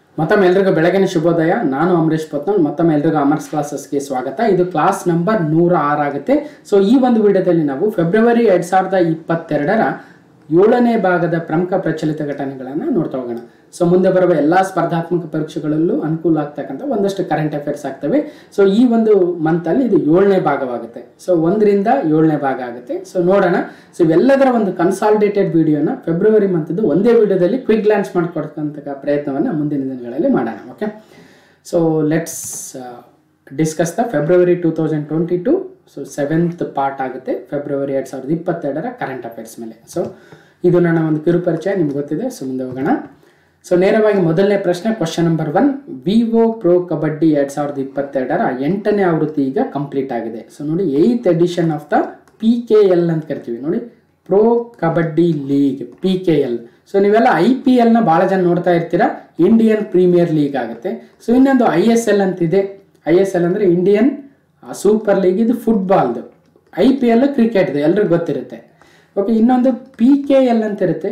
ಮತ್ತೊಮ್ಮೆ ಎಲ್ರಿಗೂ ಬೆಳಗಿನ ಶುಭೋದಯ ನಾನು ಅಮರೀಶ್ ಪತ್ನಲ್ ಮತ್ತೊಮ್ಮೆ ಎಲ್ರಿಗೂ ಅಮರ್ಸ್ ಕ್ಲಾಸಸ್ಗೆ ಸ್ವಾಗತ ಇದು ಕ್ಲಾಸ್ ನಂಬರ್ ನೂರ ಆರಾಗುತ್ತೆ ಸೊ ಈ ಒಂದು ವಿಡಿಯೋದಲ್ಲಿ ನಾವು ಫೆಬ್ರವರಿ ಎರಡ್ ಸಾವಿರದ ಇಪ್ಪತ್ತೆರಡರ ಏಳನೇ ಭಾಗದ ಪ್ರಮುಖ ಪ್ರಚಲಿತ ಘಟನೆಗಳನ್ನು ನೋಡ್ತಾ ಹೋಗೋಣ ಸೊ ಮುಂದೆ ಬರುವ ಎಲ್ಲಾ ಸ್ಪರ್ಧಾತ್ಮಕ ಪರೀಕ್ಷೆಗಳಲ್ಲೂ ಅನುಕೂಲ ಆಗ್ತಕ್ಕಂಥ ಒಂದಷ್ಟು ಕರೆಂಟ್ ಅಫೇರ್ಸ್ ಆಗ್ತವೆ ಸೊ ಈ ಒಂದು ಮಂತ್ ಅಲ್ಲಿ ಇದು ಏಳನೇ ಭಾಗವಾಗುತ್ತೆ ಸೊ ಒಂದರಿಂದ ಏಳನೇ ಭಾಗ ಆಗುತ್ತೆ ಸೊ ನೋಡೋಣ ಸೊ ಇವೆಲ್ಲದರ ಒಂದು ಕನ್ಸಾಲಿಡೇಟೆಡ್ ವಿಡಿಯೋನ ಫೆಬ್ರವರಿ ಮಂತ್ದು ಒಂದೇ ವಿಡಿಯೋದಲ್ಲಿ ಕ್ವಿಕ್ ಗ್ಲಾನ್ಸ್ ಮಾಡಿಕೊಡ್ತಕ್ಕಂಥ ಪ್ರಯತ್ನವನ್ನು ಮುಂದಿನ ದಿನಗಳಲ್ಲಿ ಮಾಡೋಣ okay so let's discuss the February two thousand twenty two so seventh part ಆಗುತ್ತೆ ಫೆಬ್ರವರಿ ಎರಡು ಸಾವಿರದ ಇಪ್ಪತ್ತೆರಡರ ಕರೆಂಟ್ ಅಫೇರ್ಸ್ ಮೇಲೆ ಸೊ ಇದು ನನ್ನ ಒಂದು ಕಿರು ಪರಿಚಯ ನಿಮ್ಗೆ ಗೊತ್ತಿದೆ ಸೊ ಮುಂದೆ ಹೋಗೋಣ ಸೊ ನೇರವಾಗಿ ಮೊದಲನೇ ಪ್ರಶ್ನೆ question number one Vivo Pro Kabaddi ಎರಡ್ ಸಾವಿರದ ಇಪ್ಪತ್ತೆರಡರ ಎಂಟನೇ ಆವೃತ್ತಿ ಈಗ ಕಂಪ್ಲೀಟ್ ಆಗಿದೆ ಸೊ ನೋಡಿ eighth edition of the P K L ಅಂತ ಕರಿತೀವಿ ನೋಡಿ Pro Kabaddi League P K L so ನೀವೆಲ್ಲ ಐ ಪಿ ಎಲ್ನ ಭಾಳ ಜನ ನೋಡ್ತಾ ಇರ್ತೀರಾ ಇಂಡಿಯನ್ ಪ್ರೀಮಿಯರ್ ಲೀಗ್ ಆಗುತ್ತೆ ಸೊ ಇನ್ನೊಂದು ಐ ಎಸ್ ಎಲ್ ಅಂತಿದೆ ಐ ಎಸ್ ಎಲ್ ಅಂದರೆ ಇಂಡಿಯನ್ ಸೂಪರ್ ಲೀಗ್ ಇದು ಫುಟ್ಬಾಲ್ದು ಐ ಪಿ ಎಲ್ ಕ್ರಿಕೆಟ್ದು ಎಲ್ರಿಗೂ ಗೊತ್ತಿರುತ್ತೆ ಓಕೆ ಇನ್ನೊಂದು ಪಿ ಕೆ ಎಲ್ ಅಂತ ಇರುತ್ತೆ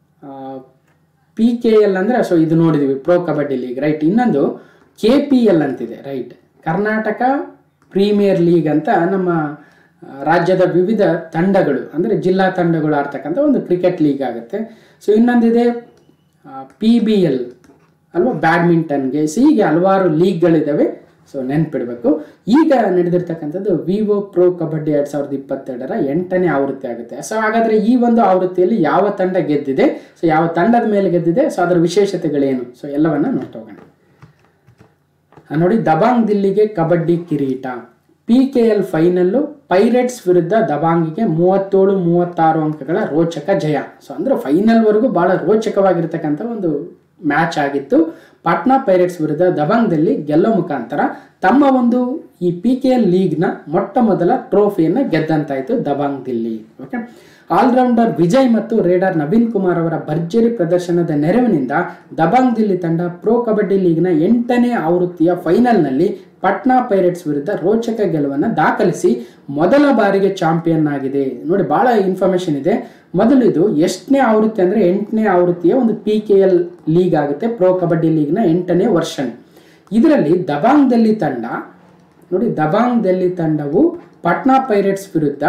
ಪಿ ಕೆ ಎಲ್ ಅಂದರೆ ಸೊ ಇದು ನೋಡಿದ್ವಿ ಪ್ರೋ ಕಬಡ್ಡಿ ಲೀಗ್ ರೈಟ್ ಇನ್ನೊಂದು ಕೆ ಪಿ ಎಲ್ ಅಂತಿದೆ ರೈಟ್ ಕರ್ನಾಟಕ ಪ್ರೀಮಿಯರ್ ಲೀಗ್ ಅಂತ ನಮ್ಮ ಆ, ರಾಜ್ಯದ ವಿವಿಧ ತಂಡಗಳು ಅಂದರೆ ಜಿಲ್ಲಾ ತಂಡಗಳು ಆಡ್ತಕ್ಕಂಥ ಒಂದು ಕ್ರಿಕೆಟ್ ಲೀಗ್ ಆಗುತ್ತೆ ಸೊ ಇನ್ನೊಂದಿದೆ ಪಿ ಬಿ ಎಲ್ ಅಲ್ವಾ ಬ್ಯಾಡ್ಮಿಂಟನ್ಗೆ ಸೊ ಹೀಗೆ ಹಲವಾರು ಲೀಗ್ಗಳಿದ್ದಾವೆ ಸೊ ನೆನ್ಪಿಡಬೇಕು ಈಗ ನಡೆದಿರ್ತಕ್ಕಂಥದ್ದು ವಿವೋ ಪ್ರೋ ಕಬಡ್ಡಿ ಎರಡ್ ಸಾವಿರದ ಇಪ್ಪತ್ತೆರಡರ ಎಂಟನೇ ಆವೃತ್ತಿ ಆಗುತ್ತೆ ಸೊ ಹಾಗಾದ್ರೆ ಈ ಒಂದು ಆವೃತ್ತಿಯಲ್ಲಿ ಯಾವ ತಂಡ ಗೆದ್ದಿದೆ ಸೊ ಯಾವ ತಂಡದ ಮೇಲೆ ಗೆದ್ದಿದೆ ಸೊ ಅದರ ವಿಶೇಷತೆಗಳೇನು ಸೊ ಎಲ್ಲವನ್ನ ನೋಡ್ತಾ ಹೋಗೋಣ ಆ, ನೋಡಿ ದಬಾಂಗ್ ದಿಲ್ಲಿಗೆ ಕಬಡ್ಡಿ ಕಿರೀಟ P K L final Pirates ವಿರುದ್ಧ ದಬಾಂಗಿಗೆ ಮೂವತ್ತೇಳು ಮೂವತ್ತಾರು ಅಂಕಗಳ ರೋಚಕ ಜಯ ಸೊ ಅಂದ್ರೆ ಫೈನಲ್ವರೆಗೂ ಬಹಳ ರೋಚಕವಾಗಿರ್ತಕ್ಕಂಥ ಒಂದು ಮ್ಯಾಚ್ ಆಗಿತ್ತು ಪಾಟ್ನಾ ಪೈರೇಟ್ಸ್ ವಿರುದ್ಧ ದಬಾಂಗ್ದಲ್ಲಿ ಗೆಲ್ಲೋ ಮುಖಾಂತರ ತಮ್ಮ ಒಂದು ಈ ಪಿ ಕೆ ಎಲ್ ಲೀಗ್ನ ಮೊಟ್ಟ ಮೊದಲ ಟ್ರೋಫಿಯನ್ನು ಗೆದ್ದಂತಾಯಿತು ದಬಾಂಗ್ ದಿಲ್ಲಿ ಓಕೆ ಆಲ್ರೌಂಡರ್ ವಿಜಯ್ ಮತ್ತು ರೇಡರ್ ನವೀನ್ ಕುಮಾರ್ ಅವರ ಭರ್ಜರಿ ಪ್ರದರ್ಶನದ ನೆರವಿನಿಂದ ದಬಾಂಗ್ ದಿಲ್ಲಿ ತಂಡ ಪ್ರೋ ಕಬಡ್ಡಿ ಲೀಗ್ನ ಎಂಟನೇ ಆವೃತ್ತಿಯ ಫೈನಲ್ನಲ್ಲಿ ಪಟ್ನಾ ಪೈರೇಟ್ಸ್ ವಿರುದ್ಧ ರೋಚಕ ಗೆಲುವನ್ನು ದಾಖಲಿಸಿ ಮೊದಲ ಬಾರಿಗೆ ಚಾಂಪಿಯನ್ ಆಗಿದೆ ನೋಡಿ ಬಹಳ ಇನ್ಫಾರ್ಮೇಶನ್ ಇದೆ ಮೊದಲು ಇದು ಎಷ್ಟನೇ ಆವೃತ್ತಿ ಅಂದ್ರೆ ಎಂಟನೇ ಆವೃತ್ತಿಯ ಒಂದು ಪಿ ಕೆ ಎಲ್ ಲೀಗ್ ಆಗುತ್ತೆ ಪ್ರೋ ಕಬಡ್ಡಿ ಲೀಗ್ನ ಎಂಟನೇ ವರ್ಷನ್ ಇದರಲ್ಲಿ ದಬಾಂಗ್ ದಿಲ್ಲಿ ತಂಡ ನೋಡಿ ದಬಾಂಗ್ ದಿಲ್ಲಿ ತಂಡವು ಪಾಟ್ನಾ ಪೈರೇಟ್ಸ್ ವಿರುದ್ಧ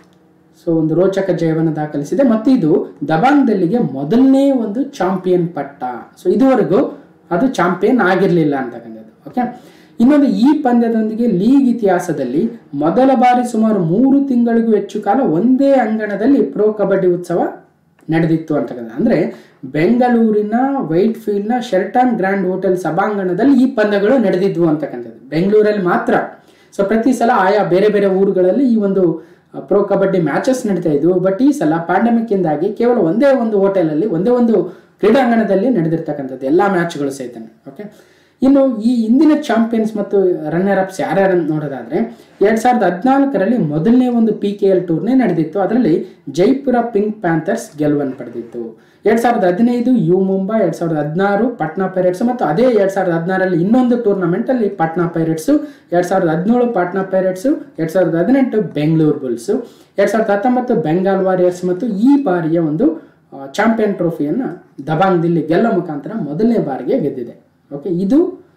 ಸೊ ಒಂದು ರೋಚಕ ಜಯವನ್ನು ದಾಖಲಿಸಿದೆ ಮತ್ತು ಇದು ದಬಾಂಗ್ ದಿಲ್ಲಿಗೆ ಮೊದಲನೇ ಒಂದು ಚಾಂಪಿಯನ್ ಪಟ್ಟ ಸೊ ಇದುವರೆಗೂ ಅದು ಚಾಂಪಿಯನ್ ಆಗಿರಲಿಲ್ಲ ಅಂತಕ್ಕಂಥದ್ದು ಓಕೆ ಇನ್ನೊಂದು ಈ ಪಂದ್ಯದೊಂದಿಗೆ ಲೀಗ್ ಇತಿಹಾಸದಲ್ಲಿ ಮೊದಲ ಬಾರಿ ಸುಮಾರು ಮೂರು ತಿಂಗಳಿಗೂ ಹೆಚ್ಚು ಕಾಲ ಒಂದೇ ಅಂಗಣದಲ್ಲಿ ಪ್ರೋ ಕಬಡ್ಡಿ ಉತ್ಸವ ನಡೆದಿತ್ತು ಅಂತಕ್ಕಂಥ ಅಂದ್ರೆ ಬೆಂಗಳೂರಿನ ವೈಟ್ ಫೀಲ್ಡ್ನ ಶೆರ್ಟಾನ್ ಗ್ರ್ಯಾಂಡ್ ಹೋಟೆಲ್ ಸಭಾಂಗಣದಲ್ಲಿ ಈ ಪಂದ್ಯಗಳು ನಡೆದಿದ್ವು ಅಂತಕ್ಕಂಥದ್ದು ಬೆಂಗಳೂರಲ್ಲಿ ಮಾತ್ರ ಸೊ ಪ್ರತಿ ಸಲ ಆಯಾ ಬೇರೆ ಬೇರೆ ಊರುಗಳಲ್ಲಿ ಈ ಒಂದು ಪ್ರೋ ಕಬಡ್ಡಿ ಮ್ಯಾಚಸ್ ನಡೀತಾ ಇದ್ವು ಬಟ್ ಈ ಸಲ ಪ್ಯಾಂಡಮಿಕ್ ಇಂದಾಗಿ ಕೇವಲ ಒಂದೇ ಒಂದು ಹೋಟೆಲಲ್ಲಿ ಒಂದೇ ಒಂದು ಕ್ರೀಡಾಂಗಣದಲ್ಲಿ ನಡೆದಿರ್ತಕ್ಕಂಥದ್ದು ಎಲ್ಲಾ ಮ್ಯಾಚ್ಗಳು ಸಹಿತ ಓಕೆ ಇನ್ನು ಈ ಇಂದಿನ ಚಾಂಪಿಯನ್ಸ್ ಮತ್ತು ರನ್ನರ್ ಅಪ್ಸ್ ಯಾರ್ಯಾರು ಅಂತ ನೋಡೋದಾದ್ರೆ ಎರಡ್ ಸಾವಿರದ ಹದಿನಾಲ್ಕರಲ್ಲಿ ಮೊದಲನೇ ಒಂದು ಪಿ ಕೆ ಎಲ್ ಟೂರ್ನಿ ನಡೆದಿತ್ತು ಅದರಲ್ಲಿ ಜೈಪುರ ಪಿಂಕ್ ಪ್ಯಾಂಥರ್ಸ್ ಗೆಲುವನ್ನು ಪಡೆದಿತ್ತು ಎರಡ್ ಸಾವಿರದ ಹದಿನೈದು ಯು ಮುಂಬೈ ಎರಡ್ ಸಾವಿರದ ಹದಿನಾರು ಪಾಟ್ನಾ ಪೈರೇಟ್ಸ್ ಮತ್ತು ಅದೇ ಎರಡ್ ಸಾವಿರದ ಹದಿನಾರಲ್ಲಿ ಇನ್ನೊಂದು ಟೂರ್ನಮೆಂಟ್ ಅಲ್ಲಿ ಪಾಟ್ನಾ ಪೈರೇಟ್ಸ್ ಎರಡ್ ಸಾವಿರದ ಹದಿನೇಳು ಪಾಟ್ನಾ ಪೈರೇಟ್ಸ್ ಎರಡ್ ಸಾವಿರದ ಹದಿನೆಂಟು ಬೆಂಗಳೂರು ಬುಲ್ಸ್ ಎರಡ್ ಸಾವಿರದ ಹತ್ತೊಂಬತ್ತು ಬೆಂಗಾಲ್ ವಾರಿಯರ್ಸ್ ಮತ್ತು ಈ ಬಾರಿಯ ಒಂದು ಚಾಂಪಿಯನ್ ಟ್ರೋಫಿಯನ್ನು ದಬಾಂಗ್ ದಿಲ್ಲಿ ಗೆಲ್ಲೋ ಮುಖಾಂತರ ಮೊದಲನೇ ಬಾರಿಗೆ ಗೆದ್ದಿದೆ ಓಕೆ ಇದು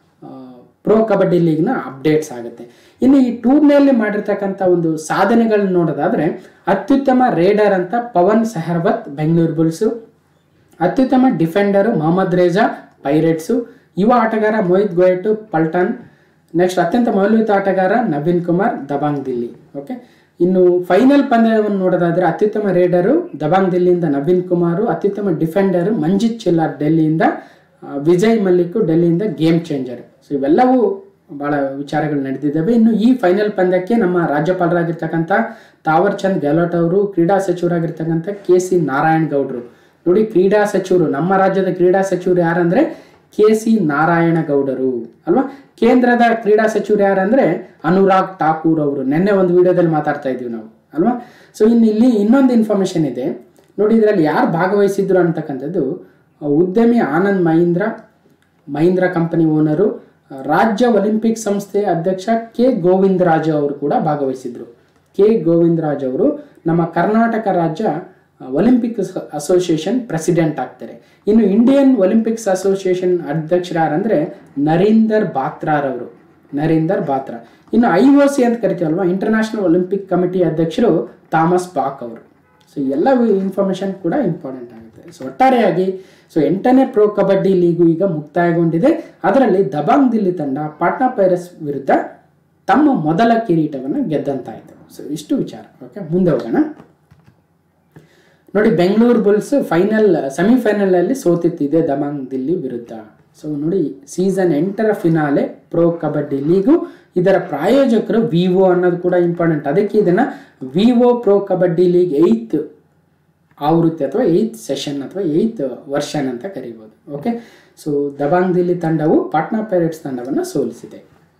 ಪ್ರೋ ಕಬಡ್ಡಿ ಲೀಗ್ನ ಅಪ್ಡೇಟ್ಸ್ ಆಗುತ್ತೆ ಇನ್ನು ಈ ಟೂರ್ನಿಯಲ್ಲಿ ಮಾಡಿರ್ತಕ್ಕಂಥ ಒಂದು ಸಾಧನೆಗಳನ್ನ ನೋಡೋದಾದ್ರೆ ಅತ್ಯುತ್ತಮ ರೇಡರ್ ಅಂತ ಪವನ್ ಸೆಹರ್ವತ್ ಬೆಂಗಳೂರು ಬುಲ್ಸು ಅತ್ಯುತ್ತಮ ಡಿಫೆಂಡರು ಮೊಹಮ್ಮದ್ ರೇಜಾ ಪೈರೇಟ್ಸು ಯುವ ಆಟಗಾರ ಮೋಹಿತ್ ಗೋಯಟು ಪಲ್ಟನ್ ನೆಕ್ಸ್ಟ್ ಅತ್ಯಂತ ಮೌಲ್ಯಯುತ ಆಟಗಾರ ನವೀನ್ ಕುಮಾರ್ ದಬಾಂಗ್ ದಿಲ್ಲಿ ಓಕೆ ಇನ್ನು ಫೈನಲ್ ಪಂದ್ಯವನ್ನು ನೋಡೋದಾದ್ರೆ ಅತ್ಯುತ್ತಮ ರೇಡರು ದಬಾಂಗ್ ದಿಲ್ಲಿಯಿಂದ ನವೀನ್ ಕುಮಾರು ಅತ್ಯುತ್ತಮ ಡಿಫೆಂಡರ್ ಮಂಜಿತ್ ಚಿಲ್ಲಾರ್ ಡೆಲ್ಲಿಯಿಂದ ಆ, ವಿಜಯ್ ಮಲ್ಲಿಕ್ ಡೆಲ್ಲಿಯಿಂದ ಗೇಮ್ ಚೇಂಜರ್ ಸೊ ಇವೆಲ್ಲವೂ ಬಹಳ ವಿಚಾರಗಳು ನಡೆದಿದ್ದಾವೆ ಇನ್ನು ಈ ಫೈನಲ್ ಪಂದ್ಯಕ್ಕೆ ನಮ್ಮ ರಾಜ್ಯಪಾಲರಾಗಿರ್ತಕ್ಕಂಥ ತಾವರ್ ಚಂದ್ ಗೆಹ್ಲೋಟ್ ಅವರು ಕ್ರೀಡಾ ಸಚಿವರಾಗಿರ್ತಕ್ಕಂಥ ಕೆ ಸಿ ನಾರಾಯಣ್ ಗೌಡ್ರು ನೋಡಿ ಕ್ರೀಡಾ ಸಚಿವರು ನಮ್ಮ ರಾಜ್ಯದ ಕ್ರೀಡಾ ಸಚಿವರು ಯಾರಂದ್ರೆ ಕೆ ಸಿ ನಾರಾಯಣ ಗೌಡರು ಅಲ್ವಾ ಕೇಂದ್ರದ ಕ್ರೀಡಾ ಸಚಿವರು ಯಾರಂದ್ರೆ ಅನುರಾಗ್ ಠಾಕೂರ್ ಅವರು ನಿನ್ನೆ ಒಂದು ವಿಡಿಯೋದಲ್ಲಿ ಮಾತಾಡ್ತಾ ಇದೀವಿ ನಾವು ಅಲ್ವಾ ಸೊ ಇನ್ನು ಇಲ್ಲಿ ಇನ್ನೊಂದು ಇನ್ಫಾರ್ಮೇಶನ್ ಇದೆ ನೋಡಿ ಇದರಲ್ಲಿ ಯಾರು ಭಾಗವಹಿಸಿದ್ರು ಅಂತಕ್ಕಂಥದ್ದು ಆ, ಉದ್ಯಮಿ ಆನಂದ್ ಮಹೀಂದ್ರ ಮಹೀಂದ್ರ ಕಂಪನಿ ಓನರು ರಾಜ್ಯ ಒಲಿಂಪಿಕ್ ಸಂಸ್ಥೆ ಅಧ್ಯಕ್ಷ ಕೆ ಗೋವಿಂದರಾಜು ಅವರು ಕೂಡ ಭಾಗವಹಿಸಿದ್ರು ಕೆ ಗೋವಿಂದರಾಜ್ ಅವರು ನಮ್ಮ ಕರ್ನಾಟಕ ರಾಜ್ಯ ಒಲಿಂಪಿಕ್ ಅಸೋಸಿಯೇಷನ್ ಪ್ರೆಸಿಡೆಂಟ್ ಆಗ್ತಾರೆ ಇನ್ನು ಇಂಡಿಯನ್ ಒಲಿಂಪಿಕ್ಸ್ ಅಸೋಸಿಯೇಷನ್ ಅಧ್ಯಕ್ಷರು ಯಾರಂದ್ರೆ ನರೀಂದರ್ ಬಾತ್ರಾರವರು ನರೀಂದರ್ ಬಾತ್ರಾ ಇನ್ನು ಐ ಒ ಸಿ ಅಂತ ಕರಿತೀವಲ್ವಾ ಇಂಟರ್ನ್ಯಾಷನಲ್ ಒಲಿಂಪಿಕ್ ಕಮಿಟಿ ಅಧ್ಯಕ್ಷರು ಥಾಮಸ್ ಬಾಕ್ ಅವರು ಸೊ ಎಲ್ಲ ಇನ್ಫಾರ್ಮೇಶನ್ ಕೂಡ ಇಂಪಾರ್ಟೆಂಟ್ ಆಗುತ್ತೆ ಸೊ ಒಟ್ಟಾರೆಯಾಗಿ ಸೊ ಎಂಟನೇ ಪ್ರೋ ಕಬಡ್ಡಿ ಲೀಗು ಈಗ ಮುಕ್ತಾಯಗೊಂಡಿದೆ ಅದರಲ್ಲಿ ದಬಾಂಗ್ ದಿಲ್ಲಿ ತಂಡ ಪಾಟ್ನಾ ಪೈರಸ್ ವಿರುದ್ಧ ತಮ್ಮ ಮೊದಲ ಕಿರೀಟವನ್ನು ಗೆದ್ದಂತಾಯಿತು ಸೊ ಇಷ್ಟು ವಿಚಾರ ಓಕೆ ಮುಂದೆ ಹೋಗೋಣ ನೋಡಿ ಬೆಂಗಳೂರು ಬುಲ್ಸ್ ಫೈನಲ್ ಸೆಮಿಫೈನಲ್ ಅಲ್ಲಿ ಸೋತಿತ್ತಿದೆ ದಬಾಂಗ್ ದಿಲ್ಲಿ ವಿರುದ್ಧ ಸೊ ನೋಡಿ ಸೀಸನ್ ಎಂಟರ ಫಿನಾಲೆ ಪ್ರೋ ಕಬಡ್ಡಿ ಲೀಗು ಇದರ ಪ್ರಾಯೋಜಕರು ವಿವೋ ಅನ್ನೋದು ಕೂಡ ಇಂಪಾರ್ಟೆಂಟ್ ಅದಕ್ಕೆ ಇದನ್ನ Vivo Pro Kabaddi League eighth ಆವೃತ್ತಿ ಅಥವಾ ಏಯ್ತ್ ಸೆಷನ್ ಅಥವಾ ಏಯ್ತ್ ವರ್ಷನ್ ಅಂತ ಕರಿಬೋದು ಓಕೆ ಸೊ ದಬಾಂಗ್ ದಿಲ್ಲಿ ತಂಡವು ಪಾಟ್ನಾ ಪೈರೇಟ್ಸ್ ತಂಡವನ್ನು ಸೋಲಿಸಿದೆ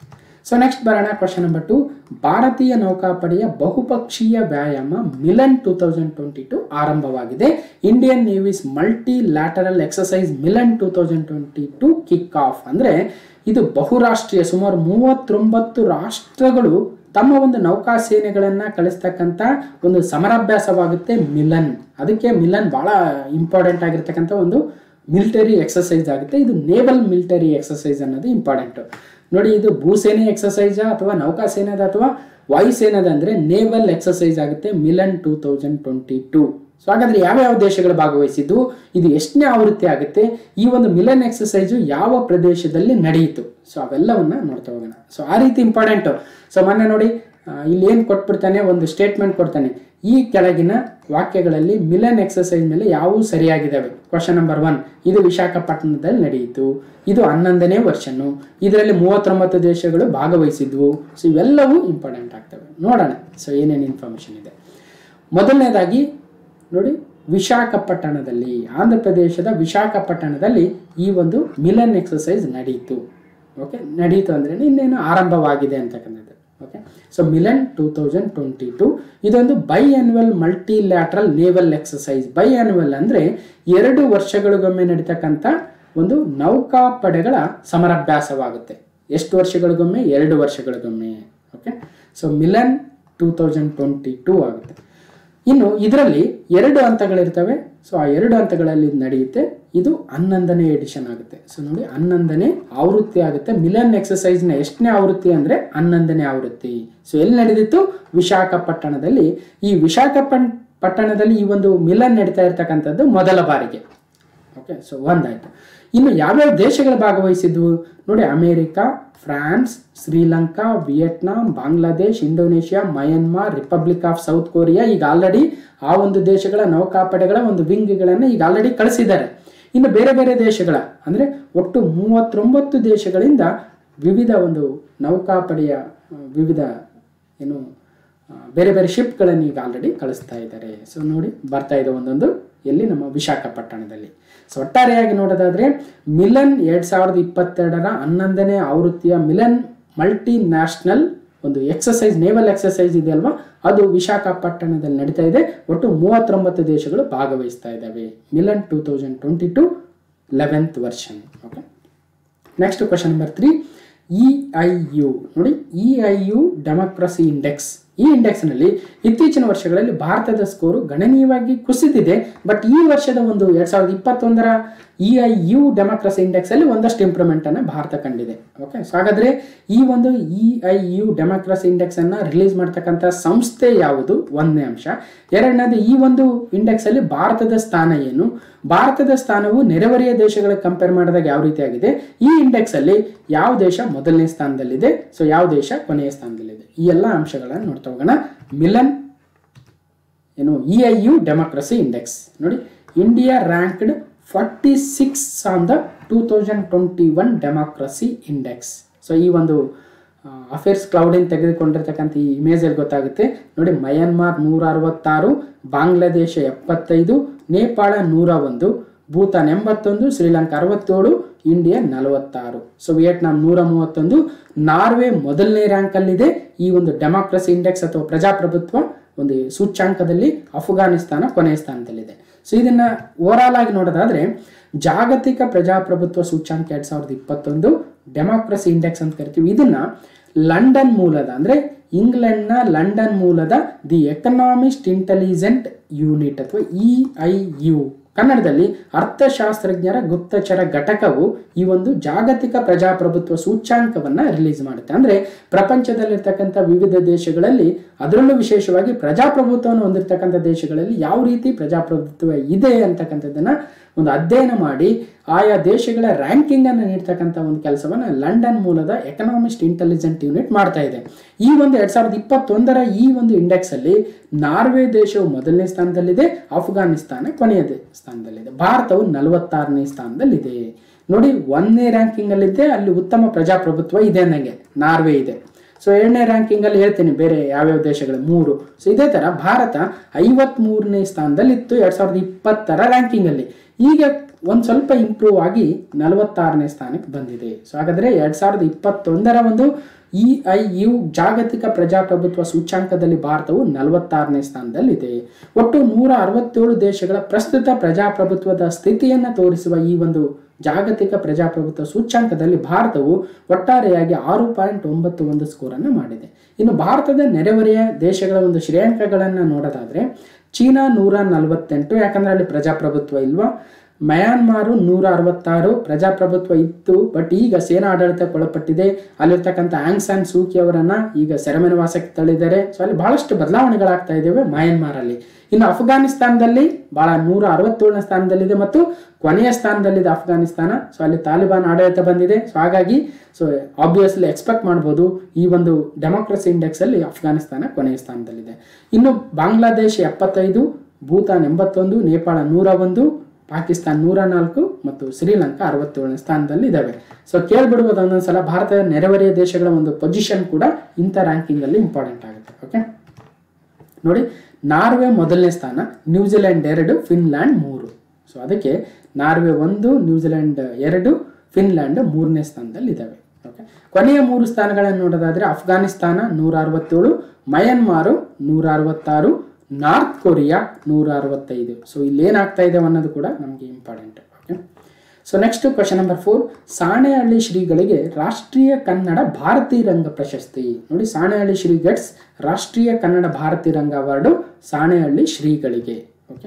ಸೊ ನೆಕ್ಸ್ಟ್ ಬರೋಣ ಕ್ವಶನ್ ನಂಬರ್ ಟು ಭಾರತೀಯ ನೌಕಾಪಡೆಯ ಬಹುಪಕ್ಷೀಯ ವ್ಯಾಯಾಮ Milan two thousand twenty two ಆರಂಭವಾಗಿದೆ Indian navy's multilateral exercise Milan two thousand twenty two kick off ಅಂದರೆ ಇದು ಬಹುರಾಷ್ಟ್ರೀಯ ಸುಮಾರು ಮೂವತ್ತೊಂಬತ್ತು ರಾಷ್ಟ್ರಗಳು ತಮ್ಮ ಒಂದು ನೌಕಾ ಸೇನೆಗಳನ್ನು ಕಳಿಸ್ತಕ್ಕಂಥ ಒಂದು ಸಮರಾಭ್ಯಾಸವಾಗುತ್ತೆ ಮಿಲನ್ ಅದಕ್ಕೆ ಮಿಲನ್ ಬಹಳ ಇಂಪಾರ್ಟೆಂಟ್ ಆಗಿರ್ತಕ್ಕಂಥ ಒಂದು ಮಿಲಿಟರಿ ಎಕ್ಸಸೈಸ್ ಆಗುತ್ತೆ ಇದು ನೇವಲ್ ಮಿಲಿಟರಿ ಎಕ್ಸಸೈಸ್ ಅನ್ನೋದು ಇಂಪಾರ್ಟೆಂಟ್ ನೋಡಿ ಇದು ಭೂಸೇನೆ ಎಕ್ಸಸೈಜ ಅಥವಾ ನೌಕಾಸೇನೆದ ಅಥವಾ ವಾಯುಸೇನದ ಅಂದರೆ ನೇವಲ್ ಎಕ್ಸಸೈಸ್ ಆಗುತ್ತೆ Milan two thousand twenty two so ಹಾಗಾದ್ರೆ ಯಾವ್ಯಾವ ದೇಶಗಳು ಭಾಗವಹಿಸಿದ್ದು ಇದು ಎಷ್ಟನೇ ಆವೃತ್ತಿ ಆಗುತ್ತೆ ಈ ಒಂದು ಮಿಲನ್ ಎಕ್ಸಸೈಜು ಯಾವ ಪ್ರದೇಶದಲ್ಲಿ ನಡೆಯಿತು ಸೊ ಅವೆಲ್ಲವನ್ನ ನೋಡ್ತಾ ಹೋಗೋಣ ಸೊ ಆ ರೀತಿ ಇಂಪಾರ್ಟೆಂಟ್ ಸೊ ಮೊನ್ನೆ ನೋಡಿ ಆ, ಇಲ್ಲಿ ಏನು ಕೊಟ್ಬಿಡ್ತಾನೆ ಒಂದು ಸ್ಟೇಟ್ಮೆಂಟ್ ಕೊಡ್ತಾನೆ ಈ ಕೆಳಗಿನ ವಾಕ್ಯಗಳಲ್ಲಿ ಮಿಲನ್ ಎಕ್ಸಸೈಸ್ ಮೇಲೆ ಯಾವುವು ಸರಿಯಾಗಿದ್ದಾವೆ ಕ್ವಶನ್ ನಂಬರ್ ಒನ್ ಇದು ವಿಶಾಖಪಟ್ಟಣದಲ್ಲಿ ನಡೆಯಿತು ಇದು ಹನ್ನೊಂದನೇ ವರ್ಷನು ಇದರಲ್ಲಿ ಮೂವತ್ತೊಂಬತ್ತು ದೇಶಗಳು ಭಾಗವಹಿಸಿದ್ವು ಸೊ ಇವೆಲ್ಲವೂ ಇಂಪಾರ್ಟೆಂಟ್ ಆಗ್ತವೆ ನೋಡೋಣ ಸೊ ಏನೇನು ಇನ್ಫಾರ್ಮೇಷನ್ ಇದೆ ಮೊದಲನೇದಾಗಿ ನೋಡಿ ವಿಶಾಖಪಟ್ಟಣದಲ್ಲಿ ಆಂಧ್ರ ಪ್ರದೇಶದ ವಿಶಾಖಪಟ್ಟಣದಲ್ಲಿ ಈ ಒಂದು ಮಿಲನ್ ಎಕ್ಸಸೈಸ್ ನಡೆಯಿತು ಓಕೆ ನಡೆಯಿತು ಅಂದ್ರೆ ಇನ್ನೇನು ಆರಂಭವಾಗಿದೆ ಅಂತಕ್ಕಂಥದ್ದು okay so Milan two thousand twenty two ಇದೊಂದು biannual multilateral naval exercise biannual ಅಂದರೆ ಎರಡು ವರ್ಷಗಳಿಗೊಮ್ಮೆ ನಡೀತಕ್ಕಂಥ ಒಂದು ನೌಕಾಪಡೆಗಳ ಸಮರಾಭ್ಯಾಸವಾಗುತ್ತೆ ಎಷ್ಟು ವರ್ಷಗಳಿಗೊಮ್ಮೆ ಎರಡು ವರ್ಷಗಳಿಗೊಮ್ಮೆ okay so Milan two thousand twenty two ಆಗುತ್ತೆ ಇನ್ನು ಇದರಲ್ಲಿ ಎರಡು ಹಂತಗಳಿರ್ತವೆ ಸೊ ಆ ಎರಡು ಹಂತಗಳಲ್ಲಿ ಇದು ನಡೆಯುತ್ತೆ ಇದು ಹನ್ನೊಂದನೇ ಎಡಿಷನ್ ಆಗುತ್ತೆ ಸೊ ನೋಡಿ ಹನ್ನೊಂದನೇ ಆವೃತ್ತಿ ಆಗುತ್ತೆ ಮಿಲನ್ ಎಕ್ಸಸೈಸ್ನ ಎಷ್ಟನೇ ಆವೃತ್ತಿ ಅಂದರೆ ಹನ್ನೊಂದನೇ ಆವೃತ್ತಿ ಸೊ ಎಲ್ಲಿ ನಡೆದಿತ್ತು ವಿಶಾಖಪಟ್ಟಣದಲ್ಲಿ ಈ ವಿಶಾಖಪಟ್ ಪಟ್ಟಣದಲ್ಲಿ ಈ ಒಂದು ಮಿಲನ್ ನಡೀತಾ ಇರ್ತಕ್ಕಂಥದ್ದು ಮೊದಲ ಬಾರಿಗೆ ಓಕೆ ಸೊ ಒಂದಾಯ್ತು ಇನ್ನು ಯಾವ್ಯಾವ ದೇಶಗಳು ಭಾಗವಹಿಸಿದ್ವು ನೋಡಿ America France Sri Lanka Vietnam Bangladesh Indonesia Myanmar Republic of South Korea ಈಗ ಆಲ್ರೆಡಿ ಆ ಒಂದು ದೇಶಗಳ ನೌಕಾಪಡೆಗಳ ಒಂದು ವಿಂಗ್ಗಳನ್ನು ಈಗ ಆಲ್ರೆಡಿ ಕಳಿಸಿದ್ದಾರೆ ಇನ್ನು ಬೇರೆ ಬೇರೆ ದೇಶಗಳ ಅಂದರೆ ಒಟ್ಟು ಮೂವತ್ತೊಂಬತ್ತು ದೇಶಗಳಿಂದ ವಿವಿಧ ಒಂದು ನೌಕಾಪಡೆಯ ಆ, ವಿವಿಧ ಏನು ಆ, ಬೇರೆ ಬೇರೆ ಶಿಪ್ಗಳನ್ನು ಈಗ ಆಲ್ರೆಡಿ ಕಳಿಸ್ತಾ ಇದ್ದಾರೆ ಸೊ ನೋಡಿ ಬರ್ತಾ ಇದೆ ಒಂದೊಂದು ಎಲ್ಲಿ ನಮ್ಮ ವಿಶಾಖಪಟ್ಟಣದಲ್ಲಿ ಸೊ ಒಟ್ಟಾರೆಯಾಗಿ ನೋಡೋದಾದ್ರೆ ಮಿಲನ್ ಎರಡ್ ಸಾವಿರದ ಇಪ್ಪತ್ತೆರಡರ ಹನ್ನೊಂದನೇ ಆವೃತ್ತಿಯ ಮಿಲನ್ ಮಲ್ಟಿ ನ್ಯಾಷನಲ್ ಒಂದು ಎಕ್ಸಸೈಸ್ ನೇವಲ್ ಎಕ್ಸಸೈಸ್ ಇದೆ ಅಲ್ವಾ ಅದು ವಿಶಾಖಪಟ್ಟಣದಲ್ಲಿ ನಡೀತಾ ಇದೆ ಒಟ್ಟು ಮೂವತ್ತೊಂಬತ್ತು ದೇಶಗಳು ಭಾಗವಹಿಸ್ತಾ ಇದ್ದಾವೆ Milan two thousand twenty two eleventh version okay next question number three E I U ನೋಡಿ E I U democracy index ಈ ಇಂಡೆಕ್ಸ್ನಲ್ಲಿ ಇತ್ತೀಚಿನ ವರ್ಷಗಳಲ್ಲಿ ಭಾರತದ ಸ್ಕೋರು ಗಣನೀಯವಾಗಿ ಕುಸಿದಿದೆ ಬಟ್ ಈ ವರ್ಷದ ಒಂದು ಎರಡ್ ಸಾವಿರದ ಇಪ್ಪತ್ತೊಂದರ E I U democracy index ಅಲ್ಲಿ ಒಂದಷ್ಟು ಇಂಪ್ರೂವ್ಮೆಂಟ್ ಅನ್ನ ಭಾರತ ಕಂಡಿದೆ ಓಕೆ ಸೊ ಹಾಗಾದ್ರೆ ಈ ಒಂದು E I U democracy index ಅನ್ನ ರಿಲೀಸ್ ಮಾಡ್ತಕ್ಕಂಥ ಸಂಸ್ಥೆ ಯಾವುದು ಒಂದನೇ ಅಂಶ ಎರಡನೇದು ಈ ಒಂದು ಇಂಡೆಕ್ಸ್ ಅಲ್ಲಿ ಭಾರತದ ಸ್ಥಾನ ಏನು ಭಾರತದ ಸ್ಥಾನವು ನೆರೆಹೊರೆಯ ದೇಶಗಳಿಗೆ ಕಂಪೇರ್ ಮಾಡಿದಾಗ ಯಾವ ರೀತಿ ಆಗಿದೆ ಈ ಇಂಡೆಕ್ಸ್ ಅಲ್ಲಿ ಯಾವ ದೇಶ ಮೊದಲನೇ ಸ್ಥಾನದಲ್ಲಿದೆ ಸೊ ಯಾವ ದೇಶ ಕೊನೆಯ ಸ್ಥಾನದಲ್ಲಿದೆ ಈ ಎಲ್ಲ ಅಂಶಗಳನ್ನು ನೋಡ್ತಾ ಹೋಗೋಣ ಮಿಲನ್ ಏನು E I U democracy index ನೋಡಿ India ranked forty six on the two thousand twenty one democracy index so ಈ ಒಂದು ಅಫೇರ್ಸ್ ಕ್ಲೌಡಿಂಗ್ ತೆಗೆದುಕೊಂಡಿರ್ತಕ್ಕಂಥ ಈ ಇಮೇಜಲ್ಲಿ ಗೊತ್ತಾಗುತ್ತೆ ನೋಡಿ ಮಯನ್ಮಾರ್ ನೂರ ಅರವತ್ತಾರು ಬಾಂಗ್ಲಾದೇಶ ಎಪ್ಪತ್ತೈದು ನೇಪಾಳ ನೂರ ಒಂದು ಭೂತಾನ್ ಎಂಬತ್ತೊಂದು ಶ್ರೀಲಂಕಾ ಅರವತ್ತೇಳು ಇಂಡಿಯಾ ನಲವತ್ತಾರು ಸೊ ವಿಯೆಟ್ನಾಂ ನೂರ ಮೂವತ್ತೊಂದು ನಾರ್ವೆ ಮೊದಲನೇ ರ್ಯಾಂಕಲ್ಲಿದೆ ಈ ಒಂದು ಡೆಮಾಕ್ರಸಿ ಇಂಡೆಕ್ಸ್ ಅಥವಾ ಪ್ರಜಾಪ್ರಭುತ್ವ ಒಂದು ಸೂಚ್ಯಾಂಕದಲ್ಲಿ ಅಫ್ಘಾನಿಸ್ತಾನ ಕೊನೆಯ ಸ್ಥಾನದಲ್ಲಿದೆ ಸೊ ಇದನ್ನ ಓವರಾಲ್ ಆಗಿ ನೋಡೋದಾದ್ರೆ ಜಾಗತಿಕ ಪ್ರಜಾಪ್ರಭುತ್ವ ಸೂಚ್ಯಾಂಕ ಎರಡ್ ಸಾವಿರದ ಇಪ್ಪತ್ತೊಂದು ಡೆಮಾಕ್ರಸಿ ಇಂಡೆಕ್ಸ್ ಅಂತ ಕರಿತೀವಿ ಇದನ್ನ ಲಂಡನ್ ಮೂಲದ ಅಂದರೆ ಇಂಗ್ಲೆಂಡ್ನ ಲಂಡನ್ ಮೂಲದ ದಿ ಎಕನಾಮಿಸ್ಟ್ ಇಂಟೆಲಿಜೆಂಟ್ ಯೂನಿಟ್ ಅಥವಾ ಇ ಐ ಯು ಕನ್ನಡದಲ್ಲಿ ಅರ್ಥಶಾಸ್ತ್ರಜ್ಞರ ಗುಪ್ತಚರ ಘಟಕವು ಈ ಒಂದು ಜಾಗತಿಕ ಪ್ರಜಾಪ್ರಭುತ್ವ ಸೂಚ್ಯಾಂಕವನ್ನು ರಿಲೀಸ್ ಮಾಡುತ್ತೆ ಅಂದರೆ ಪ್ರಪಂಚದಲ್ಲಿರ್ತಕ್ಕಂಥ ವಿವಿಧ ದೇಶಗಳಲ್ಲಿ ಅದರಲ್ಲೂ ವಿಶೇಷವಾಗಿ ಪ್ರಜಾಪ್ರಭುತ್ವವನ್ನು ಹೊಂದಿರತಕ್ಕಂಥ ದೇಶಗಳಲ್ಲಿ ಯಾವ ರೀತಿ ಪ್ರಜಾಪ್ರಭುತ್ವ ಇದೆ ಅಂತಕ್ಕಂಥದ್ದನ್ನು ಒಂದು ಅಧ್ಯಯನ ಮಾಡಿ ಆಯಾ ದೇಶಗಳ ರ್ಯಾಂಕಿಂಗ್ ಅನ್ನು ನೀಡ್ತಕ್ಕಂಥ ಒಂದು ಕೆಲಸವನ್ನು ಲಂಡನ್ ಮೂಲದ ಎಕನಾಮಿಸ್ಟ್ ಇಂಟೆಲಿಜೆಂಟ್ ಯೂನಿಟ್ ಮಾಡ್ತಾ ಇದೆ ಈ ಒಂದು ಎರಡ್ ಸಾವಿರದ ಇಪ್ಪತ್ತೊಂದರ ಈ ಒಂದು ಇಂಡೆಕ್ಸ್ ಅಲ್ಲಿ ನಾರ್ವೆ ದೇಶವು ಮೊದಲನೇ ಸ್ಥಾನದಲ್ಲಿದೆ ಅಫ್ಘಾನಿಸ್ತಾನ ಕೊನೆಯ ದೇ- ಸ್ಥಾನದಲ್ಲಿದೆ ಭಾರತವು ನಲವತ್ತಾರನೇ ಸ್ಥಾನದಲ್ಲಿದೆ ನೋಡಿ ಒಂದನೇ ರ್ಯಾಂಕಿಂಗ್ ಅಲ್ಲಿದೆ ಅಲ್ಲಿ ಉತ್ತಮ ಪ್ರಜಾಪ್ರಭುತ್ವ ಇದೆ ಅನ್ನಂಗೆ ನಾರ್ವೆ ಇದೆ ಸೊ ಏಳನೇ ರ್ಯಾಂಕಿಂಗ್ ಅಲ್ಲಿ ಹೇಳ್ತೀನಿ ಬೇರೆ ಯಾವ್ಯಾವ ದೇಶಗಳು ಮೂರು ಸೊ ಇದೇ ತರ ಭಾರತ ಐವತ್ ಮೂರನೇ ಸ್ಥಾನದಲ್ಲಿತ್ತು ಎರಡ್ ಸಾವಿರದ ಇಪ್ಪತ್ತರ ರ್ಯಾಂಕಿಂಗ್ ಅಲ್ಲಿ ಈಗ ಒಂದ್ ಸ್ವಲ್ಪ ಇಂಪ್ರೂವ್ ಆಗಿ ನಲವತ್ತಾರನೇ ಸ್ಥಾನಕ್ಕೆ ಬಂದಿದೆ ಸೊ ಹಾಗಾದ್ರೆ ಎರಡ್ ಸಾವಿರದ ಇಪ್ಪತ್ತೊಂದರ ಒಂದು ಇ ಐ ಯು ಜಾಗತಿಕ ಪ್ರಜಾಪ್ರಭುತ್ವ ಸೂಚ್ಯಾಂಕದಲ್ಲಿ ಭಾರತವು ನಲವತ್ತಾರನೇ ಸ್ಥಾನದಲ್ಲಿದೆ ಒಟ್ಟು ನೂರ ಅರವತ್ತೇಳು ದೇಶಗಳ ಪ್ರಸ್ತುತ ಪ್ರಜಾಪ್ರಭುತ್ವದ ಸ್ಥಿತಿಯನ್ನು ತೋರಿಸುವ ಈ ಒಂದು ಜಾಗತಿಕ ಪ್ರಜಾಪ್ರಭುತ್ವ ಸೂಚ್ಯಾಂಕದಲ್ಲಿ ಭಾರತವು ಒಟ್ಟಾರೆಯಾಗಿ ಆರು ಪಾಯಿಂಟ್ ಒಂಬತ್ತು ಒಂದು ಸ್ಕೋರನ್ನು ಮಾಡಿದೆ ಇನ್ನು ಭಾರತದ ನೆರೆಹೊರೆಯ ದೇಶಗಳ ಒಂದು ಶ್ರೇಯಾಂಕಗಳನ್ನು ನೋಡೋದಾದ್ರೆ ಚೀನಾ ನೂರ ನಲವತ್ತೆಂಟು ಯಾಕಂದ್ರೆ ಅಲ್ಲಿ ಪ್ರಜಾಪ್ರಭುತ್ವ ಇಲ್ವಾ ಮಯಾನ್ಮಾರು ನೂರ ಅರವತ್ತಾರು ಪ್ರಜಾಪ್ರಭುತ್ವ ಇತ್ತು ಬಟ್ ಈಗ ಸೇನಾ ಆಡಳಿತಕ್ಕೆ ಒಳಪಟ್ಟಿದೆ ಅಲ್ಲಿರ್ತಕ್ಕಂಥ ಆಂಗ್ ಸಾನ್ ಸೂಕಿ ಅವರನ್ನ ಈಗ ಸೆರೆಮನೆವಾಸಕ್ಕೆ ತಳ್ಳಿದ್ದಾರೆ ಸೊ ಅಲ್ಲಿ ಬಹಳಷ್ಟು ಬದಲಾವಣೆಗಳಾಗ್ತಾ ಇದ್ದಾವೆ ಮಯನ್ಮಾರಲ್ಲಿ ಇನ್ನು ಅಫ್ಘಾನಿಸ್ತಾನದಲ್ಲಿ ಬಹಳ ನೂರ ಅರವತ್ತೇಳನೇ ಸ್ಥಾನದಲ್ಲಿದೆ ಮತ್ತು ಕೊನೆಯ ಸ್ಥಾನದಲ್ಲಿದೆ ಅಫ್ಘಾನಿಸ್ತಾನ ಸೊ ಅಲ್ಲಿ ತಾಲಿಬಾನ್ ಆಡಳಿತ ಬಂದಿದೆ ಸೊ ಹಾಗಾಗಿ ಸೊ ಆಬ್ವಿಯಸ್ಲಿ ಎಕ್ಸ್ಪೆಕ್ಟ್ ಮಾಡ್ಬೋದು ಈ ಒಂದು ಡೆಮೋಕ್ರಸಿ ಇಂಡೆಕ್ಸ್ ಅಲ್ಲಿ ಅಫ್ಘಾನಿಸ್ತಾನ ಕೊನೆಯ ಸ್ಥಾನದಲ್ಲಿದೆ ಇನ್ನು ಬಾಂಗ್ಲಾದೇಶ ಎಪ್ಪತ್ತೈದು ಭೂತಾನ್ ಎಂಬತ್ತೊಂದು ನೇಪಾಳ ನೂರ ಒಂದು ಪಾಕಿಸ್ತಾನ ನೂರ ನಾಲ್ಕು ಮತ್ತು ಶ್ರೀಲಂಕಾ ಅರವತ್ತೇಳನೇ ಸ್ಥಾನದಲ್ಲಿ ಇದ್ದಾವೆ ಸೊ ಕೇಳ್ಬಿಡ್ಬೋದು ಒಂದೊಂದ್ಸಲ ಭಾರತದ ನೆರೆಹೊರೆಯ ದೇಶಗಳ ಒಂದು ಪೊಸಿಷನ್ ಕೂಡ ಇಂಥ ರ್ಯಾಂಕಿಂಗ್ ಅಲ್ಲಿ ಇಂಪಾರ್ಟೆಂಟ್ ಆಗುತ್ತೆ ಓಕೆ ನೋಡಿ ನಾರ್ವೆ ಮೊದಲನೇ ಸ್ಥಾನ ನ್ಯೂಜಿಲೆಂಡ್ ಎರಡು ಫಿನ್ಲ್ಯಾಂಡ್ ಮೂರು ಸೊ ಅದಕ್ಕೆ ನಾರ್ವೆ ಒಂದು ನ್ಯೂಜಿಲೆಂಡ್ ಎರಡು ಫಿನ್ಲ್ಯಾಂಡ್ ಮೂರನೇ ಸ್ಥಾನದಲ್ಲಿ ಇದ್ದಾವೆ ಓಕೆ ಕೊನೆಯ ಮೂರು ಸ್ಥಾನಗಳನ್ನು ನೋಡೋದಾದ್ರೆ ಅಫ್ಘಾನಿಸ್ತಾನ ನೂರ ಅರವತ್ತೇಳು ಮಯನ್ಮಾರು ನೂರ ಅರವತ್ತಾರು ನಾರ್ತ್ ಕೊರಿಯಾ ನೂರ ಅರವತ್ತೈದು ಸೊ ಇಲ್ಲಿ ಏನಾಗ್ತಾ ಇದೆ ಅನ್ನೋದು ಕೂಡ ನಮಗೆ important okay so next question number four ಸಾಣೆಹಳ್ಳಿ ಶ್ರೀಗಳಿಗೆ ರಾಷ್ಟ್ರೀಯ ಕನ್ನಡ ಭಾರತೀ ರಂಗ ಪ್ರಶಸ್ತಿ ನೋಡಿ ಸಾಣೆಹಳ್ಳಿ ಶ್ರೀ ಗೆಟ್ಸ್ ರಾಷ್ಟ್ರೀಯ ಕನ್ನಡ ಭಾರತೀ ರಂಗ ಅವಾರ್ಡು ಸಾಣೆಹಳ್ಳಿ ಶ್ರೀಗಳಿಗೆ ಓಕೆ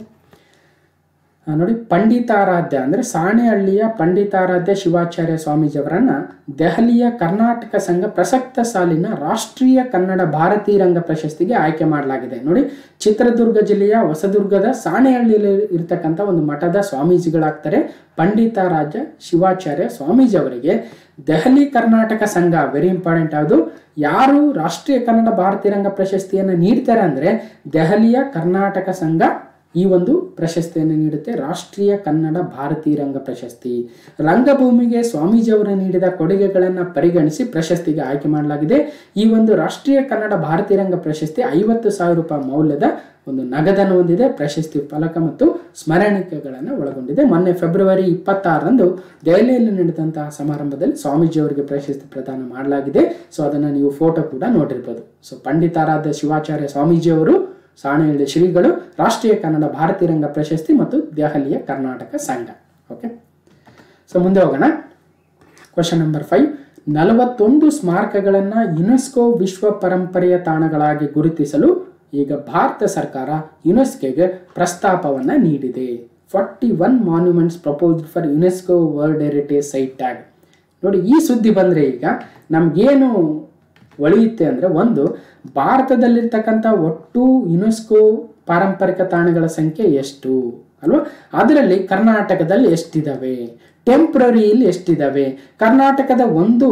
ಆ, ನೋಡಿ ಪಂಡಿತಾರಾಧ್ಯ ಅಂದರೆ ಸಾಣೆಹಳ್ಳಿಯ ಪಂಡಿತಾರಾಧ್ಯ ಶಿವಾಚಾರ್ಯ ಸ್ವಾಮೀಜಿಯವರನ್ನ ದೆಹಲಿಯ ಕರ್ನಾಟಕ ಸಂಘ ಪ್ರಸಕ್ತ ಸಾಲಿನ ರಾಷ್ಟ್ರೀಯ ಕನ್ನಡ ಭಾರತೀ ರಂಗ ಪ್ರಶಸ್ತಿಗೆ ಆಯ್ಕೆ ಮಾಡಲಾಗಿದೆ ನೋಡಿ ಚಿತ್ರದುರ್ಗ ಜಿಲ್ಲೆಯ ಹೊಸದುರ್ಗದ ಸಾಣೆಹಳ್ಳಿಯಲ್ಲಿ ಇರ್ತಕ್ಕಂಥ ಒಂದು ಮಠದ ಸ್ವಾಮೀಜಿಗಳಾಗ್ತಾರೆ ಪಂಡಿತಾರಾಧ್ಯ ಶಿವಾಚಾರ್ಯ ಸ್ವಾಮೀಜಿ ಅವರಿಗೆ ದೆಹಲಿ ಕರ್ನಾಟಕ ಸಂಘ ವೆರಿ ಇಂಪಾರ್ಟೆಂಟ್ ಯಾವುದು ಯಾರು ರಾಷ್ಟ್ರೀಯ ಕನ್ನಡ ಭಾರತೀಯ ರಂಗ ಪ್ರಶಸ್ತಿಯನ್ನು ನೀಡ್ತಾರೆ ಅಂದರೆ ದೆಹಲಿಯ ಕರ್ನಾಟಕ ಸಂಘ ಈ ಒಂದು ಪ್ರಶಸ್ತಿಯನ್ನು ನೀಡುತ್ತೆ ರಾಷ್ಟ್ರೀಯ ಕನ್ನಡ ಭಾರತೀಯ ರಂಗ ಪ್ರಶಸ್ತಿ ರಂಗಭೂಮಿಗೆ ಸ್ವಾಮೀಜಿಯವರು ನೀಡಿದ ಕೊಡುಗೆಗಳನ್ನು ಪರಿಗಣಿಸಿ ಪ್ರಶಸ್ತಿಗೆ ಆಯ್ಕೆ ಮಾಡಲಾಗಿದೆ ಈ ಒಂದು ರಾಷ್ಟ್ರೀಯ ಕನ್ನಡ ಭಾರತೀಯ ರಂಗ ಪ್ರಶಸ್ತಿ ಐವತ್ತು ಸಾವಿರ ರೂಪಾಯಿ ಮೌಲ್ಯದ ಒಂದು ನಗದನ್ನು ಹೊಂದಿದೆ ಪ್ರಶಸ್ತಿ ಫಲಕ ಮತ್ತು ಸ್ಮರಣಿಕೆಗಳನ್ನು ಒಳಗೊಂಡಿದೆ ಮೊನ್ನೆ ಫೆಬ್ರವರಿ ಇಪ್ಪತ್ತಾರರಂದು ದೆಹಲಿಯಲ್ಲಿ ನಡೆದಂತಹ ಸಮಾರಂಭದಲ್ಲಿ ಸ್ವಾಮೀಜಿಯವರಿಗೆ ಪ್ರಶಸ್ತಿ ಪ್ರದಾನ ಮಾಡಲಾಗಿದೆ ಸೊ ಅದನ್ನು ನೀವು ಫೋಟೋ ಕೂಡ ನೋಡಿರ್ಬೋದು ಸೊ ಪಂಡಿತಾರಾಧ್ಯ ಶಿವಾಚಾರ್ಯ ಸ್ವಾಮೀಜಿಯವರು ಸಾಣೆಹಳ್ಳಿ ಶ್ರೀಗಳು ರಾಷ್ಟ್ರೀಯ ಕನ್ನಡ ಭಾರತೀಯ ರಂಗ ಪ್ರಶಸ್ತಿ ಮತ್ತು ದೆಹಲಿಯ ಕರ್ನಾಟಕ ಸಂಘ ಓಕೆ ಸೊ ಮುಂದೆ ಹೋಗೋಣ ಕ್ವಶನ್ ನಂಬರ್ ಫೈವ್ ನಲವತ್ತೊಂದು ಸ್ಮಾರಕಗಳನ್ನು ಯುನೆಸ್ಕೋ ವಿಶ್ವ ಪರಂಪರೆಯ ತಾಣಗಳಾಗಿ ಗುರುತಿಸಲು ಈಗ ಭಾರತ ಸರ್ಕಾರ ಯುನೆಸ್ಕೋಗೆ ಪ್ರಸ್ತಾಪವನ್ನು ನೀಡಿದೆ forty one monuments proposed for UNESCO world heritage site tag ನೋಡಿ ಈ ಸುದ್ದಿ ಬಂದರೆ ಈಗ ನಮಗೇನು ಒಳೆಯುತ್ತೆ ಅಂದರೆ ಒಂದು ಭಾರತದಲ್ಲಿರ್ತಕ್ಕಂಥ ಒಟ್ಟು ಯುನೆಸ್ಕೋ ಪಾರಂಪರಿಕ ತಾಣಗಳ ಸಂಖ್ಯೆ ಎಷ್ಟು ಅಲ್ವಾ ಅದರಲ್ಲಿ ಕರ್ನಾಟಕದಲ್ಲಿ ಎಷ್ಟಿದಾವೆ ಟೆಂಪ್ರರಿಯಲ್ಲಿ ಎಷ್ಟಿದಾವೆ ಕರ್ನಾಟಕದ ಒಂದು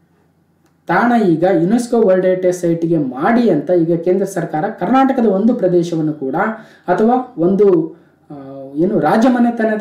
ತಾಣ ಈಗ ಯುನೆಸ್ಕೋ ವರ್ಲ್ಡ್ ಹೆರಿಟೇಜ್ ಸೈಟ್ಗೆ ಮಾಡಿ ಅಂತ ಈಗ ಕೇಂದ್ರ ಸರ್ಕಾರ ಕರ್ನಾಟಕದ ಒಂದು ಪ್ರದೇಶವನ್ನು ಕೂಡ ಅಥವಾ ಒಂದು ಆ, ಏನು ರಾಜಮನೆತನದ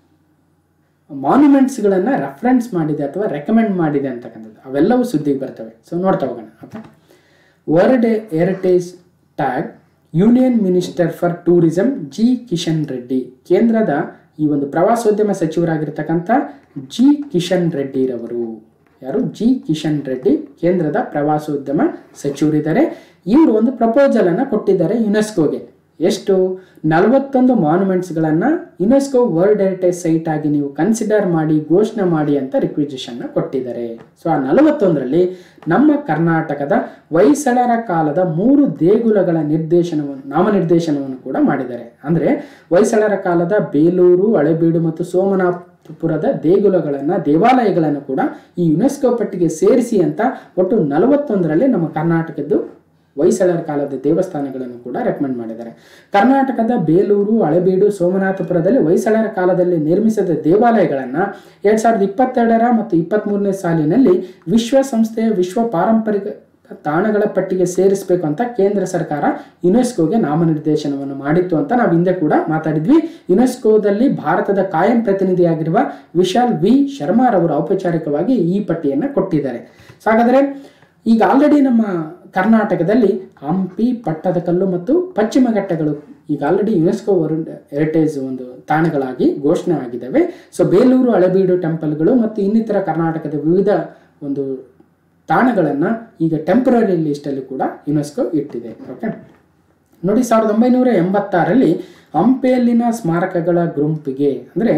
ಮಾನ್ಯುಮೆಂಟ್ಸ್ಗಳನ್ನು ರೆಫರೆನ್ಸ್ ಮಾಡಿದೆ ಅಥವಾ ರೆಕಮೆಂಡ್ ಮಾಡಿದೆ ಅಂತಕ್ಕಂಥದ್ದು ಅವೆಲ್ಲವೂ ಸುದ್ದಿಗೆ ಬರ್ತವೆ ಸೊ ನೋಡ್ತಾ ಹೋಗೋಣ okay world heritage tag union minister for tourism G Kishan Reddy ಕೇಂದ್ರದ ಈ ಒಂದು ಪ್ರವಾಸೋದ್ಯಮ ಸಚಿವರಾಗಿರ್ತಕ್ಕಂಥ ಜಿ ಕಿಶನ್ ರೆಡ್ಡಿರವರು ಯಾರು ಜಿ ಕಿಶನ್ ರೆಡ್ಡಿ ಕೇಂದ್ರದ ಪ್ರವಾಸೋದ್ಯಮ ಸಚಿವರಿದ್ದಾರೆ ಇವರು ಒಂದು ಪ್ರಪೋಸಲ್ ಅನ್ನು ಕೊಟ್ಟಿದ್ದಾರೆ ಯುನೆಸ್ಕೋಗೆ ಎಷ್ಟು ನಲವತ್ತೊಂದು ಮಾನ್ಯುಮೆಂಟ್ಸ್ಗಳನ್ನು ಯುನೆಸ್ಕೋ ವರ್ಲ್ಡ್ ಹೆರಿಟೇಜ್ ಸೈಟ್ ಆಗಿ ನೀವು ಕನ್ಸಿಡರ್ ಮಾಡಿ ಘೋಷಣೆ ಮಾಡಿ ಅಂತ ರಿಕ್ವಿಸಿಷನ್ನ ಕೊಟ್ಟಿದ್ದಾರೆ ಸೊ ಆ ನಲವತ್ತೊಂದರಲ್ಲಿ ನಮ್ಮ ಕರ್ನಾಟಕದ ಹೊಯ್ಸಳರ ಕಾಲದ ಮೂರು ದೇಗುಲಗಳ ನಿರ್ದೇಶನವನ್ನು ನಾಮನಿರ್ದೇಶನವನ್ನು ಕೂಡ ಮಾಡಿದ್ದಾರೆ ಅಂದರೆ ಹೊಯ್ಸಳರ ಕಾಲದ ಬೇಲೂರು ಹಳೆಬೀಡು ಮತ್ತು ಸೋಮನಾಥಪುರದ ದೇಗುಲಗಳನ್ನು ದೇವಾಲಯಗಳನ್ನು ಕೂಡ ಈ ಯುನೆಸ್ಕೋ ಪಟ್ಟಿಗೆ ಸೇರಿಸಿ ಅಂತ ಒಟ್ಟು ನಲವತ್ತೊಂದರಲ್ಲಿ ನಮ್ಮ ಕರ್ನಾಟಕದ್ದು ಹೊಯ್ಸಳರ ಕಾಲದ ದೇವಸ್ಥಾನಗಳನ್ನು ಕೂಡ ರೆಕಮೆಂಡ್ ಮಾಡಿದ್ದಾರೆ ಕರ್ನಾಟಕದ ಬೇಲೂರು ಹಳೆಬೀಡು ಸೋಮನಾಥಪುರದಲ್ಲಿ ಹೊಯ್ಸಳರ ಕಾಲದಲ್ಲಿ ನಿರ್ಮಿಸಿದ ದೇವಾಲಯಗಳನ್ನು ಎರಡ್ ಸಾವಿರದ ಇಪ್ಪತ್ತೆರಡರ ಮತ್ತು ಇಪ್ಪತ್ತ್ಮೂರನೇ ಸಾಲಿನಲ್ಲಿ ವಿಶ್ವಸಂಸ್ಥೆಯ ವಿಶ್ವ ಪಾರಂಪರಿಕ ತಾಣಗಳ ಪಟ್ಟಿಗೆ ಸೇರಿಸಬೇಕು ಅಂತ ಕೇಂದ್ರ ಸರ್ಕಾರ ಯುನೆಸ್ಕೋಗೆ ನಾಮನಿರ್ದೇಶನವನ್ನು ಮಾಡಿತ್ತು ಅಂತ ನಾವು ಹಿಂದೆ ಕೂಡ ಮಾತಾಡಿದ್ವಿ ಯುನೆಸ್ಕೋದಲ್ಲಿ ಭಾರತದ ಕಾಯಂ ಪ್ರತಿನಿಧಿಯಾಗಿರುವ ವಿಶಾಲ್ ವಿ ಶರ್ಮಾರವರು ಔಪಚಾರಿಕವಾಗಿ ಈ ಪಟ್ಟಿಯನ್ನು ಕೊಟ್ಟಿದ್ದಾರೆ ಸೊ ಹಾಗಾದರೆ ಈಗ ಆಲ್ರೆಡಿ ನಮ್ಮ ಕರ್ನಾಟಕದಲ್ಲಿ ಹಂಪಿ ಪಟ್ಟದಕಲ್ಲು ಮತ್ತು ಪಶ್ಚಿಮ ಘಟ್ಟಗಳು ಈಗ ಆಲ್ರೆಡಿ ಯುನೆಸ್ಕೋ ವರ್ಲ್ಡ್ ಹೆರಿಟೇಜ್ ಒಂದು ತಾಣಗಳಾಗಿ ಘೋಷಣೆ ಆಗಿದ್ದಾವೆ ಸೊ ಬೇಲೂರು ಹಳೆಬೀಡು ಟೆಂಪಲ್ಗಳು ಮತ್ತು ಇನ್ನಿತರ ಕರ್ನಾಟಕದ ವಿವಿಧ ಒಂದು ತಾಣಗಳನ್ನು ಈಗ ಟೆಂಪರರಿ ಲಿಸ್ಟಲ್ಲಿ ಕೂಡ ಯುನೆಸ್ಕೋ ಇಟ್ಟಿದೆ ಓಕೆ ನೋಡಿ ಸಾವಿರದ ಒಂಬೈನೂರ ಎಂಬತ್ತಾರರಲ್ಲಿ ಹಂಪಿಯಲ್ಲಿನ ಸ್ಮಾರಕಗಳ ಗುಂಪಿಗೆ ಅಂದರೆ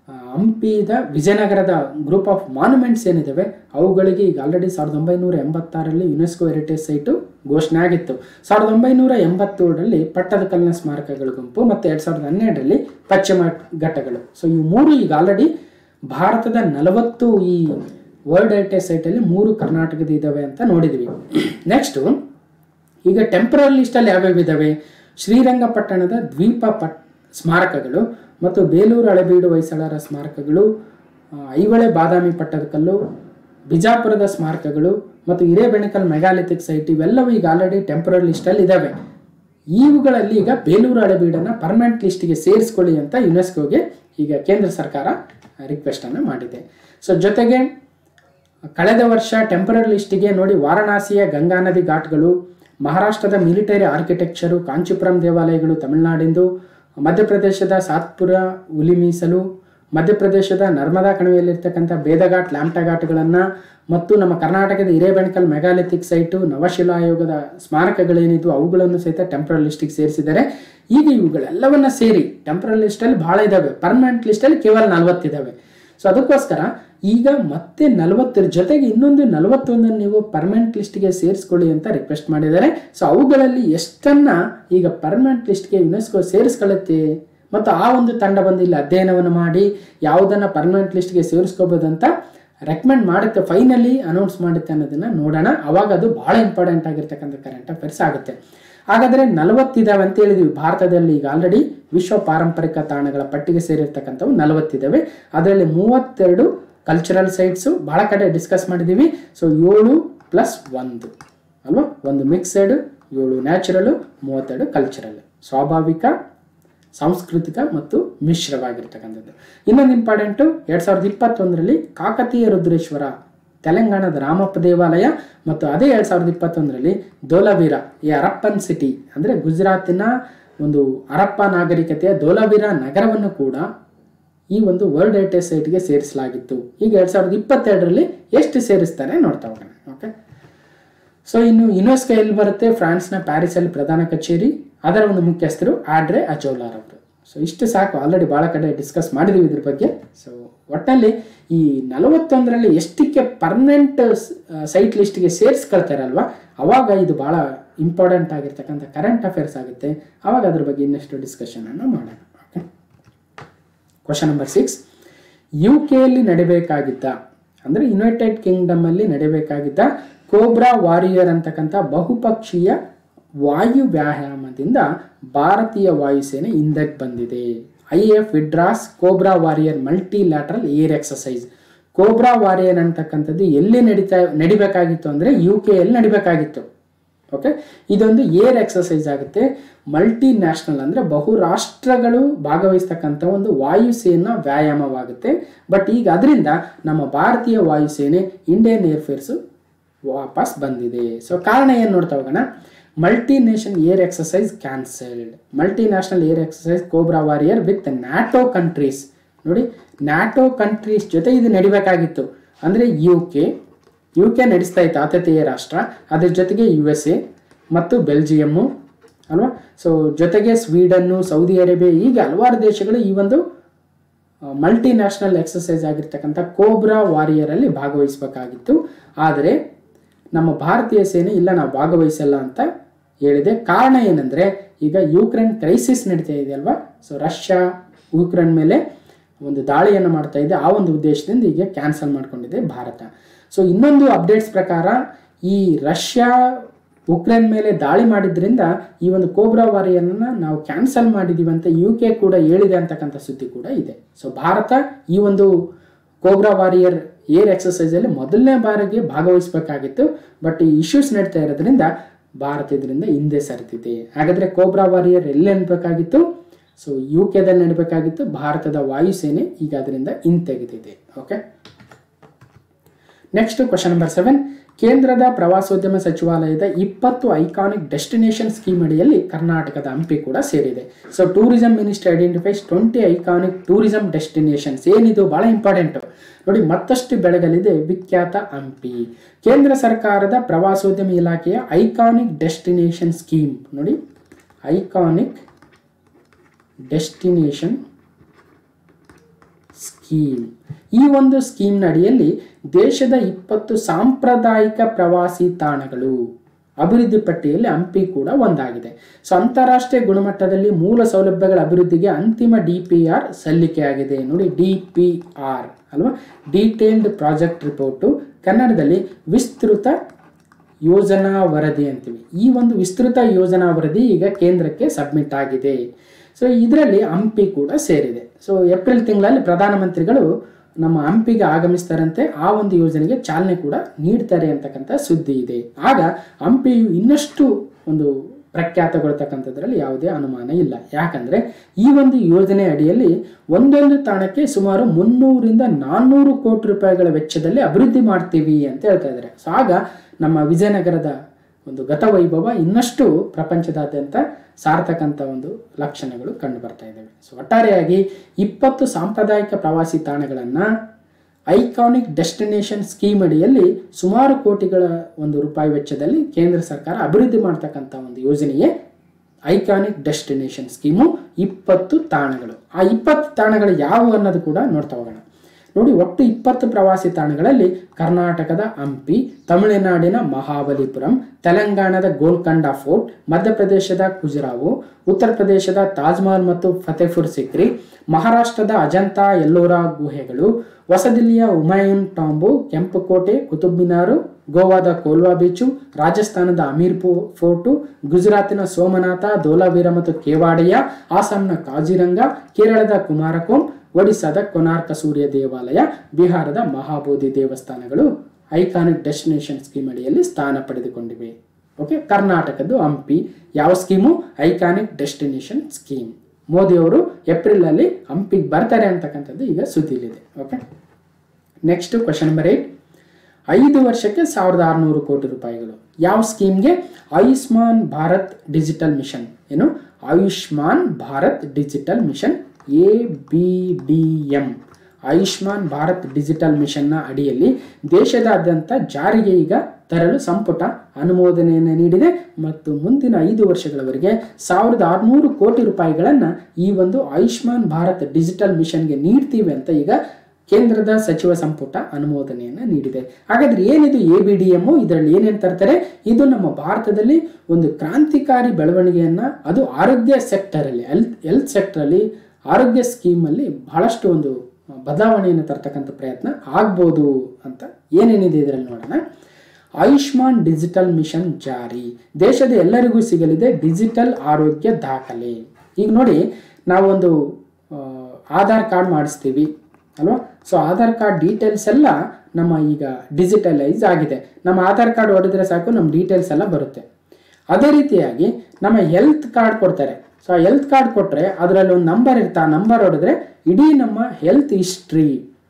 ಹಂಪಿದ ವಿಜಯನಗರದ ಗ್ರೂಪ್ ಆಫ್ ಮಾನ್ಯುಮೆಂಟ್ಸ್ ಏನಿದ್ದಾವೆ ಅವುಗಳಿಗೆ ಈಗ ಆಲ್ರೆಡಿ ಸಾವಿರದ ಒಂಬೈನೂರ ಎಂಬತ್ತಾರರಲ್ಲಿ ಯುನೆಸ್ಕೋ ಹೆರಿಟೇಜ್ ಸೈಟು ಘೋಷಣೆ ಆಗಿತ್ತು ಸಾವಿರದ ಒಂಬೈನೂರ ಎಂಬತ್ತೇಳರಲ್ಲಿ ಪಟ್ಟದಕಲ್ಲಿನ ಸ್ಮಾರಕಗಳ ಗುಂಪು ಮತ್ತು ಎರಡು ಸಾವಿರದ ಹನ್ನೆರಡರಲ್ಲಿ ಪಶ್ಚಿಮ ಘಟ್ಟಗಳು ಸೊ ಈ ಮೂರು ಈಗ ಆಲ್ರೆಡಿ ಭಾರತದ ನಲವತ್ತು ಈ ವರ್ಲ್ಡ್ ಹೆರಿಟೇಜ್ ಸೈಟಲ್ಲಿ ಮೂರು ಕರ್ನಾಟಕದ ಇದ್ದಾವೆ ಅಂತ ನೋಡಿದ್ವಿ ನೆಕ್ಸ್ಟು ಈಗ ಟೆಂಪರರಿ ಲಿಸ್ಟಲ್ಲಿ ಯಾವ್ಯಾವ ಇದ್ದಾವೆ ಶ್ರೀರಂಗಪಟ್ಟಣದ ದ್ವೀಪ ಪಟ್ ಸ್ಮಾರಕಗಳು ಮತ್ತು ಬೇಲೂರು ಹಳೆಬೀಡು ಹೊಯ್ಸಳರ ಸ್ಮಾರಕಗಳು ಆ, ಐಹೊಳೆ ಬಾದಾಮಿ ಪಟ್ಟದಕಲ್ಲು ಬಿಜಾಪುರದ ಸ್ಮಾರಕಗಳು ಮತ್ತು ಹಿರೇಬೆಣಕಲ್ ಮೆಗಾಲಿಥಿಕ್ ಸೈಟ್ ಇವೆಲ್ಲವೂ ಈಗ ಆಲ್ರೆಡಿ ಟೆಂಪರರಿ ಲಿಸ್ಟಲ್ಲಿ ಇದ್ದಾವೆ ಇವುಗಳಲ್ಲಿ ಈಗ ಬೇಲೂರು ಹಳೆಬೀಡನ್ನು ಪರ್ಮನೆಂಟ್ ಲಿಸ್ಟಿಗೆ ಸೇರಿಸ್ಕೊಳ್ಳಿ ಅಂತ ಯುನೆಸ್ಕೋಗೆ ಈಗ ಕೇಂದ್ರ ಸರ್ಕಾರ ರಿಕ್ವೆಸ್ಟನ್ನು ಮಾಡಿದೆ ಸೊ ಜೊತೆಗೆ ಕಳೆದ ವರ್ಷ ಟೆಂಪರರಿ ಲಿಸ್ಟಿಗೆ ನೋಡಿ ವಾರಣಾಸಿಯ ಗಂಗಾ ನದಿ ಘಾಟ್ಗಳು ಮಹಾರಾಷ್ಟ್ರದ ಮಿಲಿಟರಿ ಆರ್ಕಿಟೆಕ್ಚರು ಕಾಂಚೀಪುರಂ ದೇವಾಲಯಗಳು ತಮಿಳುನಾಡಿಂದು ಮಧ್ಯಪ್ರದೇಶದ ಸಾತ್ಪುರ ಹುಲಿ ಮೀಸಲು ಮಧ್ಯಪ್ರದೇಶದ ನರ್ಮದಾ ಕಣಿವೆಯಲ್ಲಿರ್ತಕ್ಕಂಥ ಬೇದಘಾಟ್ ಲ್ಯಾಂಪ್ಟಾ ಘಾಟ್ಗಳನ್ನು ಮತ್ತು ನಮ್ಮ ಕರ್ನಾಟಕದ ಹಿರೇಬೆಣಕಲ್ ಮೆಗಾಲಿಥಿಕ್ ಸೈಟು ನವಶಿಲಾಯೋಗದ ಸ್ಮಾರಕಗಳೇನಿದ್ದು ಅವುಗಳನ್ನು ಸಹಿತ ಟೆಂಪರಲ್ ಲಿಸ್ಟಿಗೆ ಸೇರಿಸಿದ್ದಾರೆ ಈಗ ಇವುಗಳೆಲ್ಲವನ್ನ ಸೇರಿ ಟೆಂಪರಲ್ ಲಿಸ್ಟಲ್ಲಿ ಭಾಳ ಇದ್ದಾವೆ ಪರ್ಮನೆಂಟ್ ಲಿಸ್ಟಲ್ಲಿ ಕೇವಲ ನಲವತ್ತಿದ್ದಾವೆ ಸೊ ಅದಕ್ಕೋಸ್ಕರ ಈಗ ಮತ್ತೆ ನಲವತ್ತರ ಜೊತೆಗೆ ಇನ್ನೊಂದು ನಲವತ್ತೊಂದನ್ನು ನೀವು ಪರ್ಮನೆಂಟ್ ಲಿಸ್ಟ್ಗೆ ಸೇರಿಸ್ಕೊಳ್ಳಿ ಅಂತ ರಿಕ್ವೆಸ್ಟ್ ಮಾಡಿದ್ದಾರೆ ಸೊ ಅವುಗಳಲ್ಲಿ ಎಷ್ಟನ್ನ ಈಗ ಪರ್ಮನೆಂಟ್ ಲಿಸ್ಟ್ಗೆ ಯುನೆಸ್ಕೋ ಸೇರಿಸ್ಕೊಳ್ಳುತ್ತೆ ಮತ್ತು ಆ ಒಂದು ತಂಡ ಬಂದು ಇಲ್ಲಿ ಅಧ್ಯಯನವನ್ನು ಮಾಡಿ ಯಾವುದನ್ನು ಪರ್ಮನೆಂಟ್ ಲಿಸ್ಟ್ಗೆ ಸೇರಿಸ್ಕೋಬೋದು ಅಂತ ರೆಕಮೆಂಡ್ ಮಾಡುತ್ತೆ ಫೈನಲಿ ಅನೌನ್ಸ್ ಮಾಡುತ್ತೆ ಅನ್ನೋದನ್ನ ನೋಡೋಣ ಅವಾಗ ಅದು ಬಹಳ ಇಂಪಾರ್ಟೆಂಟ್ ಆಗಿರ್ತಕ್ಕಂಥ ಕರೆಂಟ್ ಅಫೇರ್ಸ್ ಆಗುತ್ತೆ ಹಾಗಾದರೆ ನಲವತ್ತಿದಾವೆ ಅಂತ ಹೇಳಿದ್ವಿ ಭಾರತದಲ್ಲಿ ಈಗ ಆಲ್ರೆಡಿ ವಿಶ್ವ ಪಾರಂಪರಿಕ ತಾಣಗಳ ಪಟ್ಟಿಗೆ ಸೇರಿರ್ತಕ್ಕಂಥವು ನಲವತ್ತಿದ್ದಾವೆ ಅದರಲ್ಲಿ ಮೂವತ್ತೆರಡು ಕಲ್ಚರಲ್ ಸೈಟ್ಸು ಬಹಳ ಕಡೆ ಡಿಸ್ಕಸ್ ಮಾಡಿದ್ದೀವಿ ಸೊ ಏಳು ಪ್ಲಸ್ ಒಂದು ಅಲ್ವಾ ಒಂದು ಮಿಕ್ಸೆಡ್ ಏಳು ನ್ಯಾಚುರಲು ಮೂವತ್ತೆರಡು ಕಲ್ಚರಲ್ ಸ್ವಾಭಾವಿಕ ಸಾಂಸ್ಕೃತಿಕ ಮತ್ತು ಮಿಶ್ರವಾಗಿರ್ತಕ್ಕಂಥದ್ದು ಇನ್ನೊಂದು ಇಂಪಾರ್ಟೆಂಟು ಎರಡು ಸಾವಿರದ ಇಪ್ಪತ್ತೊಂದರಲ್ಲಿ ಕಾಕತೀಯ ರುದ್ರೇಶ್ವರ ತೆಲಂಗಾಣದ ರಾಮಪ್ಪ ದೇವಾಲಯ ಮತ್ತು ಅದೇ ಎರಡು ಸಾವಿರದ ಇಪ್ಪತ್ತೊಂದರಲ್ಲಿ ಧೋಲವೀರ ಈ ಹರಪ್ಪನ್ ಸಿಟಿ ಅಂದರೆ ಗುಜರಾತಿನ ಒಂದು ಹರಪ್ಪ ನಾಗರಿಕತೆಯ ಧೋಲವೀರ ನಗರವನ್ನು ಕೂಡ ಈ ಒಂದು ವರ್ಲ್ಡ್ ಹೆರಿಟೇಜ್ ಸೈಟ್ಗೆ ಸೇರಿಸಲಾಗಿತ್ತು ಈಗ ಎರಡು ಸಾವಿರದ ಇಪ್ಪತ್ತೆರಡರಲ್ಲಿ ಎಷ್ಟು ಸೇರಿಸ್ತಾರೆ ನೋಡ್ತಾ ಹೋಗೋಣ ಓಕೆ ಸೊ ಇನ್ನು ಯುನೆಸ್ಕೋ ಎಲ್ಲಿ ಬರುತ್ತೆ ಫ್ರಾನ್ಸ್ನ ಪ್ಯಾರಿಸಲ್ಲಿ ಪ್ರಧಾನ ಕಚೇರಿ ಅದರ ಒಂದು ಮುಖ್ಯಸ್ಥರು ಆಡ್ರೆ ಅಜೋಲಾರ್ ಅವರು ಸೊ ಇಷ್ಟು ಸಾಕು ಆಲ್ರೆಡಿ ಭಾಳ ಕಡೆ ಡಿಸ್ಕಸ್ ಮಾಡಿದ್ದೀವಿ ಇದ್ರ ಬಗ್ಗೆ ಸೊ ಒಟ್ಟಲ್ಲಿ ಈ ನಲವತ್ತೊಂದರಲ್ಲಿ ಎಷ್ಟಕ್ಕೆ ಪರ್ಮನೆಂಟ್ ಸೈಟ್ ಲಿಸ್ಟ್ಗೆ ಸೇರಿಸ್ಕೊಳ್ತಾರಲ್ವ ಅವಾಗ ಇದು ಭಾಳ ಇಂಪಾರ್ಟೆಂಟ್ ಆಗಿರ್ತಕ್ಕಂಥ ಕರೆಂಟ್ ಅಫೇರ್ಸ್ ಆಗುತ್ತೆ ಅವಾಗ ಅದ್ರ ಬಗ್ಗೆ ಇನ್ನಷ್ಟು ಡಿಸ್ಕಷನನ್ನು ಮಾಡೋಣ okay question number six U ಕೆಯಲ್ಲಿ ನಡಿಬೇಕಾಗಿದ್ದ ಅಂದರೆ ಯುನೈಟೆಡ್ ಕಿಂಗ್ಡಮಲ್ಲಿ ನಡಿಬೇಕಾಗಿದ್ದ ಕೋಬ್ರಾ ವಾರಿಯರ್ ಅಂತಕ್ಕಂಥ ಬಹುಪಕ್ಷೀಯ ವಾಯು ವ್ಯಾಯಾಮದಿಂದ ಭಾರತೀಯ ವಾಯುಸೇನೆ ಹಿಂದಕ್ಕೆ ಬಂದಿದೆ I F withdraws cobra warrior multilateral air exercise cobra warrior ಅಂತಕ್ಕಂಥದ್ದು ಎಲ್ಲಿ ನಡೀತಾ ನಡಿಬೇಕಾಗಿತ್ತು ಅಂದರೆ ಯು ಕೆಯಲ್ಲಿ ನಡಿಬೇಕಾಗಿತ್ತು ಓಕೆ ಇದೊಂದು ಏರ್ ಎಕ್ಸಸೈಸ್ ಆಗುತ್ತೆ ಮಲ್ಟಿ ನ್ಯಾಷನಲ್ ಅಂದರೆ ಬಹು ರಾಷ್ಟ್ರಗಳು ಭಾಗವಹಿಸ್ತಕ್ಕಂಥ ಒಂದು ವಾಯುಸೇನಾ ವ್ಯಾಯಾಮವಾಗುತ್ತೆ ಬಟ್ ಈಗ ಅದರಿಂದ ನಮ್ಮ ಭಾರತೀಯ ವಾಯುಸೇನೆ ಇಂಡಿಯನ್ ಏರ್ಫೇರ್ಸು ವಾಪಸ್ ಬಂದಿದೆ ಸೊ ಕಾರಣ ಏನು ನೋಡ್ತಾ ಹೋಗೋಣ multi nation air exercise cancelled multinational air exercise cobra warrior with NATO countries ನೋಡಿ ನ್ಯಾಟೋ ಕಂಟ್ರೀಸ್ ಜೊತೆ ಇದು ನಡಿಬೇಕಾಗಿತ್ತು ಅಂದರೆ ಯು ಕೆ ಯು ಕೆ ನಡೆಸ್ತಾ ಇತ್ತು ಆತಿಥೇಯ ರಾಷ್ಟ್ರ ಅದ್ರ ಜೊತೆಗೆ ಯು ಎಸ್ ಎ ಮತ್ತು ಬೆಲ್ಜಿಯಮ್ಮು ಅಲ್ವಾ ಸೊ ಜೊತೆಗೆ ಸ್ವೀಡನ್ನು ಸೌದಿ ಅರೇಬಿಯಾ ಹೀಗೆ ಹಲವಾರು ದೇಶಗಳು ಈ ಒಂದು ಮಲ್ಟಿ ನ್ಯಾಷನಲ್ ಎಕ್ಸಸೈಸ್ ಆಗಿರ್ತಕ್ಕಂಥ ಕೋಬ್ರಾ ವಾರಿಯರ್ ಅಲ್ಲಿ ಭಾಗವಹಿಸಬೇಕಾಗಿತ್ತು ಆದರೆ ನಮ್ಮ ಭಾರತೀಯ ಸೇನೆ ಇಲ್ಲ ನಾವು ಭಾಗವಹಿಸಲ್ಲ ಅಂತ ಹೇಳಿದೆ ಕಾರಣ ಏನಂದ್ರೆ ಈಗ ಯುಕ್ರೇನ್ ಕ್ರೈಸಿಸ್ ನಡೀತಾ ಇದೆ ಅಲ್ವಾ ಸೊ ರಷ್ಯಾ ಯುಕ್ರೇನ್ ಮೇಲೆ ಒಂದು ದಾಳಿಯನ್ನು ಮಾಡ್ತಾ ಇದೆ ಆ ಒಂದು ಉದ್ದೇಶದಿಂದ ಈಗ ಕ್ಯಾನ್ಸಲ್ ಮಾಡ್ಕೊಂಡಿದೆ ಭಾರತ ಸೊ ಇನ್ನೊಂದು ಅಪ್ಡೇಟ್ಸ್ ಪ್ರಕಾರ ಈ ರಷ್ಯಾ ಉಕ್ರೇನ್ ಮೇಲೆ ದಾಳಿ ಮಾಡಿದ್ರಿಂದ ಈ ಒಂದು ಕೋಬ್ರಾ ವಾರಿಯನ್ನ ನಾವು ಕ್ಯಾನ್ಸಲ್ ಮಾಡಿದೀವಿ ಅಂತ ಯು ಕೆ ಕೂಡ ಹೇಳಿದೆ ಅಂತಕ್ಕಂಥ ಸುದ್ದಿ ಕೂಡ ಇದೆ ಸೊ ಭಾರತ ಈ ಒಂದು ಕೋಬ್ರಾ ವಾರಿಯರ್ ಏರ್ ಎಕ್ಸಸೈಸ್ ಅಲ್ಲಿ ಮೊದಲನೇ ಬಾರಿಗೆ ಭಾಗವಹಿಸಬೇಕಾಗಿತ್ತು ಬಟ್ ಈ ಇಶ್ಯೂಸ್ ನಡೀತಾ ಇರೋದ್ರಿಂದ ಭಾರತ ಇದರಿಂದ ಹಿಂದೆ ಸರಿತಿದೆ ಹಾಗಾದ್ರೆ ಕೋಬ್ರಾ ವಾರಿಯರ್ ಎಲ್ಲಿ ನಡಬೇಕಾಗಿತ್ತು ಸೊ ಯು ಕೆದಲ್ಲಿ ನಡಬೇಕಾಗಿತ್ತು ಭಾರತದ ವಾಯುಸೇನೆ ಈಗ ಅದರಿಂದ ಹಿಂತೆಗೆದಿದೆ okay next question number seven ಕೇಂದ್ರದ ಪ್ರವಾಸೋದ್ಯಮ ಸಚಿವಾಲಯದ ಇಪ್ಪತ್ತು ಐಕಾನಿಕ್ ಡೆಸ್ಟಿನೇಷನ್ ಸ್ಕೀಮ್ ಅಡಿಯಲ್ಲಿ ಕರ್ನಾಟಕದ ಹಂಪಿ ಕೂಡ ಸೇರಿದೆ so tourism minister identifies twenty iconic tourism destinations ಏನಿದು ಬಹಳ ಇಂಪಾರ್ಟೆಂಟ್ ನೋಡಿ ಮತ್ತಷ್ಟು ಬೆಳಗಲಿದೆ ವಿಖ್ಯಾತ ಹಂಪಿ ಕೇಂದ್ರ ಸರ್ಕಾರದ ಪ್ರವಾಸೋದ್ಯಮ ಇಲಾಖೆಯ ಐಕಾನಿಕ್ ಡೆಸ್ಟಿನೇಷನ್ ಸ್ಕೀಮ್ ನೋಡಿ ಐಕಾನಿಕ್ ಡೆಸ್ಟಿನೇಷನ್ ಸ್ಕೀಮ್ ಈ ಒಂದು ಸ್ಕೀಮ್ನ ಅಡಿಯಲ್ಲಿ ದೇಶದ ಇಪ್ಪತ್ತು ಸಾಂಪ್ರದಾಯಿಕ ಪ್ರವಾಸಿ ತಾಣಗಳು ಅಭಿವೃದ್ಧಿ ಪಟ್ಟಿಯಲ್ಲಿ ಹಂಪಿ ಕೂಡ ಒಂದಾಗಿದೆ ಸೊ ಅಂತಾರಾಷ್ಟ್ರೀಯ ಗುಣಮಟ್ಟದಲ್ಲಿ ಮೂಲ ಸೌಲಭ್ಯಗಳ ಅಭಿವೃದ್ಧಿಗೆ ಅಂತಿಮ ಡಿ ಪಿ ಆರ್ ಸಲ್ಲಿಕೆಯಾಗಿದೆ ನೋಡಿ ಡಿ ಪಿ ಆರ್ ಅಲ್ವಾ ಡೀಟೇಲ್ಡ್ ಪ್ರಾಜೆಕ್ಟ್ ರಿಪೋರ್ಟು ಕನ್ನಡದಲ್ಲಿ ವಿಸ್ತೃತ ಯೋಜನಾ ವರದಿ ಅಂತೀವಿ ಈ ಒಂದು ವಿಸ್ತೃತ ಯೋಜನಾ ವರದಿ ಈಗ ಕೇಂದ್ರಕ್ಕೆ ಸಬ್ಮಿಟ್ ಆಗಿದೆ ಸೊ ಇದರಲ್ಲಿ ಹಂಪಿ ಕೂಡ ಸೇರಿದೆ ಸೊ ಏಪ್ರಿಲ್ ತಿಂಗಳಲ್ಲಿ ಪ್ರಧಾನಮಂತ್ರಿಗಳು ನಮ್ಮ ಹಂಪಿಗೆ ಆಗಮಿಸ್ತಾರಂತೆ ಆ ಒಂದು ಯೋಜನೆಗೆ ಚಾಲನೆ ಕೂಡ ನೀಡ್ತಾರೆ ಅಂತಕ್ಕಂಥ ಸುದ್ದಿ ಇದೆ ಆಗ ಹಂಪಿಯು ಇನ್ನಷ್ಟು ಒಂದು ಪ್ರಖ್ಯಾತಗೊಳ್ತಕ್ಕಂಥದ್ರಲ್ಲಿ ಯಾವುದೇ ಅನುಮಾನ ಇಲ್ಲ ಯಾಕಂದ್ರೆ ಈ ಒಂದು ಯೋಜನೆ ಅಡಿಯಲ್ಲಿ ಒಂದೊಂದು ತಾಣಕ್ಕೆ ಸುಮಾರು ಮುನ್ನೂರಿಂದ ನಾನ್ನೂರು ಕೋಟಿ ರೂಪಾಯಿಗಳ ವೆಚ್ಚದಲ್ಲಿ ಅಭಿವೃದ್ಧಿ ಮಾಡ್ತೀವಿ ಅಂತ ಹೇಳ್ತಾ ಇದ್ದಾರೆ ಸೊ ಆಗ ನಮ್ಮ ವಿಜಯನಗರದ ಒಂದು ಗತವೈಭವ ಇನ್ನಷ್ಟು ಪ್ರಪಂಚದಾದ್ಯಂತ ಸಾರ್ತಕ್ಕಂಥ ಒಂದು ಲಕ್ಷಣಗಳು ಕಂಡು ಬರ್ತಾ ಇದ್ದಾವೆ ಸೊ ಒಟ್ಟಾರೆಯಾಗಿ ಇಪ್ಪತ್ತು ಸಾಂಪ್ರದಾಯಿಕ ಪ್ರವಾಸಿ ತಾಣಗಳನ್ನು ಐಕಾನಿಕ್ ಡೆಸ್ಟಿನೇಷನ್ ಸ್ಕೀಮ್ ಅಡಿಯಲ್ಲಿ ಸುಮಾರು ಕೋಟಿಗಳ ಒಂದು ರೂಪಾಯಿ ವೆಚ್ಚದಲ್ಲಿ ಕೇಂದ್ರ ಸರ್ಕಾರ ಅಭಿವೃದ್ಧಿ ಮಾಡ್ತಕ್ಕಂಥ ಒಂದು ಯೋಜನೆಯೇ ಐಕಾನಿಕ್ ಡೆಸ್ಟಿನೇಷನ್ ಸ್ಕೀಮು ಇಪ್ಪತ್ತು ತಾಣಗಳು ಆ ಇಪ್ಪತ್ತು ತಾಣಗಳು ಯಾವುವು ಅನ್ನೋದು ಕೂಡ ನೋಡ್ತಾ ಹೋಗೋಣ ನೋಡಿ ಒಟ್ಟು ಇಪ್ಪತ್ತು ಪ್ರವಾಸಿ ತಾಣಗಳಲ್ಲಿ ಕರ್ನಾಟಕದ ಹಂಪಿ ತಮಿಳುನಾಡಿನ ಮಹಾಬಲಿಪುರಂ ತೆಲಂಗಾಣದ ಗೋಲ್ಕಂಡ ಫೋರ್ಟ್ ಮಧ್ಯಪ್ರದೇಶದ ಖುಜುರಾವು ಉತ್ತರ ಪ್ರದೇಶದ ತಾಜ್ಮಹಲ್ ಮತ್ತು ಫತೇಪುರ್ ಸಿಕ್ರಿ ಮಹಾರಾಷ್ಟ್ರದ ಅಜಂತಾ ಎಲ್ಲೋರಾ ಗುಹೆಗಳು ಹೊಸದಿಲ್ಲಿಯ ಹುಮಾಯೂನ್ ಟಾಂಬು ಕೆಂಪುಕೋಟೆ ಕುತುಬ್ ಮಿನಾರು ಗೋವಾದ ಕೋಲ್ವಾ ಬೀಚು ರಾಜಸ್ಥಾನದ ಅಮೀರ್ ಫೋರ್ಟು ಗುಜರಾತಿನ ಸೋಮನಾಥ ಧೋಲಾವೀರ ಮತ್ತು ಕೇವಾಡಿಯ ಆಸಾಂನ ಕಾಜಿರಂಗ ಕೇರಳದ ಕುಮಾರಕೋಮ್ ಒಡಿಸ್ಸಾದ ಕೊನಾರ್ಕ ಸೂರ್ಯ ದೇವಾಲಯ ಬಿಹಾರದ ಮಹಾಬೋಧಿ ದೇವಸ್ಥಾನಗಳು ಐಕಾನಿಕ್ ಡೆಸ್ಟಿನೇಷನ್ ಸ್ಕೀಮ್ ಅಡಿಯಲ್ಲಿ ಸ್ಥಾನ ಪಡೆದುಕೊಂಡಿವೆ ಓಕೆ ಕರ್ನಾಟಕದ್ದು ಹಂಪಿ ಯಾವ scheme iconic destination scheme Modi ಅವರು ಏಪ್ರಿಲ್ ಅಲ್ಲಿ ಹಂಪಿಗೆ ಬರ್ತಾರೆ ಅಂತಕ್ಕಂಥದ್ದು ಈಗ ಸುದ್ದಿಲಿದೆ okay next question number eight ಐದು ವರ್ಷಕ್ಕೆ ಸಾವಿರದ ಆರುನೂರು ಕೋಟಿ ರೂಪಾಯಿಗಳು ಯಾವ ಸ್ಕೀಮ್ಗೆ ಆಯುಷ್ಮಾನ್ ಭಾರತ್ ಡಿಜಿಟಲ್ ಮಿಷನ್ ಏನು Ayushman Bharat digital mission A B D M Ayushman Bharat digital ಮಿಷನ್ನ ಅಡಿಯಲ್ಲಿ ದೇಶದಾದ್ಯಂತ ಜಾರಿಗೆ ಈಗ ತರಲು ಸಂಪುಟ ಅನುಮೋದನೆಯನ್ನು ನೀಡಿದೆ ಮತ್ತು ಮುಂದಿನ ಐದು ವರ್ಷಗಳವರೆಗೆ ಸಾವಿರದ ಆರುನೂರು ಕೋಟಿ ರೂಪಾಯಿಗಳನ್ನು ಈ ಒಂದು ಆಯುಷ್ಮಾನ್ ಭಾರತ್ ಡಿಜಿಟಲ್ ಮಿಷನ್ಗೆ ನೀಡ್ತೀವಿ ಅಂತ ಈಗ ಕೇಂದ್ರದ ಸಚಿವ ಸಂಪುಟ ಅನುಮೋದನೆಯನ್ನು ನೀಡಿದೆ ಹಾಗಾದ್ರೆ ಏನಿದು ಎ ಬಿ ಡಿ ಎಮ್ಮು ಇದರಲ್ಲಿ ಏನೇನು ತರ್ತಾರೆ ಇದು ನಮ್ಮ ಭಾರತದಲ್ಲಿ ಒಂದು ಕ್ರಾಂತಿಕಾರಿ ಬೆಳವಣಿಗೆಯನ್ನ ಅದು ಆರೋಗ್ಯ ಸೆಕ್ಟರಲ್ಲಿ ಹೆಲ್ತ್ ಹೆಲ್ತ್ ಸೆಕ್ಟರಲ್ಲಿ ಆರೋಗ್ಯ ಸ್ಕೀಮಲ್ಲಿ ಬಹಳಷ್ಟು ಒಂದು ಬದಲಾವಣೆಯನ್ನು ತರ್ತಕ್ಕಂಥ ಪ್ರಯತ್ನ ಆಗ್ಬೋದು ಅಂತ ಏನೇನಿದೆ ಇದರಲ್ಲಿ ನೋಡೋಣ ಆಯುಷ್ಮಾನ್ ಡಿಜಿಟಲ್ ಮಿಷನ್ ಜಾರಿ ದೇಶದ ಎಲ್ಲರಿಗೂ ಸಿಗಲಿದೆ ಡಿಜಿಟಲ್ ಆರೋಗ್ಯ ದಾಖಲೆ ಈಗ ನೋಡಿ ನಾವೊಂದು ಆ, ಆಧಾರ್ ಕಾರ್ಡ್ ಮಾಡಿಸ್ತೀವಿ ಅಲ್ವಾ ಸೊ ಆಧಾರ್ ಕಾರ್ಡ್ ಡೀಟೇಲ್ಸ್ ಎಲ್ಲ ನಮ್ಮ ಈಗ ಡಿಜಿಟಲೈಸ್ ಆಗಿದೆ ನಮ್ಮ ಆಧಾರ್ ಕಾರ್ಡ್ ಹೊಡೆದ್ರೆ ಸಾಕು ನಮ್ಮ ಡೀಟೇಲ್ಸ್ ಎಲ್ಲ ಬರುತ್ತೆ ಅದೇ ರೀತಿಯಾಗಿ ನಮ್ಮ ಹೆಲ್ತ್ ಕಾರ್ಡ್ ಕೊಡ್ತಾರೆ ಸೊ ಆ ಹೆಲ್ತ್ ಕಾರ್ಡ್ ಕೊಟ್ಟರೆ ಅದರಲ್ಲಿ ಒಂದು ನಂಬರ್ ಇರುತ್ತೆ ಆ ನಂಬರ್ ಹೊಡೆದ್ರೆ ಇಡೀ ನಮ್ಮ ಹೆಲ್ತ್ ಹಿಸ್ಟ್ರಿ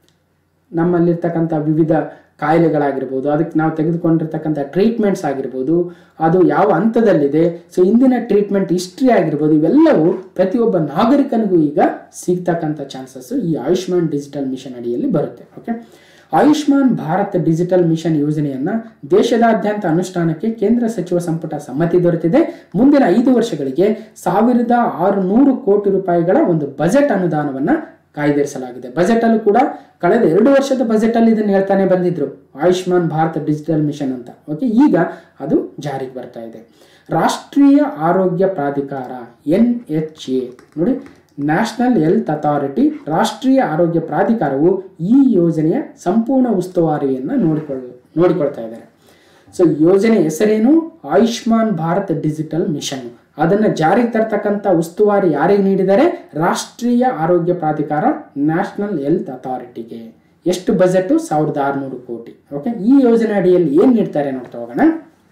ನಮ್ಮಲ್ಲಿರ್ತಕ್ಕಂಥ ವಿವಿಧ ಕಾಯಿಲೆಗಳಾಗಿರ್ಬೋದು ಅದಕ್ಕೆ ನಾವು ತೆಗೆದುಕೊಂಡಿರ್ತಕ್ಕಂಥ ಟ್ರೀಟ್ಮೆಂಟ್ಸ್ ಆಗಿರ್ಬೋದು ಅದು ಯಾವ ಹಂತದಲ್ಲಿದೆ ಸೊ ಇಂದಿನ ಟ್ರೀಟ್ಮೆಂಟ್ ಹಿಸ್ಟ್ರಿ ಆಗಿರ್ಬೋದು ಇವೆಲ್ಲವೂ ಪ್ರತಿಯೊಬ್ಬ ನಾಗರಿಕನಿಗೂ ಈಗ ಸಿಗ್ತಕ್ಕಂಥ ಚಾನ್ಸಸ್ ಈ ಆಯುಷ್ಮಾನ್ ಡಿಜಿಟಲ್ ಮಿಷನ್ ಅಡಿಯಲ್ಲಿ ಬರುತ್ತೆ okay Ayushman Bharat digital mission ಯೋಜನೆಯನ್ನ ದೇಶದಾದ್ಯಂತ ಅನುಷ್ಠಾನಕ್ಕೆ ಕೇಂದ್ರ ಸಚಿವ ಸಂಪುಟ ಸಮ್ಮತಿ ದೊರೆತಿದೆ ಮುಂದಿನ ಐದು ವರ್ಷಗಳಿಗೆ ಸಾವಿರದ ಆರುನೂರು ಕೋಟಿ ರೂಪಾಯಿಗಳ ಒಂದು ಬಜೆಟ್ ಅನುದಾನವನ್ನ ಕಾಯ್ದಿರಿಸಲಾಗಿದೆ ಬಜೆಟ್ ಅಲ್ಲೂ ಕೂಡ ಕಳೆದ ಎರಡು ವರ್ಷದ ಬಜೆಟ್ ಅಲ್ಲಿ ಇದನ್ನ ಹೇಳ್ತಾನೆ ಬಂದಿದ್ರು ಆಯುಷ್ಮಾನ್ ಭಾರತ್ ಡಿಜಿಟಲ್ ಮಿಷನ್ ಅಂತ ಓಕೆ ಈಗ ಅದು ಜಾರಿಗೆ ಬರ್ತಾ ಇದೆ ರಾಷ್ಟ್ರೀಯ ಆರೋಗ್ಯ ಪ್ರಾಧಿಕಾರ ಎನ್ ಎಚ್ ಎ ನೋಡಿ ನ್ಯಾಷನಲ್ ಹೆಲ್ತ್ ಅಥಾರಿಟಿ ರಾಷ್ಟ್ರೀಯ ಆರೋಗ್ಯ ಪ್ರಾಧಿಕಾರವು ಈ ಯೋಜನೆಯ ಸಂಪೂರ್ಣ ಉಸ್ತುವಾರಿಯನ್ನು ನೋಡಿಕೊಳ್ಳ ನೋಡಿಕೊಳ್ತಾ ಇದ್ದಾರೆ ಸೊ ಯೋಜನೆ ಹೆಸರೇನು ಆಯುಷ್ಮಾನ್ ಭಾರತ್ ಡಿಜಿಟಲ್ ಮಿಷನ್ ಅದನ್ನು ಜಾರಿಗೆ ತರ್ತಕ್ಕಂಥ ಉಸ್ತುವಾರಿ ಯಾರಿಗೆ ನೀಡಿದ್ದಾರೆ ರಾಷ್ಟ್ರೀಯ ಆರೋಗ್ಯ ಪ್ರಾಧಿಕಾರ ನ್ಯಾಷನಲ್ ಹೆಲ್ತ್ ಅಥಾರಿಟಿಗೆ ಎಷ್ಟು ಬಜೆಟ್ ಸಾವಿರದ ಆರುನೂರು ಕೋಟಿ ಓಕೆ ಈ ಯೋಜನೆ ಅಡಿಯಲ್ಲಿ ಏನು ನೀಡ್ತಾರೆ ನೋಡ್ತಾ ಹೋಗೋಣ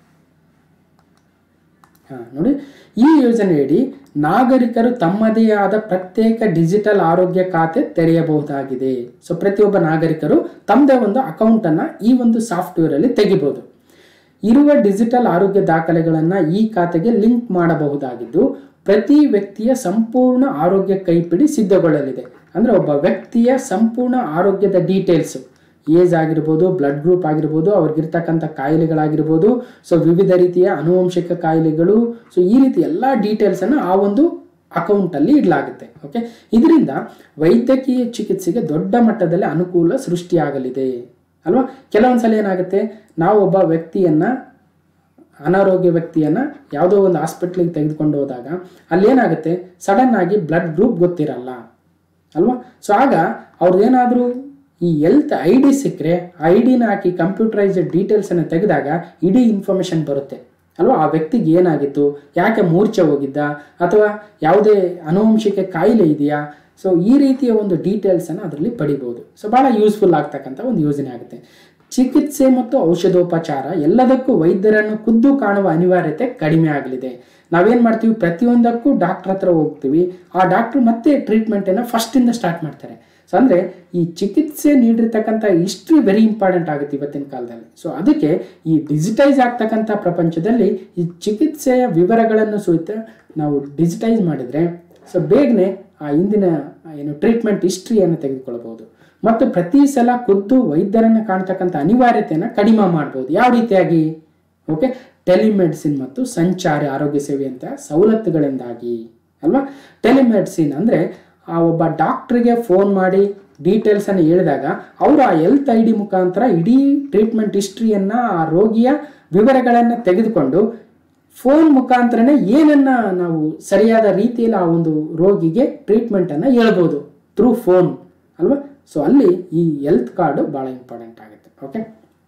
ಹಾ, ನೋಡಿ ಈ ಯೋಜನೆಯಡಿ ನಾಗರಿಕರು ತಮ್ಮದೇ ಆದ ಪ್ರತ್ಯೇಕ ಡಿಜಿಟಲ್ ಆರೋಗ್ಯ ಖಾತೆ ತೆರೆಯಬಹುದಾಗಿದೆ ಸೊ ಪ್ರತಿಯೊಬ್ಬ ನಾಗರಿಕರು ತಮ್ಮದೇ ಒಂದು ಅಕೌಂಟ್ ಅನ್ನ ಈ ಒಂದು ಸಾಫ್ಟ್ವೇರ್ ಅಲ್ಲಿ ತೆಗಿಬಹುದು ಇರುವ ಡಿಜಿಟಲ್ ಆರೋಗ್ಯ ದಾಖಲೆಗಳನ್ನು ಈ ಖಾತೆಗೆ ಲಿಂಕ್ ಮಾಡಬಹುದಾಗಿದ್ದು ಪ್ರತಿ ವ್ಯಕ್ತಿಯ ಸಂಪೂರ್ಣ ಆರೋಗ್ಯ ಕೈಪಿಡಿ ಸಿದ್ಧಗೊಳ್ಳಲಿದೆ ಅಂದ್ರೆ ಒಬ್ಬ ವ್ಯಕ್ತಿಯ ಸಂಪೂರ್ಣ ಆರೋಗ್ಯದ ಡೀಟೇಲ್ಸ್ ಏಜ್ ಆಗಿರ್ಬೋದು ಬ್ಲಡ್ ಗ್ರೂಪ್ ಆಗಿರ್ಬೋದು ಅವ್ರಿಗಿರ್ತಕ್ಕಂಥ ಕಾಯಿಲೆಗಳಾಗಿರ್ಬೋದು ಸೊ ವಿವಿಧ ರೀತಿಯ ಅನುವಂಶಿಕ ಕಾಯಿಲೆಗಳು ಸೊ ಈ ರೀತಿ ಎಲ್ಲ ಡೀಟೇಲ್ಸನ್ನು ಆ ಒಂದು ಅಕೌಂಟಲ್ಲಿ ಇಡಲಾಗುತ್ತೆ ಓಕೆ ಇದರಿಂದ ವೈದ್ಯಕೀಯ ಚಿಕಿತ್ಸೆಗೆ ದೊಡ್ಡ ಮಟ್ಟದಲ್ಲಿ ಅನುಕೂಲ ಸೃಷ್ಟಿಯಾಗಲಿದೆ ಅಲ್ವಾ ಕೆಲವೊಂದ್ಸಲ ಏನಾಗುತ್ತೆ ನಾವು ಒಬ್ಬ ವ್ಯಕ್ತಿಯನ್ನ ಅನಾರೋಗ್ಯ ವ್ಯಕ್ತಿಯನ್ನ ಯಾವುದೋ ಒಂದು ಹಾಸ್ಪಿಟ್ಲಿಗೆ ತೆಗೆದುಕೊಂಡು ಹೋದಾಗ ಅಲ್ಲೇನಾಗುತ್ತೆ ಸಡನ್ ಆಗಿ ಬ್ಲಡ್ ಗ್ರೂಪ್ ಗೊತ್ತಿರಲ್ಲ ಅಲ್ವಾ ಸೊ ಆಗ ಅವ್ರದ್ದೇನಾದರೂ ಈ ಹೆಲ್ತ್ ಐ ಡಿ ಸಿಕ್ಕರೆ ಐ ಡಿನ ಹಾಕಿ ಕಂಪ್ಯೂಟರೈಸ್ಡ್ ಡೀಟೇಲ್ಸನ್ನು ತೆಗೆದಾಗ ಇಡೀ ಇನ್ಫಾರ್ಮೇಷನ್ ಬರುತ್ತೆ ಅಲ್ವಾ ಆ ವ್ಯಕ್ತಿಗೆ ಏನಾಗಿತ್ತು ಯಾಕೆ ಮೂರ್ಛೆ ಹೋಗಿದ್ದ ಅಥವಾ ಯಾವುದೇ ಅನುವಂಶಿಕ ಕಾಯಿಲೆ ಇದೆಯಾ ಸೊ ಈ ರೀತಿಯ ಒಂದು ಡೀಟೇಲ್ಸನ್ನು ಅದರಲ್ಲಿ ಪಡಿಬೋದು ಸೊ ಭಾಳ ಯೂಸ್ಫುಲ್ ಆಗ್ತಕ್ಕಂಥ ಒಂದು ಯೋಜನೆ ಆಗುತ್ತೆ ಚಿಕಿತ್ಸೆ ಮತ್ತು ಔಷಧೋಪಚಾರ ಎಲ್ಲದಕ್ಕೂ ವೈದ್ಯರನ್ನು ಖುದ್ದು ಕಾಣುವ ಅನಿವಾರ್ಯತೆ ಕಡಿಮೆ ಆಗಲಿದೆ ನಾವೇನು ಮಾಡ್ತೀವಿ ಪ್ರತಿಯೊಂದಕ್ಕೂ ಡಾಕ್ಟರ್ ಹತ್ರ ಹೋಗ್ತೀವಿ ಆ ಡಾಕ್ಟ್ರು ಮತ್ತೆ ಟ್ರೀಟ್ಮೆಂಟನ್ನು ಫಸ್ಟಿಂದ ಸ್ಟಾರ್ಟ್ ಮಾಡ್ತಾರೆ ಸೊ ಅಂದರೆ ಈ ಚಿಕಿತ್ಸೆ ನೀಡಿರ್ತಕ್ಕಂಥ ಹಿಸ್ಟ್ರಿ ವೆರಿ ಇಂಪಾರ್ಟೆಂಟ್ ಆಗುತ್ತೆ ಇವತ್ತಿನ ಕಾಲದಲ್ಲಿ ಸೊ ಅದಕ್ಕೆ ಈ ಡಿಜಿಟೈಸ್ ಆಗ್ತಕ್ಕಂಥ ಪ್ರಪಂಚದಲ್ಲಿ ಈ ಚಿಕಿತ್ಸೆಯ ವಿವರಗಳನ್ನು ಸಹಿತ ನಾವು ಡಿಜಿಟೈಸ್ ಮಾಡಿದರೆ ಸೊ ಬೇಗನೆ ಆ ಹಿಂದಿನ ಏನು ಟ್ರೀಟ್ಮೆಂಟ್ ಹಿಸ್ಟ್ರಿಯನ್ನು ತೆಗೆದುಕೊಳ್ಬಹುದು ಮತ್ತು ಪ್ರತಿ ಸಲ ಖುದ್ದು ವೈದ್ಯರನ್ನು ಕಾಣ್ತಕ್ಕಂಥ ಅನಿವಾರ್ಯತೆಯನ್ನು ಕಡಿಮೆ ಮಾಡ್ಬೋದು ಯಾವ ರೀತಿಯಾಗಿ ಓಕೆ ಟೆಲಿಮೆಡಿಸಿನ್ ಮತ್ತು ಸಂಚಾರಿ ಆರೋಗ್ಯ ಸೇವೆಯಂಥ ಸವಲತ್ತುಗಳಿಂದಾಗಿ ಅಲ್ವಾ ಟೆಲಿಮೆಡಿಸಿನ್ ಅಂದರೆ ಆ ಒಬ್ಬ ಡಾಕ್ಟ್ರಿಗೆ ಫೋನ್ ಮಾಡಿ ಡೀಟೇಲ್ಸನ್ನು ಹೇಳಿದಾಗ ಅವರು ಆ ಹೆಲ್ತ್ ಐ ಡಿ ಮುಖಾಂತರ ಇಡೀ ಟ್ರೀಟ್ಮೆಂಟ್ ಹಿಸ್ಟ್ರಿಯನ್ನು ಆ ರೋಗಿಯ ವಿವರಗಳನ್ನು ತೆಗೆದುಕೊಂಡು ಫೋನ್ ಮುಖಾಂತರನೇ ಏನನ್ನ ನಾವು ಸರಿಯಾದ ರೀತಿಯಲ್ಲಿ ಆ ಒಂದು ರೋಗಿಗೆ ಟ್ರೀಟ್ಮೆಂಟನ್ನು ಹೇಳ್ಬೋದು ಥ್ರೂ ಫೋನ್ ಅಲ್ವಾ ಸೊ ಅಲ್ಲಿ ಈ ಹೆಲ್ತ್ ಕಾರ್ಡು ಭಾಳ ಇಂಪಾರ್ಟೆಂಟ್ ಆಗುತ್ತೆ ಓಕೆ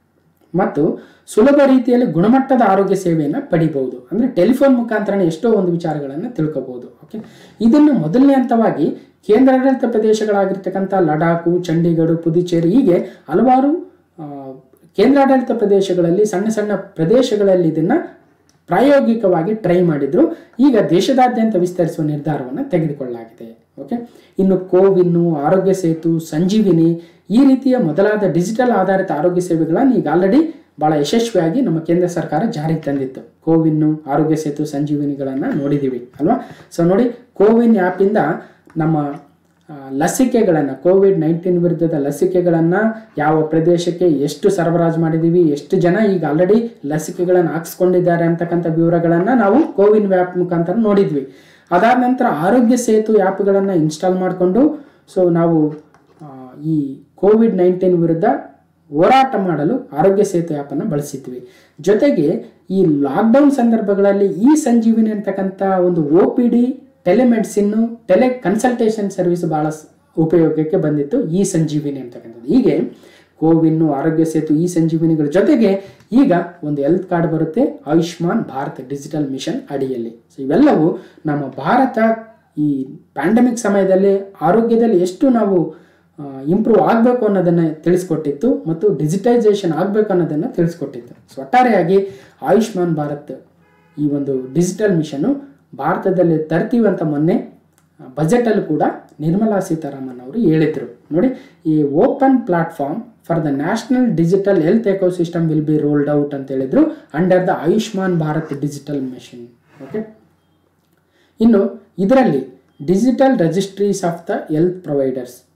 ಮತ್ತು ಸುಲಭ ರೀತಿಯಲ್ಲಿ ಗುಣಮಟ್ಟದ ಆರೋಗ್ಯ ಸೇವೆಯನ್ನು ಪಡಿಬಹುದು ಅಂದರೆ ಟೆಲಿಫೋನ್ ಮುಖಾಂತರನೇ ಎಷ್ಟೋ ಒಂದು ವಿಚಾರಗಳನ್ನು ತಿಳ್ಕೋಬಹುದು ಓಕೆ ಇದನ್ನು ಮೊದಲನೇ ಹಂತವಾಗಿ ಕೇಂದ್ರಾಡಳಿತ ಪ್ರದೇಶಗಳಾಗಿರ್ತಕ್ಕಂಥ ಲಡಾಖು ಚಂಡೀಗಢ ಪುದುಚೇರಿ ಹೀಗೆ ಹಲವಾರು ಆ, ಕೇಂದ್ರಾಡಳಿತ ಪ್ರದೇಶಗಳಲ್ಲಿ ಸಣ್ಣ ಸಣ್ಣ ಪ್ರದೇಶಗಳಲ್ಲಿ ಇದನ್ನು ಪ್ರಾಯೋಗಿಕವಾಗಿ ಟ್ರೈ ಮಾಡಿದ್ರು ಈಗ ದೇಶದಾದ್ಯಂತ ವಿಸ್ತರಿಸುವ ನಿರ್ಧಾರವನ್ನು ತೆಗೆದುಕೊಳ್ಳಲಾಗಿದೆ ಓಕೆ ಇನ್ನು ಕೋವಿನ್ನು ಆರೋಗ್ಯ ಸೇತು ಸಂಜೀವಿನಿ ಈ ರೀತಿಯ ಮೊದಲಾದ ಡಿಜಿಟಲ್ ಆಧಾರಿತ ಆರೋಗ್ಯ ಸೇವೆಗಳನ್ನು ಈಗ ಆಲ್ರೆಡಿ ಬಹಳ ಯಶಸ್ವಿಯಾಗಿ ನಮ್ಮ ಕೇಂದ್ರ ಸರ್ಕಾರ ಜಾರಿಗೆ ತಂದಿತ್ತು ಕೋವಿನ್ನು ಆರೋಗ್ಯ ಸೇತು ಸಂಜೀವಿನಿಗಳನ್ನು ನೋಡಿದ್ದೀವಿ ಅಲ್ವಾ ಸೊ ನೋಡಿ ಕೋವಿನ್ ಆ್ಯಪಿಂದ ನಮ್ಮ ಆ, ಲಸಿಕೆಗಳನ್ನು ಕೋವಿಡ್ ನೈನ್ಟೀನ್ ವಿರುದ್ಧದ ಲಸಿಕೆಗಳನ್ನು ಯಾವ ಪ್ರದೇಶಕ್ಕೆ ಎಷ್ಟು ಸರಬರಾಜು ಮಾಡಿದ್ದೀವಿ ಎಷ್ಟು ಜನ ಈಗ ಆಲ್ರೆಡಿ ಲಸಿಕೆಗಳನ್ನು ಹಾಕ್ಸ್ಕೊಂಡಿದ್ದಾರೆ ಅಂತಕ್ಕಂಥ ವಿವರಗಳನ್ನು ನಾವು ಕೋವಿನ್ ಆ್ಯಪ್ ಮುಖಾಂತರ ನೋಡಿದ್ವಿ ಅದಾದ ನಂತರ ಆರೋಗ್ಯ ಸೇತು ಆ್ಯಪ್ಗಳನ್ನು ಇನ್ಸ್ಟಾಲ್ ಮಾಡಿಕೊಂಡು ಸೊ ನಾವು ಆ, ಈ ಕೋವಿಡ್ ನೈನ್ಟೀನ್ ವಿರುದ್ಧ ಹೋರಾಟ ಮಾಡಲು ಆರೋಗ್ಯ ಸೇತು ಆ್ಯಪನ್ನು ಬಳಸಿದ್ವಿ ಜೊತೆಗೆ ಈ ಲಾಕ್ಡೌನ್ ಸಂದರ್ಭಗಳಲ್ಲಿ ಈ ಸಂಜೀವಿನಿ ಅಂತಕ್ಕಂಥ ಒಂದು O P D telemedicine teleconsultation service ಭಾಳ ಸ್- ಉಪಯೋಗಕ್ಕೆ ಬಂದಿತ್ತು ಈ ಸಂಜೀವಿನಿ ಅಂತಕ್ಕಂಥದ್ದು ಹೀಗೆ ಕೋವಿನ್ನು ಆರೋಗ್ಯ ಸೇತು ಈ ಸಂಜೀವಿನಿಗಳ ಜೊತೆಗೆ ಈಗ ಒಂದು ಹೆಲ್ತ್ ಕಾರ್ಡ್ ಬರುತ್ತೆ ಆಯುಷ್ಮಾನ್ ಭಾರತ್ ಡಿಜಿಟಲ್ ಮಿಷನ್ ಅಡಿಯಲ್ಲಿ ಸೊ ಇವೆಲ್ಲವೂ ನಮ್ಮ ಭಾರತ ಈ ಪ್ಯಾಂಡಮಿಕ್ ಸಮಯದಲ್ಲಿ ಆರೋಗ್ಯದಲ್ಲಿ ಎಷ್ಟು ನಾವು ಇಂಪ್ರೂವ್ ಆಗಬೇಕು ಅನ್ನೋದನ್ನು ತಿಳಿಸ್ಕೊಟ್ಟಿತ್ತು ಮತ್ತು ಡಿಜಿಟೈಸೇಷನ್ ಆಗಬೇಕು ಅನ್ನೋದನ್ನು ತಿಳಿಸ್ಕೊಟ್ಟಿತ್ತು ಸೊ ಒಟ್ಟಾರೆಯಾಗಿ ಆಯುಷ್ಮಾನ್ ಭಾರತ್ ಈ ಒಂದು ಡಿಜಿಟಲ್ ಮಿಷನ್ನು ಭಾರತದಲ್ಲಿ ತರ್ತೀವಿ ಅಂತ ಮೊನ್ನೆ ಬಜೆಟಲ್ಲಿ ಕೂಡ ನಿರ್ಮಲಾ ಸೀತಾರಾಮನ್ ಅವರು ಹೇಳಿದರು ನೋಡಿ ಈ open platform for the national digital health ecosystem will be rolled out ಅಂತ ಹೇಳಿದ್ರು under the Ayushman Bharat digital mission okay ಇನ್ನು ಇದರಲ್ಲಿ digital registries of the health providers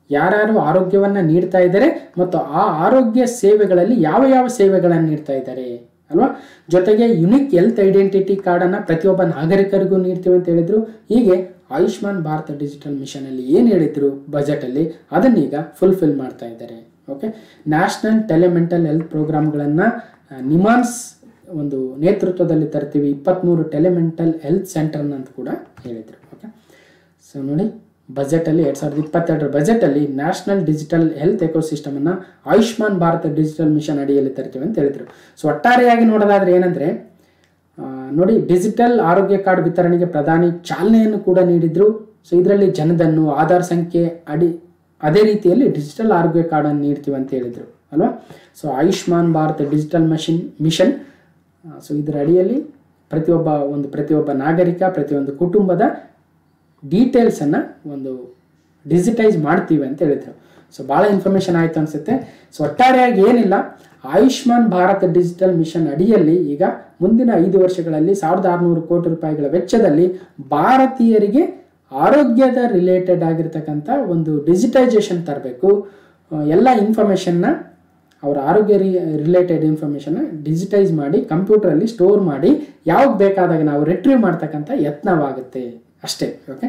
ಯಾರ್ಯಾರು ಆರೋಗ್ಯವನ್ನು ನೀಡ್ತಾ ಇದ್ದಾರೆ ಮತ್ತು ಆ ಆರೋಗ್ಯ ಸೇವೆಗಳಲ್ಲಿ ಯಾವ ಯಾವ ಸೇವೆಗಳನ್ನು ನೀಡ್ತಾ ಇದ್ದಾರೆ ಅಲ್ವಾ ಜೊತೆಗೆ ಯುನಿಕ್ ಹೆಲ್ತ್ ಐಡೆಂಟಿಟಿ ಕಾರ್ಡನ್ನು ಪ್ರತಿಯೊಬ್ಬ ನಾಗರಿಕರಿಗೂ ನೀಡ್ತೀವಿ ಅಂತ ಹೇಳಿದ್ರು ಹೀಗೆ ಆಯುಷ್ಮಾನ್ ಭಾರತ್ ಡಿಜಿಟಲ್ ಮಿಷನ್ ಅಲ್ಲಿ ಏನು ಹೇಳಿದ್ರು ಬಜೆಟಲ್ಲಿ ಅದನ್ನೀಗ ಫುಲ್ಫಿಲ್ ಮಾಡ್ತಾ ಇದ್ದಾರೆ ಓಕೆ ನ್ಯಾಷನಲ್ ಟೆಲಿಮೆಂಟಲ್ ಹೆಲ್ತ್ ಪ್ರೋಗ್ರಾಮ್ಗಳನ್ನು ನಿಮಾನ್ಸ್ ಒಂದು ನೇತೃತ್ವದಲ್ಲಿ ತರ್ತೀವಿ ಇಪ್ಪತ್ತ್ಮೂರು ಟೆಲಿಮೆಂಟಲ್ ಹೆಲ್ತ್ ಸೆಂಟರ್ನ ಅಂತ ಕೂಡ ಹೇಳಿದರು ಓಕೆ ಸೊ ನೋಡಿ ಬಜೆಟಲ್ಲಿ ಎರಡು ಸಾವಿರದ ಇಪ್ಪತ್ತೆರಡರ ಬಜೆಟಲ್ಲಿ ನ್ಯಾಷನಲ್ ಡಿಜಿಟಲ್ ಹೆಲ್ತ್ ಎಕೋಸಿಸ್ಟಮನ್ನು ಆಯುಷ್ಮಾನ್ ಭಾರತ್ ಡಿಜಿಟಲ್ ಮಿಷನ್ ಅಡಿಯಲ್ಲಿ ತರ್ತೀವಿ ಅಂತ ಹೇಳಿದರು ಸೊ ಒಟ್ಟಾರೆಯಾಗಿ ನೋಡೋದಾದ್ರೆ ಏನಂದರೆ ನೋಡಿ ಡಿಜಿಟಲ್ ಆರೋಗ್ಯ ಕಾರ್ಡ್ ವಿತರಣೆಗೆ ಪ್ರಧಾನಿ ಚಾಲನೆಯನ್ನು ಕೂಡ ನೀಡಿದ್ರು ಸೊ ಇದರಲ್ಲಿ ಜನದನ್ನು ಆಧಾರ್ ಸಂಖ್ಯೆ ಅಡಿ ಅದೇ ರೀತಿಯಲ್ಲಿ ಡಿಜಿಟಲ್ ಆರೋಗ್ಯ ಕಾರ್ಡನ್ನು ನೀಡ್ತೀವಿ ಅಂತ ಹೇಳಿದರು ಅಲ್ವಾ so Ayushman Bharat digital machine mission so ಇದರ ಅಡಿಯಲ್ಲಿ ಪ್ರತಿಯೊಬ್ಬ ಒಂದು ಪ್ರತಿಯೊಬ್ಬ ನಾಗರಿಕ ಪ್ರತಿಯೊಂದು ಕುಟುಂಬದ ಡೀಟೇಲ್ಸನ್ನು ಒಂದು ಡಿಜಿಟೈಸ್ ಮಾಡ್ತೀವಿ ಅಂತ ಹೇಳಿದರು ಸೊ ಭಾಳ ಇನ್ಫಾರ್ಮೇಷನ್ ಆಯಿತು ಅನಿಸುತ್ತೆ ಸೊ ಒಟ್ಟಾರೆಯಾಗಿ ಏನಿಲ್ಲ ಆಯುಷ್ಮಾನ್ ಭಾರತ್ ಡಿಜಿಟಲ್ ಮಿಷನ್ ಅಡಿಯಲ್ಲಿ ಈಗ ಮುಂದಿನ ಐದು ವರ್ಷಗಳಲ್ಲಿ ಸಾವಿರದ ಆರುನೂರು ಕೋಟಿ ರೂಪಾಯಿಗಳ ವೆಚ್ಚದಲ್ಲಿ ಭಾರತೀಯರಿಗೆ ಆರೋಗ್ಯದ ರಿಲೇಟೆಡ್ ಆಗಿರ್ತಕ್ಕಂಥ ಒಂದು ಡಿಜಿಟೈಸೇಷನ್ ತರಬೇಕು ಎಲ್ಲ ಇನ್ಫಾರ್ಮೇಷನ್ನ ಅವರ ಆರೋಗ್ಯ ರಿ ರಿಲೇಟೆಡ್ ಇನ್ಫಾರ್ಮೇಷನ್ನ ಡಿಜಿಟೈಸ್ ಮಾಡಿ ಕಂಪ್ಯೂಟರಲ್ಲಿ ಸ್ಟೋರ್ ಮಾಡಿ ಯಾವಾಗ ಬೇಕಾದಾಗ ನಾವು ರಿಟ್ರೀವ್ ಮಾಡ್ತಕ್ಕಂಥ ಯತ್ನವಾಗುತ್ತೆ ಅಷ್ಟೇ ಓಕೆ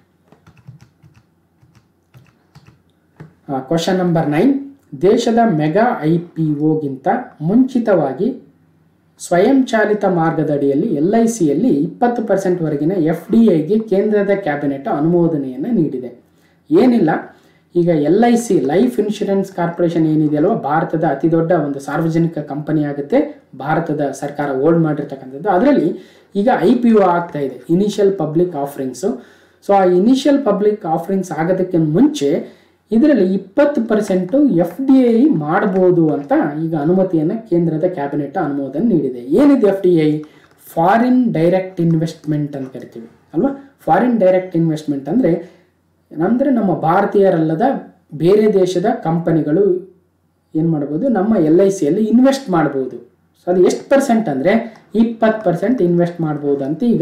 ಕ್ವಶನ್ ನಂಬರ್ ನೈನ್ ದೇಶದ ಮೆಗಾ ಐ ಪಿ ಒಗಿಂತ ಮುಂಚಿತವಾಗಿ ಸ್ವಯಂಚಾಲಿತ ಮಾರ್ಗದಡಿಯಲ್ಲಿ ಎಲ್ ಐ ಸಿಯಲ್ಲಿ ಇಪ್ಪತ್ತು ಪರ್ಸೆಂಟ್ವರೆಗಿನ ಎಫ್ ಡಿ ಐಗೆ ಕೇಂದ್ರದ ಕ್ಯಾಬಿನೆಟ್ ಅನುಮೋದನೆಯನ್ನು ನೀಡಿದೆ ಏನಿಲ್ಲ ಈಗ L I C life insurance corporation ಏನಿದೆಯಲ್ವ ಭಾರತದ ಅತಿ ದೊಡ್ಡ ಒಂದು ಸಾರ್ವಜನಿಕ ಕಂಪನಿ ಆಗುತ್ತೆ ಭಾರತದ ಸರ್ಕಾರ ಓಲ್ಡ್ ಮಾಡಿರ್ತಕ್ಕಂಥದ್ದು ಅದರಲ್ಲಿ ಈಗ ಐ ಪಿ ಒ ಆಗ್ತಾ ಇದೆ ಇನಿಷಿಯಲ್ ಪಬ್ಲಿಕ್ ಆಫರಿಂಗ್ಸು ಸೊ ಆ ಇನಿಷಿಯಲ್ ಪಬ್ಲಿಕ್ ಆಫರಿಂಗ್ಸ್ ಆಗೋದಕ್ಕೆ ಮುಂಚೆ ಇದರಲ್ಲಿ ಇಪ್ಪತ್ತು ಪರ್ಸೆಂಟು ಎಫ್ ಡಿ ಐ ಮಾಡ್ಬೋದು ಅಂತ ಈಗ ಅನುಮತಿಯನ್ನು ಕೇಂದ್ರದ ಕ್ಯಾಬಿನೆಟ್ ಅನುಮೋದನೆ ನೀಡಿದೆ ಏನಿದೆ F D I foreign direct investment ಅಂತ ಕರಿತೀವಿ ಅಲ್ವಾ ಫಾರಿನ್ ಡೈರೆಕ್ಟ್ ಇನ್ವೆಸ್ಟ್ಮೆಂಟ್ ಅಂದರೆ ಅಂದರೆ ನಮ್ಮ ಭಾರತೀಯರಲ್ಲದ ಬೇರೆ ದೇಶದ ಕಂಪನಿಗಳು ಏನು ಮಾಡ್ಬೋದು ನಮ್ಮ ಎಲ್ ಐ ಸಿಯಲ್ಲಿ ಇನ್ವೆಸ್ಟ್ ಮಾಡ್ಬೋದು ಸೊ ಅದು ಎಷ್ಟು ಪರ್ಸೆಂಟ್ ಅಂದರೆ ಇಪ್ಪತ್ತು ಪರ್ಸೆಂಟ್ ಇನ್ವೆಸ್ಟ್ ಮಾಡ್ಬೋದು ಅಂತ ಈಗ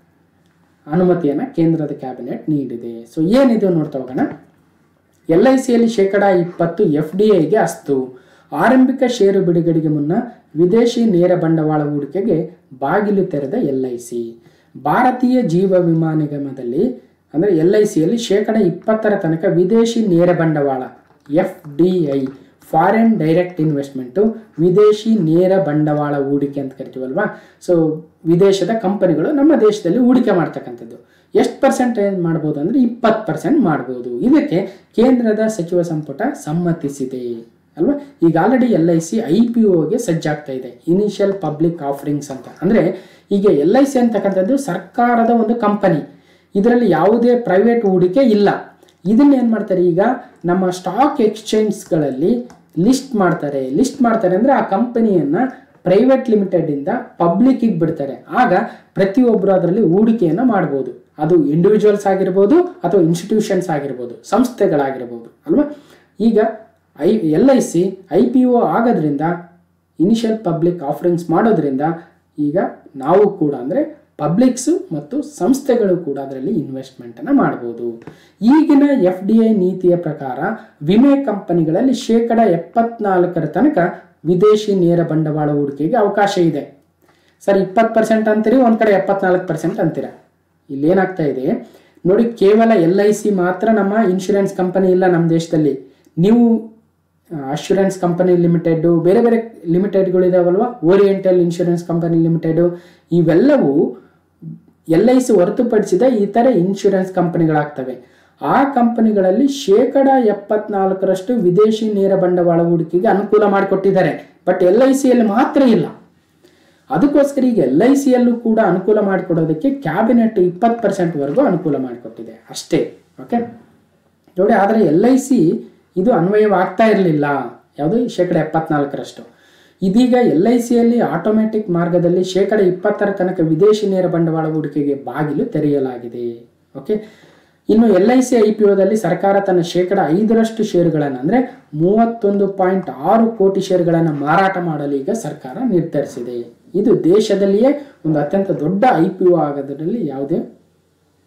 ಅನುಮತಿಯನ್ನು ಕೇಂದ್ರದ ಕ್ಯಾಬಿನೆಟ್ ನೀಡಿದೆ ಸೊ ಏನಿದೆ ನೋಡ್ತಾ ಹೋಗೋಣ ಎಲ್ ಐ ಸಿಯಲ್ಲಿ ಶೇಕಡ ಇಪ್ಪತ್ತು ಎಫ್ ಡಿ ಐಗೆ ಅಸ್ತು ಆರಂಭಿಕ ಷೇರು ಬಿಡುಗಡೆಗೆ ಮುನ್ನ ವಿದೇಶಿ ನೇರ ಬಂಡವಾಳ ಹೂಡಿಕೆಗೆ ಬಾಗಿಲು ತೆರೆದ ಎಲ್ ಐ ಸಿ ಭಾರತೀಯ ಜೀವ ವಿಮಾ ನಿಗಮದಲ್ಲಿ ಅಂದರೆ ಎಲ್ ಐ ಸಿಯಲ್ಲಿ ಶೇಕಡ ಇಪ್ಪತ್ತರ ತನಕ ವಿದೇಶಿ ನೇರ ಬಂಡವಾಳ F D I foreign direct investment ವಿದೇಶಿ ನೇರ ಬಂಡವಾಳ ಹೂಡಿಕೆ ಅಂತ ಕರಿತೀವಲ್ವಾ ಸೊ ವಿದೇಶದ ಕಂಪನಿಗಳು ನಮ್ಮ ದೇಶದಲ್ಲಿ ಹೂಡಿಕೆ ಮಾಡ್ತಕ್ಕಂಥದ್ದು ಎಷ್ಟು ಪರ್ಸೆಂಟ್ ಏನು ಮಾಡ್ಬೋದು ಅಂದರೆ ಇಪ್ಪತ್ತು ಪರ್ಸೆಂಟ್ ಮಾಡ್ಬೋದು ಇದಕ್ಕೆ ಕೇಂದ್ರದ ಸಚಿವ ಸಂಪುಟ ಸಮ್ಮತಿಸಿದೆ ಅಲ್ವಾ ಈಗ already L I C I P ಒಗೆ ಸಜ್ಜಾಗ್ತಾ ಇದೆ ಇನಿಷಿಯಲ್ ಪಬ್ಲಿಕ್ ಆಫರಿಂಗ್ಸ್ ಅಂತ ಅಂದರೆ ಈಗ ಎಲ್ ಐ ಸಿ ಅಂತಕ್ಕಂಥದ್ದು ಸರ್ಕಾರದ ಒಂದು ಕಂಪನಿ ಇದರಲ್ಲಿ ಯಾವುದೇ ಪ್ರೈವೇಟ್ ಹೂಡಿಕೆ ಇಲ್ಲ ಇದನ್ನ ಏನು ಮಾಡ್ತಾರೆ ಈಗ ನಮ್ಮ ಸ್ಟಾಕ್ ಎಕ್ಸ್ಚೇಂಜ್ಗಳಲ್ಲಿ ಲಿಸ್ಟ್ ಮಾಡ್ತಾರೆ ಲಿಸ್ಟ್ ಮಾಡ್ತಾರೆ ಅಂದರೆ ಆ ಕಂಪನಿಯನ್ನು ಪ್ರೈವೇಟ್ ಲಿಮಿಟೆಡಿಂದ ಪಬ್ಲಿಕ್ಕಿಗೆ ಬಿಡ್ತಾರೆ ಆಗ ಪ್ರತಿಯೊಬ್ಬರು ಅದರಲ್ಲಿ ಹೂಡಿಕೆಯನ್ನು ಮಾಡ್ಬೋದು ಅದು ಇಂಡಿವಿಜುವಲ್ಸ್ ಆಗಿರ್ಬೋದು ಅಥವಾ ಇನ್ಸ್ಟಿಟ್ಯೂಷನ್ಸ್ ಆಗಿರ್ಬೋದು ಸಂಸ್ಥೆಗಳಾಗಿರ್ಬೋದು ಅಲ್ವಾ ಈಗ I L I C I P O ಆಗೋದ್ರಿಂದ ಇನಿಷಿಯಲ್ ಪಬ್ಲಿಕ್ ಆಫರಿಂಗ್ಸ್ ಮಾಡೋದ್ರಿಂದ ಈಗ ನಾವು ಕೂಡ ಅಂದರೆ ಪಬ್ಲಿಕ್ಸು ಮತ್ತು ಸಂಸ್ಥೆಗಳು ಕೂಡ ಅದರಲ್ಲಿ ಇನ್ವೆಸ್ಟ್ಮೆಂಟನ್ನು ಮಾಡ್ಬೋದು ಈಗಿನ ಎಫ್ ಡಿ ಐ ನೀತಿಯ ಪ್ರಕಾರ ವಿಮೆ ಕಂಪನಿಗಳಲ್ಲಿ ಶೇಕಡ ಎಪ್ಪತ್ನಾಲ್ಕರ ತನಕ ವಿದೇಶಿ ನೇರ ಬಂಡವಾಳ ಹೂಡಿಕೆಗೆ ಅವಕಾಶ ಇದೆ ಸರ್ ಇಪ್ಪತ್ತು ಪರ್ಸೆಂಟ್ ಅಂತೀರಿ ಒಂದು ಕಡೆ ಎಪ್ಪತ್ನಾಲ್ಕು ಪರ್ಸೆಂಟ್ ಅಂತೀರ ಇಲ್ಲಿ ಏನಾಗ್ತಾ ಇದೆ ನೋಡಿ ಕೇವಲ ಎಲ್ ಐ ಸಿ ಮಾತ್ರ ನಮ್ಮ ಇನ್ಶೂರೆನ್ಸ್ ಕಂಪನಿ ಇಲ್ಲ ನಮ್ಮ ದೇಶದಲ್ಲಿ ನೀವು ಅಶ್ಯೂರೆನ್ಸ್ ಕಂಪನಿ ಲಿಮಿಟೆಡ್ಡು ಬೇರೆ ಬೇರೆ ಲಿಮಿಟೆಡ್ಗಳು ಇದಾವಲ್ವಾ ಓರಿಯೆಂಟಲ್ ಇನ್ಶೂರೆನ್ಸ್ ಕಂಪನಿ ಲಿಮಿಟೆಡು ಇವೆಲ್ಲವೂ ಎಲ್ ಐ ಸಿ ಹೊರತುಪಡಿಸಿದ ಇತರ ಇನ್ಶೂರೆನ್ಸ್ ಕಂಪನಿಗಳಾಗ್ತವೆ ಆ ಕಂಪನಿಗಳಲ್ಲಿ ಶೇಕಡ ಎಪ್ಪತ್ನಾಲ್ಕರಷ್ಟು ವಿದೇಶಿ ನೇರ ಬಂಡವಾಳ ಹೂಡಿಕೆಗೆ ಅನುಕೂಲ ಮಾಡಿಕೊಟ್ಟಿದ್ದಾರೆ ಬಟ್ ಎಲ್ ಐ ಸಿಯಲ್ಲಿ ಮಾತ್ರ ಇಲ್ಲ ಅದಕ್ಕೋಸ್ಕರ ಈಗ ಎಲ್ ಐ ಸಿಯಲ್ಲೂ ಕೂಡ ಅನುಕೂಲ ಮಾಡಿಕೊಡೋದಕ್ಕೆ ಕ್ಯಾಬಿನೆಟ್ ಇಪ್ಪತ್ತು ಪರ್ಸೆಂಟ್ವರೆಗೂ ಅನುಕೂಲ ಮಾಡಿಕೊಟ್ಟಿದೆ ಅಷ್ಟೇ ಓಕೆ ನೋಡಿ ಆದರೆ ಎಲ್ ಐ ಸಿ ಇದು ಅನ್ವಯವಾಗ್ತಾ ಇರಲಿಲ್ಲ ಯಾವುದು ಶೇಕಡ ಎಪ್ಪತ್ನಾಲ್ಕರಷ್ಟು ಇದೀಗ ಎಲ್ ಐ ಸಿಯಲ್ಲಿ ಆಟೋಮೆಟಿಕ್ ಮಾರ್ಗದಲ್ಲಿ ಶೇಕಡ ಇಪ್ಪತ್ತರ ತನಕ ವಿದೇಶಿ ನೇರ ಬಂಡವಾಳ ಹೂಡಿಕೆಗೆ ಬಾಗಿಲು ತೆರೆಯಲಾಗಿದೆ ಓಕೆ ಇನ್ನು L I C I P ಒದಲ್ಲಿ ಸರ್ಕಾರ ತನ್ನ ಶೇಕಡ ಐದರಷ್ಟು ಷೇರುಗಳನ್ನು ಅಂದರೆ ಮೂವತ್ತೊಂದು ಪಾಯಿಂಟ್ ಆರು ಕೋಟಿ ಷೇರುಗಳನ್ನು ಮಾರಾಟ ಮಾಡಲು ಈಗ ಸರ್ಕಾರ ನಿರ್ಧರಿಸಿದೆ ಇದು ದೇಶದಲ್ಲಿಯೇ ಒಂದು ಅತ್ಯಂತ ದೊಡ್ಡ ಐ ಪಿ ಒ ಆಗೋದ್ರಲ್ಲಿ ಯಾವುದೇ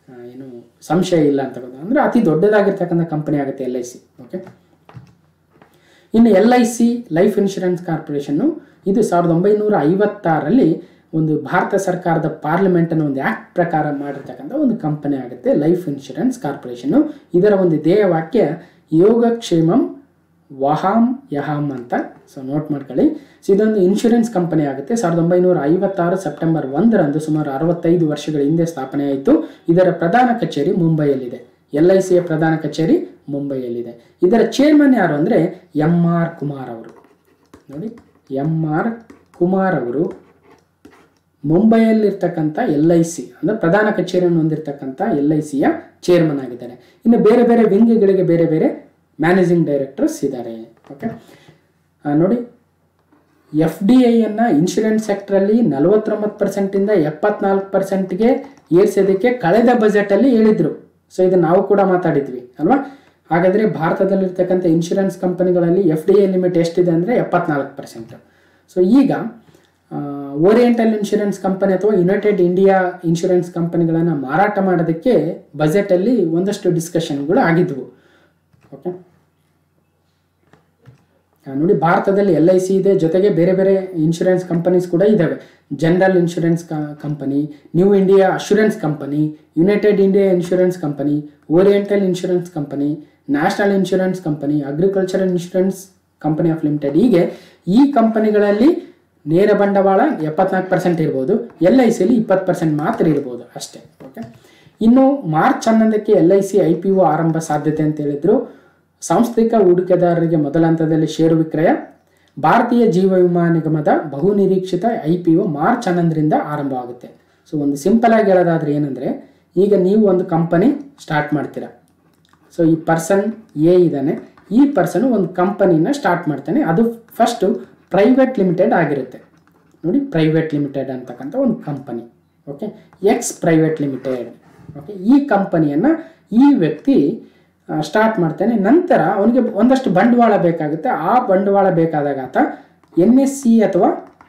ಆ, ಏನು ಸಂಶಯ ಇಲ್ಲ ಅಂತ ಅಂದರೆ ಅತಿ ದೊಡ್ಡದಾಗಿರ್ತಕ್ಕಂಥ ಕಂಪನಿ ಆಗುತ್ತೆ ಎಲ್ ಐ ಸಿ ಓಕೆ ಇನ್ನು L I C life insurance corporation ಇದು ಸಾವಿರದ ಒಂಬೈನೂರ ಐವತ್ತಾರರಲ್ಲಿ ಒಂದು ಭಾರತ ಸರ್ಕಾರದ ಪಾರ್ಲಿಮೆಂಟನ್ನು ಒಂದು ಆ್ಯಕ್ಟ್ ಪ್ರಕಾರ ಮಾಡಿರ್ತಕ್ಕಂಥ ಒಂದು ಕಂಪನಿ ಆಗುತ್ತೆ ಲೈಫ್ ಇನ್ಶೂರೆನ್ಸ್ ಕಾರ್ಪೊರೇಷನ್ನು ಇದರ ಒಂದು ಧ್ಯೇಯ ವಾಕ್ಯ ಯೋಗಕ್ಷೇಮಂ ವಹಾಂ ಯಹಾಂ ಅಂತ ಸೊ ನೋಟ್ ಮಾಡ್ಕೊಳ್ಳಿ ಸೊ ಇದೊಂದು ಇನ್ಶೂರೆನ್ಸ್ ಕಂಪನಿ ಆಗುತ್ತೆ ಸಾವಿರದ ಒಂಬೈನೂರ ಐವತ್ತಾರು ಸೆಪ್ಟೆಂಬರ್ ಒಂದರಂದು ಸುಮಾರು ಅರವತ್ತೈದು ವರ್ಷಗಳ ಹಿಂದೆ ಸ್ಥಾಪನೆ ಆಯಿತು ಇದರ ಪ್ರಧಾನ ಕಚೇರಿ ಮುಂಬೈಯಲ್ಲಿದೆ ಎಲ್ ಐ ಸಿಯ ಪ್ರಧಾನ ಕಚೇರಿ ಮುಂಬೈಯಲ್ಲಿದೆ ಇದರ ಚೇರ್ಮನ್ ಯಾರು ಅಂದರೆ ಎಂ ಆರ್ ಕುಮಾರ್ ಅವರು ನೋಡಿ ಎಂ ಆರ್ ಕುಮಾರ್ ಅವರು ಮುಂಬೈಯಲ್ಲಿರ್ತಕ್ಕಂಥ ಎಲ್ ಐ ಸಿ ಅಂದರೆ ಪ್ರಧಾನ ಕಚೇರಿಯನ್ನು ಹೊಂದಿರತಕ್ಕಂಥ ಎಲ್ ಐ ಸಿಯ ಚೇರ್ಮನ್ ಆಗಿದ್ದಾರೆ ಇನ್ನು ಬೇರೆ ಬೇರೆ ವಿಂಗ್ಗಳಿಗೆ ಬೇರೆ ಬೇರೆ ಮ್ಯಾನೇಜಿಂಗ್ ಡೈರೆಕ್ಟರ್ಸ್ ಇದ್ದಾರೆ ಓಕೆ ನೋಡಿ ಎಫ್ ಡಿ ಐಯನ್ನು ಇನ್ಶೂರೆನ್ಸ್ ಸೆಕ್ಟ್ರಲ್ಲಿ ನಲವತ್ತೊಂಬತ್ತು ಪರ್ಸೆಂಟಿಂದ ಎಪ್ಪತ್ನಾಲ್ಕು ಪರ್ಸೆಂಟ್ಗೆ ಏರಿಸೋದಕ್ಕೆ ಕಳೆದ ಬಜೆಟಲ್ಲಿ ಹೇಳಿದರು ಸೊ ಇದು ನಾವು ಕೂಡ ಮಾತಾಡಿದ್ವಿ ಅಲ್ವಾ ಹಾಗಾದರೆ ಭಾರತದಲ್ಲಿರ್ತಕ್ಕಂಥ ಇನ್ಶೂರೆನ್ಸ್ ಕಂಪನಿಗಳಲ್ಲಿ ಎಫ್ ಡಿ ಐ ಲಿಮಿಟ್ ಎಷ್ಟಿದೆ ಅಂದರೆ ಎಪ್ಪತ್ನಾಲ್ಕು ಪರ್ಸೆಂಟ್ ಸೊ ಈಗ ಓರಿಯೆಂಟಲ್ ಇನ್ಶೂರೆನ್ಸ್ ಕಂಪನಿ ಅಥವಾ ಯುನೈಟೆಡ್ ಇಂಡಿಯಾ ಇನ್ಶೂರೆನ್ಸ್ ಕಂಪನಿಗಳನ್ನು ಮಾರಾಟ ಮಾಡೋದಕ್ಕೆ ಬಜೆಟಲ್ಲಿ ಒಂದಷ್ಟು ಡಿಸ್ಕಷನ್ಗಳು ಆಗಿದ್ವು ಓಕೆ ಆ, ನೋಡಿ ಭಾರತದಲ್ಲಿ ಎಲ್ ಐ ಸಿ ಇದೆ ಜೊತೆಗೆ ಬೇರೆ ಬೇರೆ ಇನ್ಶೂರೆನ್ಸ್ ಕಂಪನೀಸ್ ಕೂಡ ಇದ್ದಾವೆ general insurance company new India assurance company united India insurance company oriental insurance company national insurance company agricultural insurance company of limited ಹೀಗೆ ಈ ಕಂಪನಿಗಳಲ್ಲಿ ನೇರ ಬಂಡವಾಳ ಎಪ್ಪತ್ನಾಲ್ಕು ಪರ್ಸೆಂಟ್ ಇರ್ಬೋದು ಎಲ್ ಐ ಸಿಲಿ ಇಪ್ಪತ್ತು ಪರ್ಸೆಂಟ್ ಮಾತ್ರ ಇರ್ಬೋದು ಅಷ್ಟೇ ಓಕೆ ಇನ್ನು ಮಾರ್ಚ್ ಹನ್ನೊಂದಕ್ಕೆ L I C I P O ಆರಂಭ ಸಾಧ್ಯತೆ ಅಂತ ಹೇಳಿದ್ರು ಸಾಂಸ್ಥಿಕ ಹೂಡಿಕೆದಾರರಿಗೆ ಮೊದಲ ಹಂತದಲ್ಲಿ ಷೇರು ವಿಕ್ರಯ ಭಾರತೀಯ ಜೀವ ವಿಮಾ ನಿಗಮದ ಬಹು ನಿರೀಕ್ಷಿತ ಐ ಪಿ ಒ ಮಾರ್ಚ್ ಹನ್ನೊಂದರಿಂದ ಆರಂಭವಾಗುತ್ತೆ ಸೊ ಒಂದು ಸಿಂಪಲ್ ಆಗಿ ಹೇಳೋದಾದ್ರೆ ಏನಂದರೆ ಈಗ ನೀವು ಒಂದು ಕಂಪನಿ ಸ್ಟಾರ್ಟ್ ಮಾಡ್ತೀರಾ ಸೊ ಈ ಪರ್ಸನ್ ಎ ಇದ್ದಾನೆ ಈ ಪರ್ಸನ್ ಒಂದು ಕಂಪನಿನ ಸ್ಟಾರ್ಟ್ ಮಾಡ್ತಾನೆ ಅದು ಫಸ್ಟು ಪ್ರೈವೇಟ್ ಲಿಮಿಟೆಡ್ ಆಗಿರುತ್ತೆ ನೋಡಿ ಪ್ರೈವೇಟ್ ಲಿಮಿಟೆಡ್ ಅಂತಕ್ಕಂಥ ಒಂದು company okay X private limited okay ಈ ಕಂಪನಿಯನ್ನು ಈ ವ್ಯಕ್ತಿ ಸ್ಟಾರ್ಟ್ ಮಾಡ್ತಾನೆ ನಂತರ ಅವನಿಗೆ ಒಂದಷ್ಟು ಬಂಡವಾಳ ಬೇಕಾಗುತ್ತೆ ಆ ಬಂಡವಾಳ ಬೇಕಾದಾಗ ಆತ ಎನ್ ಎಸ್ ಸಿ ಅಥವಾ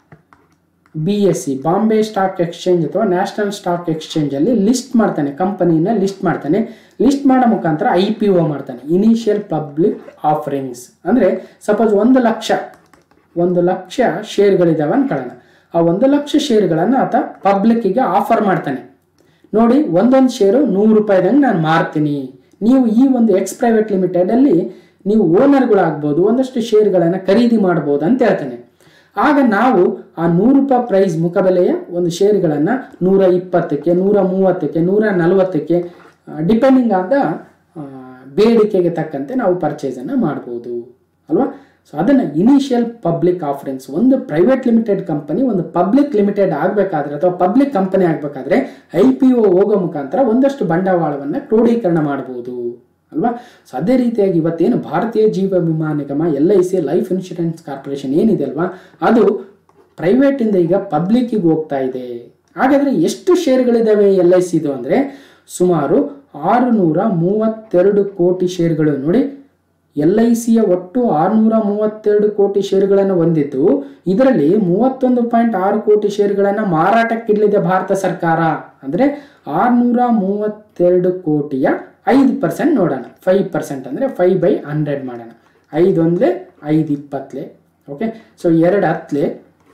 B S C Bombay stock exchange ಅಥವಾ ನ್ಯಾಷನಲ್ ಸ್ಟಾಕ್ ಎಕ್ಸ್ಚೇಂಜಲ್ಲಿ ಲಿಸ್ಟ್ ಮಾಡ್ತಾನೆ ಕಂಪನಿನ ಲಿಸ್ಟ್ ಮಾಡ್ತಾನೆ ಲಿಸ್ಟ್ ಮಾಡೋ ಮುಖಾಂತರ ಐ ಪಿ ಒ ಮಾಡ್ತಾನೆ ಇನಿಷಿಯಲ್ ಪಬ್ಲಿಕ್ ಆಫರಿಂಗ್ಸ್ ಅಂದರೆ ಸಪೋಸ್ ಒಂದು ಲಕ್ಷ ಒಂದು ಲಕ್ಷ ಶೇರ್ಗಳಿದ್ದಾವೆ ಅನ್ಕೊಳ್ಳೋಣ ಆ ಒಂದು ಲಕ್ಷ ಶೇರ್ಗಳನ್ನು ಆತ ಪಬ್ಲಿಕ್ಕಿಗೆ ಆಫರ್ ಮಾಡ್ತಾನೆ ನೋಡಿ ಒಂದೊಂದು ಶೇರು ನೂರು ರೂಪಾಯಿದಂಗೆ ನಾನು ಮಾರ್ತೀನಿ ನೀವು ಈ ಒಂದು ಎಕ್ಸ್ ಪ್ರೈವೇಟ್ ಲಿಮಿಟೆಡಲ್ಲಿ ನೀವು ಓನರ್ಗಳಾಗ್ಬೋದು ಒಂದಷ್ಟು ಶೇರ್ಗಳನ್ನು ಖರೀದಿ ಮಾಡ್ಬೋದು ಅಂತ ಹೇಳ್ತಾನೆ ಆಗ ನಾವು ಆ ನೂರು ರೂಪಾಯಿ ಪ್ರೈಸ್ ಮುಖಬೆಲೆಯ ಒಂದು ಶೇರ್ಗಳನ್ನು ನೂರ ಇಪ್ಪತ್ತಕ್ಕೆ ನೂರ ಮೂವತ್ತಕ್ಕೆ ನೂರ ನಲವತ್ತಕ್ಕೆ ಡಿಪೆಂಡಿಂಗ್ ಆದ ಆ, ಬೇಡಿಕೆಗೆ ತಕ್ಕಂತೆ ನಾವು ಪರ್ಚೇಸನ್ನು ಮಾಡ್ಬೋದು ಅಲ್ವಾ ಸೊ ಅದನ್ನು ಇನಿಷಿಯಲ್ ಪಬ್ಲಿಕ್ ಆಫರಿಂಗ್ಸ್ ಒಂದು ಪ್ರೈವೇಟ್ ಲಿಮಿಟೆಡ್ ಕಂಪನಿ ಒಂದು ಪಬ್ಲಿಕ್ ಲಿಮಿಟೆಡ್ ಆಗಬೇಕಾದ್ರೆ ಅಥವಾ ಪಬ್ಲಿಕ್ ಕಂಪನಿ ಆಗಬೇಕಾದ್ರೆ ಐ ಪಿ ಒ ಹೋಗೋ ಮುಖಾಂತರ ಒಂದಷ್ಟು ಬಂಡವಾಳವನ್ನು ಕ್ರೋಢೀಕರಣ ಮಾಡ್ಬೋದು ಅಲ್ವಾ ಸೊ ಅದೇ ರೀತಿಯಾಗಿ ಇವತ್ತೇನು ಭಾರತೀಯ ಜೀವ ವಿಮಾ ನಿಗಮ L I C life insurance corporation ಏನಿದೆ ಅಲ್ವಾ ಅದು ಪ್ರೈವೇಟಿಂದ ಈಗ ಪಬ್ಲಿಕ್ಕಿಗೆ ಹೋಗ್ತಾ ಇದೆ ಹಾಗಾದರೆ ಎಷ್ಟು ಶೇರ್ಗಳಿದ್ದಾವೆ ಎಲ್ ಐ ಸಿದು ಅಂದರೆ ಸುಮಾರು ಆರುನೂರ ಮೂವತ್ತೆರಡು ಕೋಟಿ ಶೇರ್ಗಳು ನೋಡಿ ಎಲ್ ಐ ಸಿಯ ಒಟ್ಟು ಆರುನೂರ ಮೂವತ್ತೆರಡು ಕೋಟಿ ಶೇರುಗಳನ್ನು ಹೊಂದಿದ್ದು ಇದರಲ್ಲಿ ಮೂವತ್ತೊಂದು ಪಾಯಿಂಟ್ ಆರು ಕೋಟಿ ಶೇರುಗಳನ್ನು ಮಾರಾಟಕ್ಕಿಡಲಿದೆ ಭಾರತ ಸರ್ಕಾರ ಅಂದರೆ ಆರುನೂರ ಮೂವತ್ತೆರಡು ಕೋಟಿಯ ಐದು ಪರ್ಸೆಂಟ್ ನೋಡೋಣ ಫೈವ್ ಪರ್ಸೆಂಟ್ ಅಂದರೆ ಫೈವ್ ಬೈ ಹಂಡ್ರೆಡ್ ಮಾಡೋಣ ಐದು ಒಂದ್ಲೆ ಐದು ಇಪ್ಪತ್ತಲೆ ಓಕೆ ಸೊ ಎರಡು ಹತ್ತಲೆ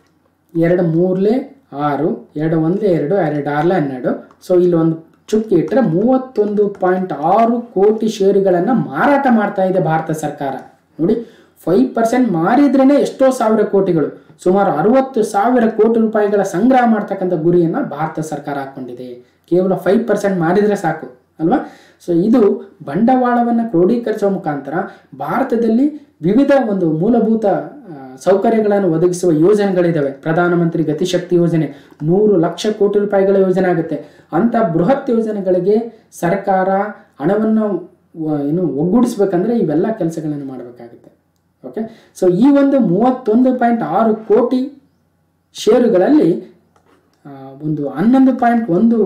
ಎರಡು ಮೂರ್ಲೆ ಆರು ಎರಡು ಒಂದ್ಲೆ ಎರಡು ಎರಡು ಆರ್ಲೆ ಹನ್ನೆರಡು ಸೊ ಇಲ್ಲಿ ಒಂದು ಚುಕ್ಕಿ ಇಟ್ಟರೆ ಮೂವತ್ತೊಂದು ಪಾಯಿಂಟ್ ಆರು ಕೋಟಿ ಷೇರುಗಳನ್ನು ಮಾರಾಟ ಮಾಡ್ತಾ ಇದೆ ಭಾರತ ಸರ್ಕಾರ ನೋಡಿ ಫೈವ್ ಪರ್ಸೆಂಟ್ ಮಾರಿದ್ರೇ ಎಷ್ಟೋ ಸಾವಿರ ಕೋಟಿಗಳು ಸುಮಾರು ಅರವತ್ತು ಸಾವಿರ ಕೋಟಿ ರೂಪಾಯಿಗಳ ಸಂಗ್ರಹ ಮಾಡ್ತಕ್ಕಂಥ ಗುರಿಯನ್ನು ಭಾರತ ಸರ್ಕಾರ ಹಾಕ್ಕೊಂಡಿದೆ ಕೇವಲ ಫೈವ್ ಪರ್ಸೆಂಟ್ ಮಾರಿದರೆ ಸಾಕು ಅಲ್ವಾ ಸೊ ಇದು ಬಂಡವಾಳವನ್ನು ಕ್ರೋಢೀಕರಿಸುವ ಮುಖಾಂತರ ಭಾರತದಲ್ಲಿ ವಿವಿಧ ಒಂದು ಮೂಲಭೂತ ಆ, ಸೌಕರ್ಯಗಳನ್ನು ಒದಗಿಸುವ ಯೋಜನೆಗಳಿದ್ದಾವೆ ಪ್ರಧಾನಮಂತ್ರಿ ಗತಿಶಕ್ತಿ ಯೋಜನೆ ನೂರು ಲಕ್ಷ ಕೋಟಿ ರೂಪಾಯಿಗಳ ಯೋಜನೆ ಆಗುತ್ತೆ ಅಂಥ ಬೃಹತ್ ಯೋಜನೆಗಳಿಗೆ ಸರ್ಕಾರ ಹಣವನ್ನು ವ- ಏನು ಒಗ್ಗೂಡಿಸ್ಬೇಕಂದ್ರೆ ಇವೆಲ್ಲ ಕೆಲಸಗಳನ್ನು ಮಾಡಬೇಕಾಗುತ್ತೆ ಓಕೆ ಸೊ ಈ ಒಂದು ಮೂವತ್ತೊಂದು ಪಾಯಿಂಟ್ ಆರು ಕೋಟಿ ಷೇರುಗಳಲ್ಲಿ ಆ, ಒಂದು ಹನ್ನೊಂದು ಪಾಯಿಂಟ್ ಒಂದು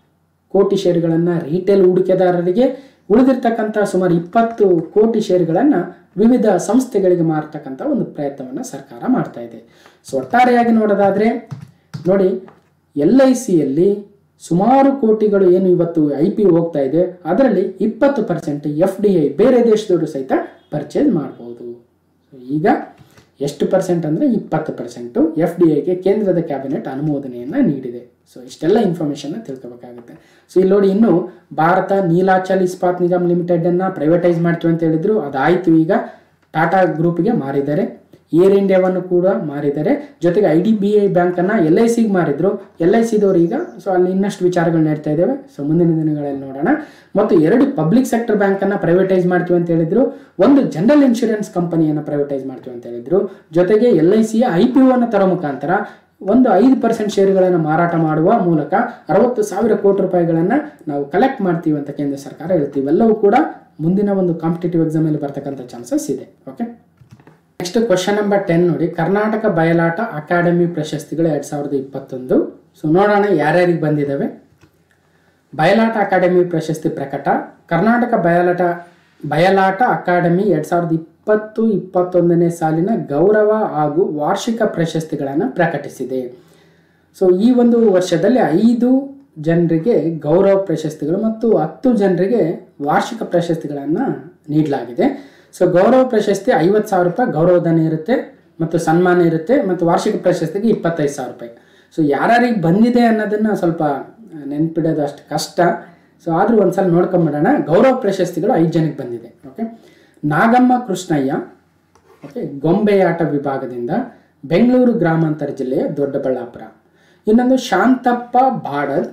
ಕೋಟಿ ಷೇರುಗಳನ್ನು ರಿಟೇಲ್ ಹೂಡಿಕೆದಾರರಿಗೆ ಉಳಿದಿರ್ತಕ್ಕಂಥ ಸುಮಾರು ಇಪ್ಪತ್ತು ಕೋಟಿ ಷೇರುಗಳನ್ನು ವಿವಿಧ ಸಂಸ್ಥೆಗಳಿಗೆ ಮಾರತಕ್ಕಂಥ ಒಂದು ಪ್ರಯತ್ನವನ್ನು ಸರ್ಕಾರ ಮಾಡ್ತಾ ಇದೆ ಸೊ ಒಟ್ಟಾರೆಯಾಗಿ ನೋಡೋದಾದರೆ ನೋಡಿ ಎಲ್ ಐ ಸಿಯಲ್ಲಿ ಸುಮಾರು ಕೋಟಿಗಳು ಏನು ಇವತ್ತು ಐ ಪಿ ಹೋಗ್ತಾ ಇದೆ ಅದರಲ್ಲಿ ಇಪ್ಪತ್ತು ಪರ್ಸೆಂಟ್ ಎಫ್ ಡಿ ಐ ಬೇರೆ ದೇಶದವರು ಸಹಿತ ಪರ್ಚೇಸ್ ಮಾಡ್ಬೋದು ಈಗ ಎಷ್ಟು ಪರ್ಸೆಂಟ್ ಅಂದರೆ ಇಪ್ಪತ್ತು ಪರ್ಸೆಂಟು ಎಫ್ ಡಿ ಐಗೆ ಕೇಂದ್ರದ ಕ್ಯಾಬಿನೆಟ್ ಅನುಮೋದನೆಯನ್ನು ನೀಡಿದೆ ಸೊ ಇಷ್ಟೆಲ್ಲ ಇನ್ಫಾರ್ಮೇಷನ್ನ ತಿಳ್ಕೊಬೇಕಾಗುತ್ತೆ ಸೊ ಇಲ್ಲಿ ನೋಡಿ ಇನ್ನು ಭಾರತ ನೀಲಾಚಲ್ ಇಸ್ಪಾತ್ ನಿಗಮ್ ಲಿಮಿಟೆಡನ್ನು ಪ್ರೈವೇಟೈಸ್ ಮಾಡ್ತೀವಿ ಅಂತ ಹೇಳಿದ್ರು ಅದಾಯಿತು ಈಗ ಟಾಟಾ ಗ್ರೂಪ್ಗೆ ಮಾರಿದ್ದಾರೆ ಏರ್ ಇಂಡಿಯಾವನ್ನು ಕೂಡ ಮಾರಿದ್ದಾರೆ ಜೊತೆಗೆ ಐ ಡಿ ಬಿ ಐ ಬ್ಯಾಂಕನ್ನು ಎಲ್ ಐ ಸಿಗೆ ಮಾರಿದ್ರು ಎಲ್ ಐ ಸಿದವರು ಈಗ ಸೊ ಅಲ್ಲಿ ಇನ್ನಷ್ಟು ವಿಚಾರಗಳು ನಡೀತಾ ಇದ್ದಾವೆ ಸೊ ಮುಂದಿನ ದಿನಗಳಲ್ಲಿ ನೋಡೋಣ ಮತ್ತು ಎರಡು ಪಬ್ಲಿಕ್ ಸೆಕ್ಟರ್ ಬ್ಯಾಂಕನ್ನು ಪ್ರೈವೇಟೈಸ್ ಮಾಡ್ತೀವಿ ಅಂತ ಹೇಳಿದ್ರು ಒಂದು ಜನರಲ್ ಇನ್ಶೂರೆನ್ಸ್ ಕಂಪನಿಯನ್ನು ಪ್ರೈವೇಟೈಸ್ ಮಾಡ್ತೀವಿ ಅಂತ ಹೇಳಿದ್ರು ಜೊತೆಗೆ ಎಲ್ ಐ ಸಿಯ ಐ ಪಿ ಒನ್ನು ತರೋ ಮುಖಾಂತರ ಒಂದು ಐದು ಪರ್ಸೆಂಟ್ ಶೇರುಗಳನ್ನು ಮಾರಾಟ ಮಾಡುವ ಮೂಲಕ ಅರವತ್ತು ಸಾವಿರ ಕೋಟಿ ರೂಪಾಯಿಗಳನ್ನು ನಾವು ಕಲೆಕ್ಟ್ ಮಾಡ್ತೀವಿ ಅಂತ ಕೇಂದ್ರ ಸರ್ಕಾರ ಹೇಳ್ತೀವಿ ಇವೆಲ್ಲವೂ ಕೂಡ ಮುಂದಿನ ಒಂದು ಕಾಂಪಿಟೇಟಿವ್ ಎಕ್ಸಾಮಲ್ಲಿ ಬರ್ತಕ್ಕಂಥ ಚಾನ್ಸಸ್ ಇದೆ okay next question number ten ನೋಡಿ ಕರ್ನಾಟಕ ಬಯಲಾಟ ಅಕಾಡೆಮಿ ಪ್ರಶಸ್ತಿಗಳು ಎರಡ್ ಸಾವಿರದ ಇಪ್ಪತ್ತೊಂದು ಸೊ ನೋಡೋಣ ಯಾರ್ಯಾರಿಗೆ ಬಂದಿದ್ದಾವೆ ಬಯಲಾಟ ಅಕಾಡೆಮಿ ಪ್ರಶಸ್ತಿ ಪ್ರಕಟ ಕರ್ನಾಟಕ ಬಯಲಾಟ ಬಯಲಾಟ ಅಕಾಡೆಮಿ ಎರಡ್ ಸಾವಿರದ ಇಪ್ಪತ್ತು ಇಪ್ಪತ್ತೊಂದನೇ ಸಾಲಿನ ಗೌರವ ಹಾಗೂ ವಾರ್ಷಿಕ ಪ್ರಶಸ್ತಿಗಳನ್ನು ಪ್ರಕಟಿಸಿದೆ ಸೊ ಈ ಒಂದು ವರ್ಷದಲ್ಲಿ ಐದು ಜನರಿಗೆ ಗೌರವ ಪ್ರಶಸ್ತಿಗಳು ಮತ್ತು ಹತ್ತು ಜನರಿಗೆ ವಾರ್ಷಿಕ ಪ್ರಶಸ್ತಿಗಳನ್ನು ನೀಡಲಾಗಿದೆ ಸೊ ಗೌರವ ಪ್ರಶಸ್ತಿ ಐವತ್ತು ಸಾವಿರ ರೂಪಾಯಿ ಗೌರವಧನ ಇರುತ್ತೆ ಮತ್ತು ಸನ್ಮಾನ ಇರುತ್ತೆ ಮತ್ತು ವಾರ್ಷಿಕ ಪ್ರಶಸ್ತಿಗೆ ಇಪ್ಪತ್ತೈದು ಸಾವಿರ ರೂಪಾಯಿ ಸೊ ಯಾರ್ಯಾರಿಗೆ ಬಂದಿದೆ ಅನ್ನೋದನ್ನು ಸ್ವಲ್ಪ ನೆನ್ಪಿಡೋದು ಅಷ್ಟು ಕಷ್ಟ ಸೊ ಆದರೂ ಒಂದ್ಸಲ ನೋಡ್ಕೊಂಬಿಡೋಣ ಗೌರವ ಪ್ರಶಸ್ತಿಗಳು ಐದು ಜನಕ್ಕೆ ಬಂದಿದೆ ಓಕೆ ನಾಗಮ್ಮ ಕೃಷ್ಣಯ್ಯ ಓಕೆ ಗೊಂಬೆಯಾಟ ವಿಭಾಗದಿಂದ ಬೆಂಗಳೂರು ಗ್ರಾಮಾಂತರ ಜಿಲ್ಲೆಯ ದೊಡ್ಡಬಳ್ಳಾಪುರ ಇನ್ನೊಂದು ಶಾಂತಪ್ಪ ಬಾಡದ್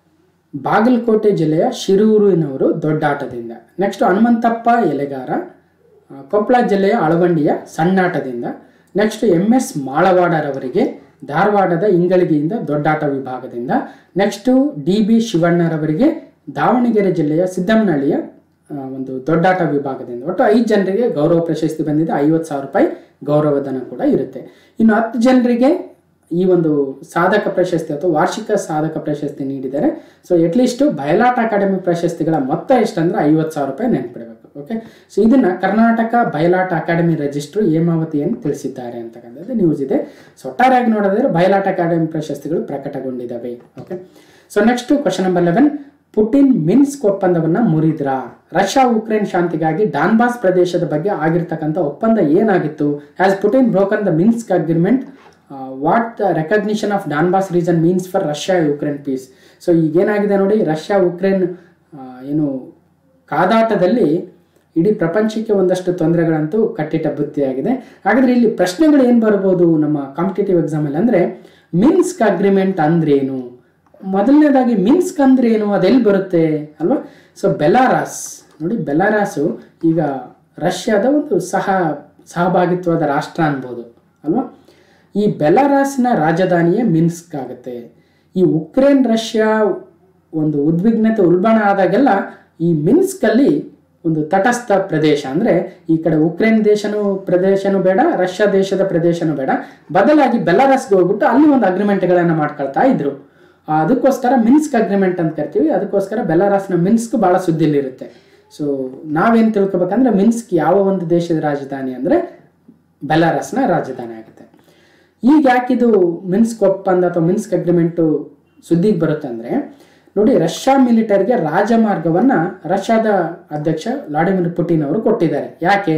ಬಾಗಲಕೋಟೆ ಜಿಲ್ಲೆಯ ಶಿರೂರಿನವರು ದೊಡ್ಡಾಟದಿಂದ ನೆಕ್ಸ್ಟ್ ಹನುಮಂತಪ್ಪ ಎಲೆಗಾರ ಆ, ಕೊಪ್ಪಳ ಜಿಲ್ಲೆಯ ಅಳವಂಡಿಯ ಸಣ್ಣಾಟದಿಂದ ನೆಕ್ಸ್ಟ್ ಎಂ ಎಸ್ ಮಾಳವಾಡರವರಿಗೆ ಧಾರವಾಡದ ಇಂಗಳಿಗೆಯಿಂದ ದೊಡ್ಡಾಟ ವಿಭಾಗದಿಂದ ನೆಕ್ಸ್ಟು ಡಿ ಬಿ ಶಿವಣ್ಣರವರಿಗೆ ದಾವಣಗೆರೆ ಜಿಲ್ಲೆಯ ಸಿದ್ದಮ್ಮನಹಳ್ಳಿಯ ಆ, ಒಂದು ದೊಡ್ಡಾಟ ವಿಭಾಗದಿಂದ ಒಟ್ಟು ಐದು ಜನರಿಗೆ ಗೌರವ ಪ್ರಶಸ್ತಿ ಬಂದಿದೆ ಐವತ್ತು ಸಾವಿರ ರೂಪಾಯಿ ಗೌರವಧನ ಕೂಡ ಇರುತ್ತೆ ಇನ್ನು ಹತ್ತು ಜನರಿಗೆ ಈ ಒಂದು ಸಾಧಕ ಪ್ರಶಸ್ತಿ ಅಥವಾ ವಾರ್ಷಿಕ ಸಾಧಕ ಪ್ರಶಸ್ತಿ ನೀಡಿದ್ದಾರೆ ಸೊ ಅಟ್ಲೀಸ್ಟ್ ಬಯಲಾಟ ಅಕಾಡೆಮಿ ಪ್ರಶಸ್ತಿಗಳ ಮೊತ್ತ ಎಷ್ಟಂದ್ರೆ ಐವತ್ತು ಸಾವಿರ ರೂಪಾಯಿ ನೆನ್ಪಿಡಬೇಕು ಓಕೆ ಸೊ ಇದನ್ನ ಕರ್ನಾಟಕ ಬಯಲಾಟ ಅಕಾಡೆಮಿ ರಿಜಿಸ್ಟ್ರು ಹೇಮಾವತಿಯನ್ನು ತಿಳಿಸಿದ್ದಾರೆ ಅಂತಕ್ಕಂಥದ್ದು ನ್ಯೂಸ್ ಇದೆ ಸೊ ಒಟ್ಟಾರೆಯಾಗಿ ನೋಡಿದ್ರೆ ಬಯಲಾಟ ಅಕಾಡೆಮಿ ಪ್ರಶಸ್ತಿಗಳು ಪ್ರಕಟಗೊಂಡಿದ್ದಾವೆ okay so next question number eleven Putin Minsk ಒಪ್ಪಂದವನ್ನ ಮುರಿದ್ರ ರಷ್ಯಾ ಉಕ್ರೇನ್ ಶಾಂತಿಗಾಗಿ ಡಾನ್ಬಾಸ್ ಪ್ರದೇಶದ ಬಗ್ಗೆ ಆಗಿರ್ತಕ್ಕಂಥ ಒಪ್ಪಂದ ಏನಾಗಿತ್ತು has Putin broken the Minsk agreement what the recognition of Donbas region means for Russia Ukraine peace so ಈಗೇನಾಗಿದೆ ನೋಡಿ ರಷ್ಯಾ ಉಕ್ರೇನ್ ಆ, ಏನು ಕಾದಾಟದಲ್ಲಿ ಇಡೀ ಪ್ರಪಂಚಕ್ಕೆ ಒಂದಷ್ಟು ತೊಂದರೆಗಳಂತೂ ಕಟ್ಟಿಟ್ಟ ಬುತ್ತಿಯಾಗಿದೆ ಹಾಗಾದ್ರೆ ಇಲ್ಲಿ ಪ್ರಶ್ನೆಗಳು ಏನು ಬರ್ಬೋದು ನಮ್ಮ ಕಾಂಪಿಟೇಟಿವ್ ಎಕ್ಸಾಮಲ್ಲಿ ಅಂದರೆ ಮಿನ್ಸ್ಕ್ ಅಗ್ರಿಮೆಂಟ್ ಅಂದ್ರೇನು ಮೊದಲನೇದಾಗಿ ಮಿನ್ಸ್ಕ್ ಅಂದ್ರೆ ಏನು ಅದೆಲ್ಲಿ ಬರುತ್ತೆ ಅಲ್ವಾ ಸೊ ಬೆಲಾರಾಸ್ ನೋಡಿ ಬೆಲಾರಾಸು ಈಗ ರಷ್ಯಾದ ಒಂದು ಸಹ ಸಹಭಾಗಿತ್ವದ ರಾಷ್ಟ್ರ ಅನ್ಬೋದು ಅಲ್ವಾ ಈ ಬೆಲಾರಾಸ್ನ ರಾಜಧಾನಿಯೇ ಮಿನ್ಸ್ಕ್ ಆಗುತ್ತೆ ಈ ಉಕ್ರೇನ್ ರಷ್ಯಾ ಒಂದು ಉದ್ವಿಗ್ನತೆ ಉಲ್ಬಣ ಆದಾಗೆಲ್ಲ ಈ ಮಿನ್ಸ್ಕಲ್ಲಿ ಒಂದು ತಟಸ್ಥ ಪ್ರದೇಶ ಅಂದರೆ ಈ ಕಡೆ ಉಕ್ರೇನ್ ದೇಶನೂ ಪ್ರದೇಶನೂ ಬೇಡ ರಷ್ಯಾ ದೇಶದ ಪ್ರದೇಶನೂ ಬೇಡ ಬದಲಾಗಿ ಬೆಲಾರಸ್ಗೆ ಹೋಗ್ಬಿಟ್ಟು ಅಲ್ಲಿ ಒಂದು ಅಗ್ರಿಮೆಂಟ್ಗಳನ್ನು ಮಾಡ್ಕೊಳ್ತಾ ಇದ್ರು ಆ, ಅದಕ್ಕೋಸ್ಕರ ಮಿನ್ಸ್ಕ್ ಅಗ್ರಿಮೆಂಟ್ ಅಂತ ಕರಿತೀವಿ ಅದಕ್ಕೋಸ್ಕರ ಬೆಲಾರಸ್ನ ಮಿನ್ಸ್ಕ್ ಭಾಳ ಸುದ್ದಿಲಿರುತ್ತೆ ಸೊ ನಾವೇನು ತಿಳ್ಕೊಬೇಕಂದ್ರೆ ಮಿನ್ಸ್ಕ್ ಯಾವ ಒಂದು ದೇಶದ ರಾಜಧಾನಿ ಅಂದರೆ ಬೆಲಾರಸ್ನ ರಾಜಧಾನಿ ಆಗುತ್ತೆ ಈಗ ಯಾಕಿದು ಮಿನ್ಸ್ಕ್ ಒಪ್ಪಂದ ಅಥವಾ ಮಿನ್ಸ್ಕ್ ಅಗ್ರಿಮೆಂಟು ಸುದ್ದಿಗೆ ಬರುತ್ತೆ ಅಂದರೆ ನೋಡಿ ರಷ್ಯಾ ಮಿಲಿಟರಿಗೆ ರಾಜಮಾರ್ಗವನ್ನ ರಷ್ಯಾದ ಅಧ್ಯಕ್ಷ ವ್ಲಾಡಿಮಿರ್ ಪುಟಿನ್ ಅವರು ಕೊಟ್ಟಿದ್ದಾರೆ ಯಾಕೆ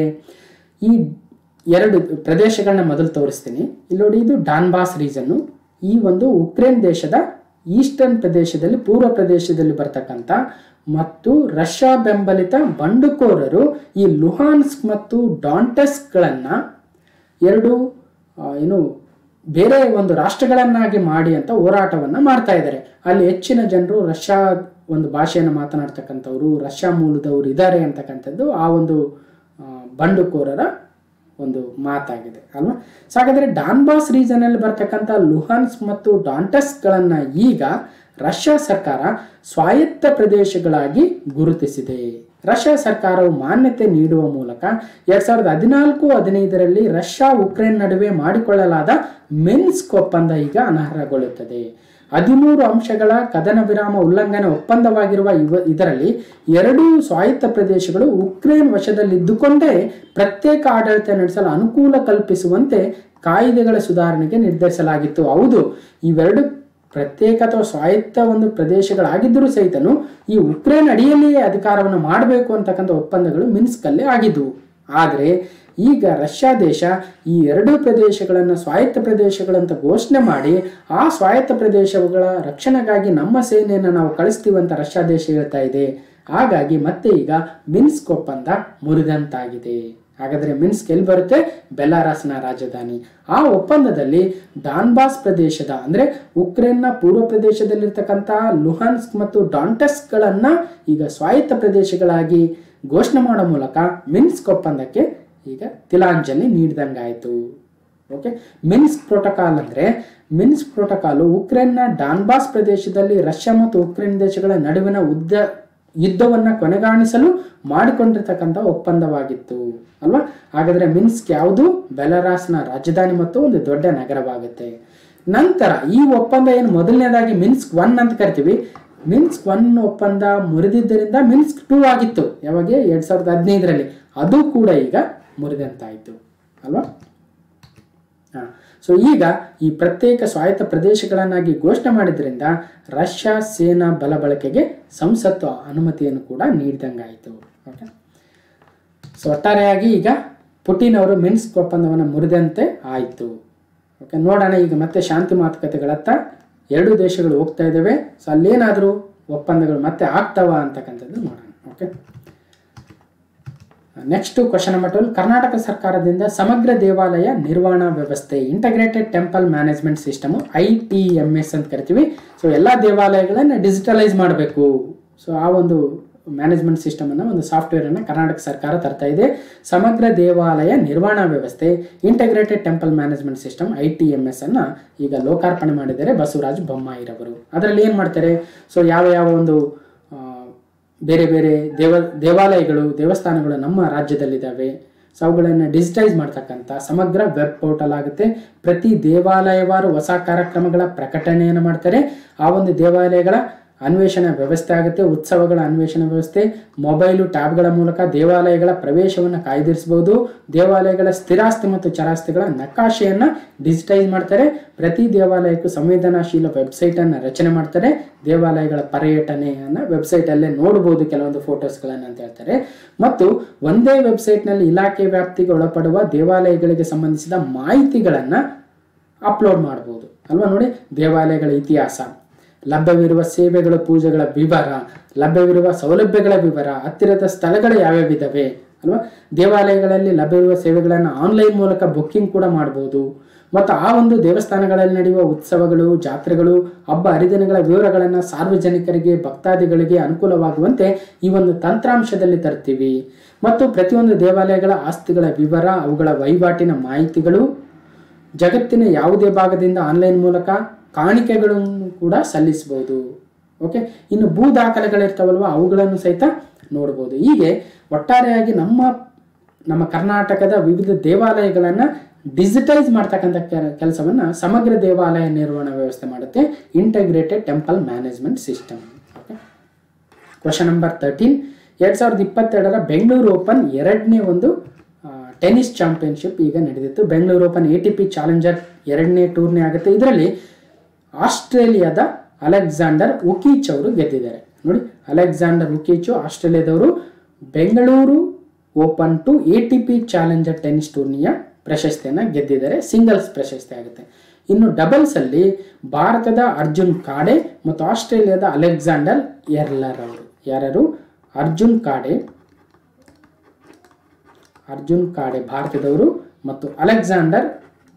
ಈ ಎರಡು ಪ್ರದೇಶಗಳನ್ನ ಮೊದಲು ತೋರಿಸ್ತೀನಿ ಇಲ್ಲಿ ನೋಡಿ ಇದು ಡಾನ್ಬಾಸ್ ರೀಜನ್ನು ಈ ಒಂದು ಉಕ್ರೇನ್ ದೇಶದ ಈಸ್ಟರ್ನ್ ಪ್ರದೇಶದಲ್ಲಿ ಪೂರ್ವ ಪ್ರದೇಶದಲ್ಲಿ ಬರ್ತಕ್ಕಂಥ ಮತ್ತು ರಷ್ಯಾ ಬೆಂಬಲಿತ ಬಂಡುಕೋರರು ಈ ಲುಹಾನ್ಸ್ಕ್ ಮತ್ತು ಡಾಂಟಸ್ಕ್ಗಳನ್ನು ಎರಡು ಆ, ಏನು ಬೇರೆ ಒಂದು ರಾಷ್ಟ್ರಗಳನ್ನಾಗಿ ಮಾಡಿ ಅಂತ ಹೋರಾಟವನ್ನು ಮಾಡ್ತಾ ಇದ್ದಾರೆ ಅಲ್ಲಿ ಹೆಚ್ಚಿನ ಜನರು ರಷ್ಯಾ ಒಂದು ಭಾಷೆಯನ್ನು ಮಾತನಾಡ್ತಕ್ಕಂಥವ್ರು ರಷ್ಯಾ ಮೂಲದವರು ಇದ್ದಾರೆ ಅಂತಕ್ಕಂಥದ್ದು ಆ ಒಂದು ಆ, ಬಂಡುಕೋರರ ಒಂದು ಮಾತಾಗಿದೆ ಅಲ್ವಾ ಸೊ ಹಾಗಾದ್ರೆ ಡಾನ್ಬಾಸ್ ರೀಜನಲ್ಲಿ ಬರ್ತಕ್ಕಂಥ ಲುಹಾನ್ಸ್ ಮತ್ತು ಡಾಂಟಸ್ಗಳನ್ನ ಈಗ ರಷ್ಯಾ ಸರ್ಕಾರ ಸ್ವಾಯತ್ತ ಪ್ರದೇಶಗಳಾಗಿ ಗುರುತಿಸಿದೆ ರಷ್ಯಾ ಸರ್ಕಾರವು ಮಾನ್ಯತೆ ನೀಡುವ ಮೂಲಕ ಎರಡ್ ಸಾವಿರದ ಹದಿನಾಲ್ಕು ಹದಿನೈದರಲ್ಲಿ ರಷ್ಯಾ ಉಕ್ರೇನ್ ನಡುವೆ ಮಾಡಿಕೊಳ್ಳಲಾದ ಮಿನ್ಸ್ಕ್ ಒಪ್ಪಂದ ಈಗ ಅನರ್ಹಗೊಳ್ಳುತ್ತದೆ ಹದಿಮೂರು ಅಂಶಗಳ ಕದನ ವಿರಾಮ ಉಲ್ಲಂಘನೆ ಒಪ್ಪಂದವಾಗಿರುವ ಇವ ಇದರಲ್ಲಿ ಎರಡೂ ಸ್ವಾಯತ್ತ ಪ್ರದೇಶಗಳು ಉಕ್ರೇನ್ ವಶದಲ್ಲಿದ್ದುಕೊಂಡೇ ಪ್ರತ್ಯೇಕ ಆಡಳಿತ ನಡೆಸಲು ಅನುಕೂಲ ಕಲ್ಪಿಸುವಂತೆ ಕಾಯ್ದೆಗಳ ಸುಧಾರಣೆಗೆ ನಿರ್ಧರಿಸಲಾಗಿತ್ತು ಹೌದು ಇವೆರಡು ಪ್ರತ್ಯೇಕ ಅಥವಾ ಸ್ವಾಯತ್ತ ಒಂದು ಪ್ರದೇಶಗಳಾಗಿದ್ದರೂ ಸಹಿತನು ಈ ಉಕ್ರೇನ್ ಅಡಿಯಲ್ಲಿಯೇ ಅಧಿಕಾರವನ್ನು ಮಾಡಬೇಕು ಅಂತಕ್ಕಂಥ ಒಪ್ಪಂದಗಳು ಮಿನ್ಸ್ಕಲ್ಲೇ ಆಗಿದ್ವು ಆದರೆ ಈಗ ರಷ್ಯಾ ದೇಶ ಈ ಎರಡೂ ಪ್ರದೇಶಗಳನ್ನು ಸ್ವಾಯತ್ತ ಪ್ರದೇಶಗಳಂತ ಘೋಷಣೆ ಮಾಡಿ ಆ ಸ್ವಾಯತ್ತ ಪ್ರದೇಶಗಳ ರಕ್ಷಣೆಗಾಗಿ ನಮ್ಮ ಸೇನೆಯನ್ನು ನಾವು ಕಳಿಸ್ತೀವಿ ಅಂತ ರಷ್ಯಾ ದೇಶ ಹೇಳ್ತಾ ಇದೆ ಹಾಗಾಗಿ ಮತ್ತೆ ಈಗ ಮಿನ್ಸ್ಕ್ ಒಪ್ಪಂದ ಮುರಿದಂತಾಗಿದೆ ಹಾಗಾದರೆ ಮಿನ್ಸ್ಕ್ ಎಲ್ಲಿ ಬರುತ್ತೆ ಬೆಲಾರಸ್ನ ರಾಜಧಾನಿ ಆ ಒಪ್ಪಂದದಲ್ಲಿ ಡಾನ್ಬಾಸ್ ಪ್ರದೇಶದ ಅಂದರೆ ಉಕ್ರೇನ್ನ ಪೂರ್ವ ಪ್ರದೇಶದಲ್ಲಿರ್ತಕ್ಕಂಥ ಲುಹಾನ್ಸ್ಕ್ ಮತ್ತು ಡಾಂಟಸ್ಗಳನ್ನು ಈಗ ಸ್ವಾಯತ್ತ ಪ್ರದೇಶಗಳಾಗಿ ಘೋಷಣೆ ಮಾಡೋ ಮೂಲಕ ಮಿನ್ಸ್ಕ್ ಒಪ್ಪಂದಕ್ಕೆ ಈಗ ತಿಲಾಂಜಲಿ ನೀಡಿದಂಗಾಯಿತು ಓಕೆ ಮಿನ್ಸ್ಕ್ ಪ್ರೋಟೋಕಾಲ್ ಅಂದರೆ ಮಿನ್ಸ್ಕ್ ಪ್ರೋಟೋಕಾಲು ಉಕ್ರೇನ್ನ ಡಾನ್ಬಾಸ್ ಪ್ರದೇಶದಲ್ಲಿ ರಷ್ಯಾ ಮತ್ತು ಉಕ್ರೇನ್ ದೇಶಗಳ ನಡುವಿನ ಉದ್ದ ಯುದ್ಧವನ್ನು ಕೊನೆಗಾಣಿಸಲು ಮಾಡಿಕೊಂಡಿರ್ತಕ್ಕಂಥ ಒಪ್ಪಂದವಾಗಿತ್ತು ಅಲ್ವಾ ಹಾಗಾದರೆ ಮಿನ್ಸ್ಕ್ ಯಾವುದು ಬೆಲರಾಸ್ನ ರಾಜಧಾನಿ ಮತ್ತು ಒಂದು ದೊಡ್ಡ ನಗರವಾಗುತ್ತೆ ನಂತರ ಈ ಒಪ್ಪಂದ ಏನು ಮೊದಲನೇದಾಗಿ ಮಿನ್ಸ್ಕ್ ಒನ್ ಅಂತ ಕರಿತೀವಿ ಮಿನ್ಸ್ಕ್ ಒನ್ ಒಪ್ಪಂದ ಮುರಿದಿದ್ದರಿಂದ ಮಿನ್ಸ್ಕ್ ಟೂ ಆಗಿತ್ತು ಯಾವಾಗ ಎರಡ್ ಸಾವಿರದ ಹದಿನೈದರಲ್ಲಿ ಅದು ಕೂಡ ಈಗ ಮುರಿದಂತಾಯಿತು ಅಲ್ವಾ ಸೊ ಈಗ ಈ ಪ್ರತ್ಯೇಕ ಸ್ವಾಯತ್ತ ಪ್ರದೇಶಗಳನ್ನಾಗಿ ಘೋಷಣೆ ಮಾಡಿದ್ರಿಂದ ರಷ್ಯಾ ಸೇನಾ ಬಲ ಬಳಕೆಗೆ ಸಂಸತ್ತು ಅನುಮತಿಯನ್ನು ಕೂಡ ನೀಡಿದಂಗಾಯಿತು ಓಕೆ ಸೊ ಒಟ್ಟಾರೆಯಾಗಿ ಈಗ ಪುಟಿನ್ ಅವರು ಮಿನ್ಸ್ಕ್ ಒಪ್ಪಂದವನ್ನು ಮುರಿದಂತೆ ಆಯಿತು ಓಕೆ ನೋಡೋಣ ಈಗ ಮತ್ತೆ ಶಾಂತಿ ಮಾತುಕತೆಗಳತ್ತ ಎರಡು ದೇಶಗಳು ಹೋಗ್ತಾ ಇದ್ದಾವೆ ಸೊ ಅಲ್ಲೇನಾದರೂ ಒಪ್ಪಂದಗಳು ಮತ್ತೆ ಆಗ್ತಾವ ಅಂತಕ್ಕಂಥದ್ದು ನೋಡೋಣ okay next question number twelve Karnataka ಸರ್ಕಾರದಿಂದ ಸಮಗ್ರ ದೇವಾಲಯ ನಿರ್ವಹಣಾ ವ್ಯವಸ್ಥೆ integrated temple management system I T M S ಅಂತ ಕರಿತೀವಿ ಸೊ ಎಲ್ಲ ದೇವಾಲಯಗಳನ್ನು ಡಿಜಿಟಲೈಸ್ ಮಾಡಬೇಕು ಸೊ ಆ ಒಂದು ಮ್ಯಾನೇಜ್ಮೆಂಟ್ ಸಿಸ್ಟಮನ್ನು ಒಂದು ಸಾಫ್ಟ್ವೇರನ್ನು ಕರ್ನಾಟಕ ಸರ್ಕಾರ ತರ್ತಾ ಇದೆ ಸಮಗ್ರ ದೇವಾಲಯ ನಿರ್ವಹಣಾ ವ್ಯವಸ್ಥೆ integrated temple management system I T M S ಅನ್ನು ಈಗ ಲೋಕಾರ್ಪಣೆ ಮಾಡಿದ್ದಾರೆ ಬಸವರಾಜ ಬೊಮ್ಮಾಯಿರವರು ಅದರಲ್ಲಿ ಏನು ಮಾಡ್ತಾರೆ ಸೊ ಯಾವ ಯಾವ ಒಂದು ಆ, ಬೇರೆ ಬೇರೆ ದೇವ ದೇವಾಲಯಗಳು ದೇವಸ್ಥಾನಗಳು ನಮ್ಮ ರಾಜ್ಯದಲ್ಲಿದ್ದಾವೆ ಸೊ ಅವುಗಳನ್ನು ಡಿಜಿಟೈಸ್ ಮಾಡ್ತಕ್ಕಂಥ ಸಮಗ್ರ ವೆಬ್ ಪೋರ್ಟಲ್ ಆಗುತ್ತೆ ಪ್ರತಿ ದೇವಾಲಯವಾರು ಹೊಸ ಕಾರ್ಯಕ್ರಮಗಳ ಪ್ರಕಟಣೆಯನ್ನು ಮಾಡ್ತಾರೆ ಆ ಒಂದು ದೇವಾಲಯಗಳ ಅನ್ವೇಷಣೆ ವ್ಯವಸ್ಥೆ ಆಗುತ್ತೆ ಉತ್ಸವಗಳ ಅನ್ವೇಷಣೆ ವ್ಯವಸ್ಥೆ ಮೊಬೈಲು ಟ್ಯಾಬ್ಗಳ ಮೂಲಕ ದೇವಾಲಯಗಳ ಪ್ರವೇಶವನ್ನು ಕಾಯ್ದಿರಿಸಬಹುದು ದೇವಾಲಯಗಳ ಸ್ಥಿರಾಸ್ತಿ ಮತ್ತು ಚರಾಸ್ತಿಗಳ ನಕಾಶೆಯನ್ನು ಡಿಜಿಟೈಸ್ ಮಾಡ್ತಾರೆ ಪ್ರತಿ ದೇವಾಲಯಕ್ಕೂ ಸಂವೇದನಾಶೀಲ ವೆಬ್ಸೈಟನ್ನು ರಚನೆ ಮಾಡ್ತಾರೆ ದೇವಾಲಯಗಳ ಪರ್ಯಟನೆಯನ್ನು ವೆಬ್ಸೈಟಲ್ಲೇ ನೋಡ್ಬೋದು ಕೆಲವೊಂದು ಫೋಟೋಸ್ಗಳನ್ನು ಅಂತ ಹೇಳ್ತಾರೆ ಮತ್ತು ಒಂದೇ ವೆಬ್ಸೈಟ್ನಲ್ಲಿ ಇಲಾಖೆ ವ್ಯಾಪ್ತಿಗೆ ಒಳಪಡುವ ದೇವಾಲಯಗಳಿಗೆ ಸಂಬಂಧಿಸಿದ ಮಾಹಿತಿಗಳನ್ನು ಅಪ್ಲೋಡ್ ಮಾಡ್ಬೋದು ಅಲ್ವಾ ನೋಡಿ ದೇವಾಲಯಗಳ ಇತಿಹಾಸ ಲಭ್ಯವಿರುವ ಸೇವೆಗಳು ಪೂಜೆಗಳ ವಿವರ ಲಭ್ಯವಿರುವ ಸೌಲಭ್ಯಗಳ ವಿವರ ಹತ್ತಿರದ ಸ್ಥಳಗಳು ಯಾವ್ಯಾವಿದ್ದಾವೆ ಅಲ್ವಾ ದೇವಾಲಯಗಳಲ್ಲಿ ಲಭ್ಯವಿರುವ ಸೇವೆಗಳನ್ನು ಆನ್ಲೈನ್ ಮೂಲಕ ಬುಕ್ಕಿಂಗ್ ಕೂಡ ಮಾಡ್ಬೋದು ಮತ್ತು ಆ ಒಂದು ದೇವಸ್ಥಾನಗಳಲ್ಲಿ ನಡೆಯುವ ಉತ್ಸವಗಳು ಜಾತ್ರೆಗಳು ಹಬ್ಬ ಹರಿದಿನಗಳ ವಿವರಗಳನ್ನು ಸಾರ್ವಜನಿಕರಿಗೆ ಭಕ್ತಾದಿಗಳಿಗೆ ಅನುಕೂಲವಾಗುವಂತೆ ಈ ಒಂದು ತಂತ್ರಾಂಶದಲ್ಲಿ ತರ್ತೀವಿ ಮತ್ತು ಪ್ರತಿಯೊಂದು ದೇವಾಲಯಗಳ ಆಸ್ತಿಗಳ ವಿವರ ಅವುಗಳ ವಹಿವಾಟಿನ ಮಾಹಿತಿಗಳು ಜಗತ್ತಿನ ಯಾವುದೇ ಭಾಗದಿಂದ ಆನ್ಲೈನ್ ಮೂಲಕ ಕಾಣಿಕೆಗಳನ್ನು ಕೂಡ ಸಲ್ಲಿಸಬಹುದು ಓಕೆ ಇನ್ನು ಭೂ ದಾಖಲೆಗಳಿರ್ತಾವಲ್ವ ಅವುಗಳನ್ನು ಸಹಿತ ನೋಡ್ಬೋದು ಹೀಗೆ ಒಟ್ಟಾರೆಯಾಗಿ ನಮ್ಮ ನಮ್ಮ ಕರ್ನಾಟಕದ ವಿವಿಧ ದೇವಾಲಯಗಳನ್ನು ಡಿಜಿಟೈಸ್ ಮಾಡ್ತಕ್ಕಂಥ ಕೆಲಸವನ್ನು ಸಮಗ್ರ ದೇವಾಲಯ ನಿರ್ವಹಣಾ ವ್ಯವಸ್ಥೆ ಮಾಡುತ್ತೆ integrated temple management system okay question number thirteen ಎರಡು ಸಾವಿರದ ಇಪ್ಪತ್ತೆರಡರ ಬೆಂಗಳೂರು ಓಪನ್ ಎರಡನೇ ಒಂದು ಆ, ಟೆನ್ನಿಸ್ ಚಾಂಪಿಯನ್ಶಿಪ್ ಈಗ ನಡೆದಿತ್ತು Bengaluru open A T P challenger ಎರಡನೇ ಟೂರ್ನಿ ಆಗುತ್ತೆ ಇದರಲ್ಲಿ ಆಸ್ಟ್ರೇಲಿಯಾದ ಅಲೆಕ್ಸಾಂಡರ್ ಉಕೀಚ್ ಅವರು ಗೆದ್ದಿದ್ದಾರೆ ನೋಡಿ ಅಲೆಕ್ಸಾಂಡರ್ ಉಕೀಚು ಆಸ್ಟ್ರೇಲಿಯಾದವರು Bengaluru open to A T P challenger tennis ಟೂರ್ನಿಯ ಪ್ರಶಸ್ತಿಯನ್ನು ಗೆದ್ದಿದ್ದಾರೆ ಸಿಂಗಲ್ಸ್ ಪ್ರಶಸ್ತಿ ಆಗುತ್ತೆ ಇನ್ನು ಡಬಲ್ಸ್ ಅಲ್ಲಿ ಭಾರತದ ಅರ್ಜುನ್ ಕಾಡೆ ಮತ್ತು ಆಸ್ಟ್ರೇಲಿಯಾದ ಅಲೆಕ್ಸಾಂಡರ್ ಎರ್ಲರ್ ಅವರು ಯಾರು ಅರ್ಜುನ್ ಕಾಡೆ ಅರ್ಜುನ್ ಕಾಡೆ ಭಾರತದವರು ಮತ್ತು ಅಲೆಕ್ಸಾಂಡರ್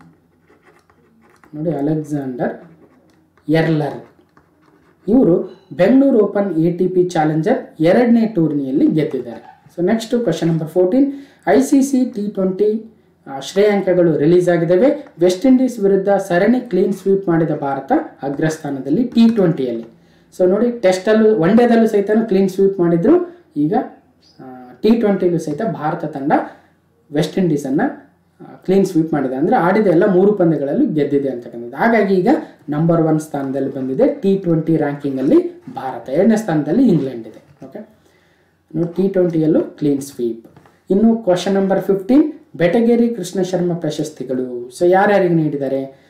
ನೋಡಿ ಅಲೆಕ್ಸಾಂಡರ್ ಎರ್ಲರ್ ಇವರು Bengaluru open A T P challenger ಎರಡನೇ ಟೂರ್ನಿಯಲ್ಲಿ ಗೆದ್ದಿದ್ದಾರೆ so next question number fourteen I C C T twenty ಶ್ರೇಯಾಂಕಗಳು ರಿಲೀಸ್ ಆಗಿದ್ದಾವೆ ವೆಸ್ಟ್ ಇಂಡೀಸ್ ವಿರುದ್ಧ ಸರಣಿ ಕ್ಲೀನ್ ಸ್ವೀಪ್ ಮಾಡಿದ ಭಾರತ ಅಗ್ರಸ್ಥಾನದಲ್ಲಿ ಟಿ ಟ್ವೆಂಟಿಯಲ್ಲಿ ಸೊ ನೋಡಿ ಟೆಸ್ಟಲ್ಲೂ ಒನ್ ಡೇದಲ್ಲೂ ಸಹಿತ ಕ್ಲೀನ್ ಸ್ವೀಪ್ ಮಾಡಿದ್ರು ಈಗ ಟಿ ಟ್ವೆಂಟಿಲೂ ಸಹಿತ ಭಾರತ ತಂಡ ವೆಸ್ಟ್ ಇಂಡೀಸನ್ನು ಕ್ಲೀನ್ ಸ್ವೀಪ್ ಮಾಡಿದೆ ಅಂದರೆ ಆಡಿದ ಎಲ್ಲ ಮೂರು ಪಂದ್ಯಗಳಲ್ಲೂ ಗೆದ್ದಿದೆ ಅಂತಕ್ಕಂಥದ್ದು ಹಾಗಾಗಿ ಈಗ ನಂಬರ್ ಒನ್ ಸ್ಥಾನದಲ್ಲಿ ಬಂದಿದೆ ಟಿ ಟ್ವೆಂಟಿ ರ್ಯಾಂಕಿಂಗಲ್ಲಿ ಭಾರತ ಎರಡನೇ ಸ್ಥಾನದಲ್ಲಿ ಇಂಗ್ಲೆಂಡ್ ಇದೆ ಓಕೆ ನೋಡಿ ಟಿ ಟ್ವೆಂಟಿಯಲ್ಲೂ ಕ್ಲೀನ್ ಸ್ವೀಪ್ ಇನ್ನು question number fifteen Betageri Krishna Sharma ಪ್ರಶಸ್ತಿಗಳು ಸೊ ಯಾರ್ಯಾರಿಗೆ ನೀಡಿದ್ದಾರೆ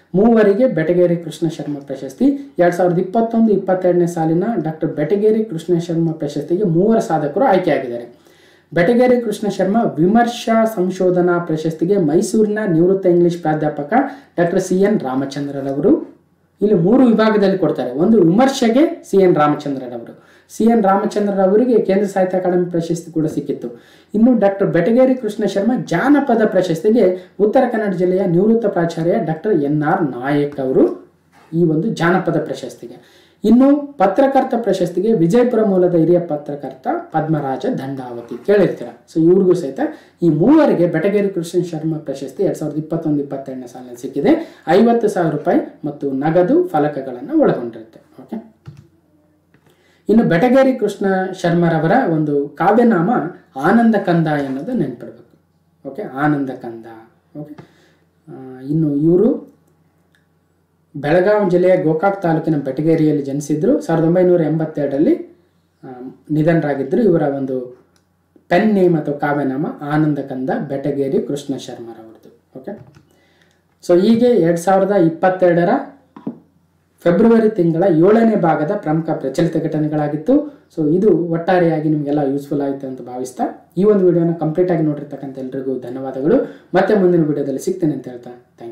ಮೂವರಿಗೆ ಬೆಟಗೇರಿ ಕೃಷ್ಣ ಶರ್ಮಾ ಪ್ರಶಸ್ತಿ ಎರಡ್ ಸಾವಿರದ ಇಪ್ಪತ್ತೊಂದು ಇಪ್ಪತ್ತೆರಡನೇ ಸಾಲಿನ ಡಾಕ್ಟರ್ ಬೆಟಗೇರಿ ಕೃಷ್ಣ ಶರ್ಮಾ ಪ್ರಶಸ್ತಿಗೆ ಮೂವರ ಸಾಧಕರು ಆಯ್ಕೆಯಾಗಿದ್ದಾರೆ ಬೆಟಗೇರಿ ಕೃಷ್ಣ ಶರ್ಮಾ ವಿಮರ್ಶಾ ಸಂಶೋಧನಾ ಪ್ರಶಸ್ತಿಗೆ ಮೈಸೂರಿನ ನಿವೃತ್ತ ಇಂಗ್ಲಿಷ್ ಪ್ರಾಧ್ಯಾಪಕ ಡಾಕ್ಟರ್ ಸಿ ಎನ್ ರಾಮಚಂದ್ರರವರು ಇಲ್ಲಿ ಮೂರು ವಿಭಾಗದಲ್ಲಿ ಕೊಡ್ತಾರೆ ಒಂದು ವಿಮರ್ಶೆಗೆ ಸಿ ಎನ್ ರಾಮಚಂದ್ರರವರು ಸಿ ಎನ್ ರಾಮಚಂದ್ರರವರಿಗೆ ಕೇಂದ್ರ ಸಾಹಿತ್ಯ ಅಕಾಡೆಮಿ ಪ್ರಶಸ್ತಿ ಕೂಡ ಸಿಕ್ಕಿತ್ತು ಇನ್ನು ಡಾಕ್ಟರ್ ಬೆಟಗೇರಿ ಕೃಷ್ಣ ಶರ್ಮಾ ಜಾನಪದ ಪ್ರಶಸ್ತಿಗೆ ಉತ್ತರ ಕನ್ನಡ ಜಿಲ್ಲೆಯ ನಿವೃತ್ತ ಪ್ರಾಚಾರ್ಯ ಡಾಕ್ಟರ್ ಎನ್ ಆರ್ ನಾಯಕ್ ಅವರು ಈ ಒಂದು ಜಾನಪದ ಪ್ರಶಸ್ತಿಗೆ ಇನ್ನು ಪತ್ರಕರ್ತ ಪ್ರಶಸ್ತಿಗೆ ವಿಜಯಪುರ ಮೂಲದ ಹಿರಿಯ ಪತ್ರಕರ್ತ ಪದ್ಮರಾಜ ದಂಡಾವತಿ ಕೇಳಿರ್ತೀರ ಸೊ ಇವ್ರಿಗೂ ಸಹಿತ ಈ ಮೂವರಿಗೆ ಬೆಟಗೇರಿ ಕೃಷ್ಣ ಶರ್ಮಾ ಪ್ರಶಸ್ತಿ ಎರಡ್ ಸಾವಿರದ ಇಪ್ಪತ್ತೊಂದು ಇಪ್ಪತ್ತೆರಡನೇ ಸಾಲಿನಲ್ಲಿ ಸಿಕ್ಕಿದೆ ಐವತ್ತು ಸಾವಿರ ರೂಪಾಯಿ ಮತ್ತು ನಗದು ಫಲಕಗಳನ್ನು ಒಳಗೊಂಡಿರುತ್ತೆ ಓಕೆ ಇನ್ನು ಬೆಟಗೇರಿ ಕೃಷ್ಣ ಶರ್ಮರವರ ಒಂದು ಕಾವ್ಯನಾಮ ಆನಂದ ಕಂದ ಎನ್ನೋದು ನೆನ್ಪಿಡ್ಬೇಕು ಓಕೆ ಆನಂದ ಕಂದ ಓಕೆ ಆ, ಇನ್ನು ಇವರು ಬೆಳಗಾವಿ ಜಿಲ್ಲೆಯ ಗೋಕಾಕ್ ತಾಲೂಕಿನ ಬೆಟಗೇರಿಯಲ್ಲಿ ಜನಿಸಿದ್ರು ಸಾವಿರದ ಒಂಬೈನೂರ ಎಂಬತ್ತೆರಡರಲ್ಲಿ ಆ, ನಿಧನರಾಗಿದ್ದರು ಇವರ ಒಂದು ಪೆನ್ ನೇಮ್ ಅಥವಾ ಕಾವ್ಯನಾಮ ಆನಂದ ಕಂದ ಬೆಟಗೇರಿ ಕೃಷ್ಣ ಶರ್ಮರವ್ರದ್ದು ಓಕೆ ಸೊ ಹೀಗೆ ಎರಡು ಸಾವಿರದ ಇಪ್ಪತ್ತೆರಡರ ಫೆಬ್ರವರಿ ತಿಂಗಳ ಏಳನೇ ಭಾಗದ ಪ್ರಮುಖ ಪ್ರಚಲಿತ ಘಟನೆಗಳಾಗಿತ್ತು ಸೊ ಇದು ಒಟ್ಟಾರೆಯಾಗಿ ನಿಮಗೆಲ್ಲ ಯೂಸ್ಫುಲ್ ಆಯಿತು ಅಂತ ಭಾವಿಸ್ತಾ ಈ ಒಂದು ವಿಡಿಯೋನ ಕಂಪ್ಲೀಟ್ ಆಗಿ ನೋಡಿರ್ತಕ್ಕಂಥ ಎಲ್ರಿಗೂ ಧನ್ಯವಾದಗಳು ಮತ್ತೆ ಮುಂದಿನ ವಿಡಿಯೋದಲ್ಲಿ ಸಿಗ್ತೇನೆ ಅಂತ ಹೇಳ್ತಾ ಥ್ಯಾಂಕ್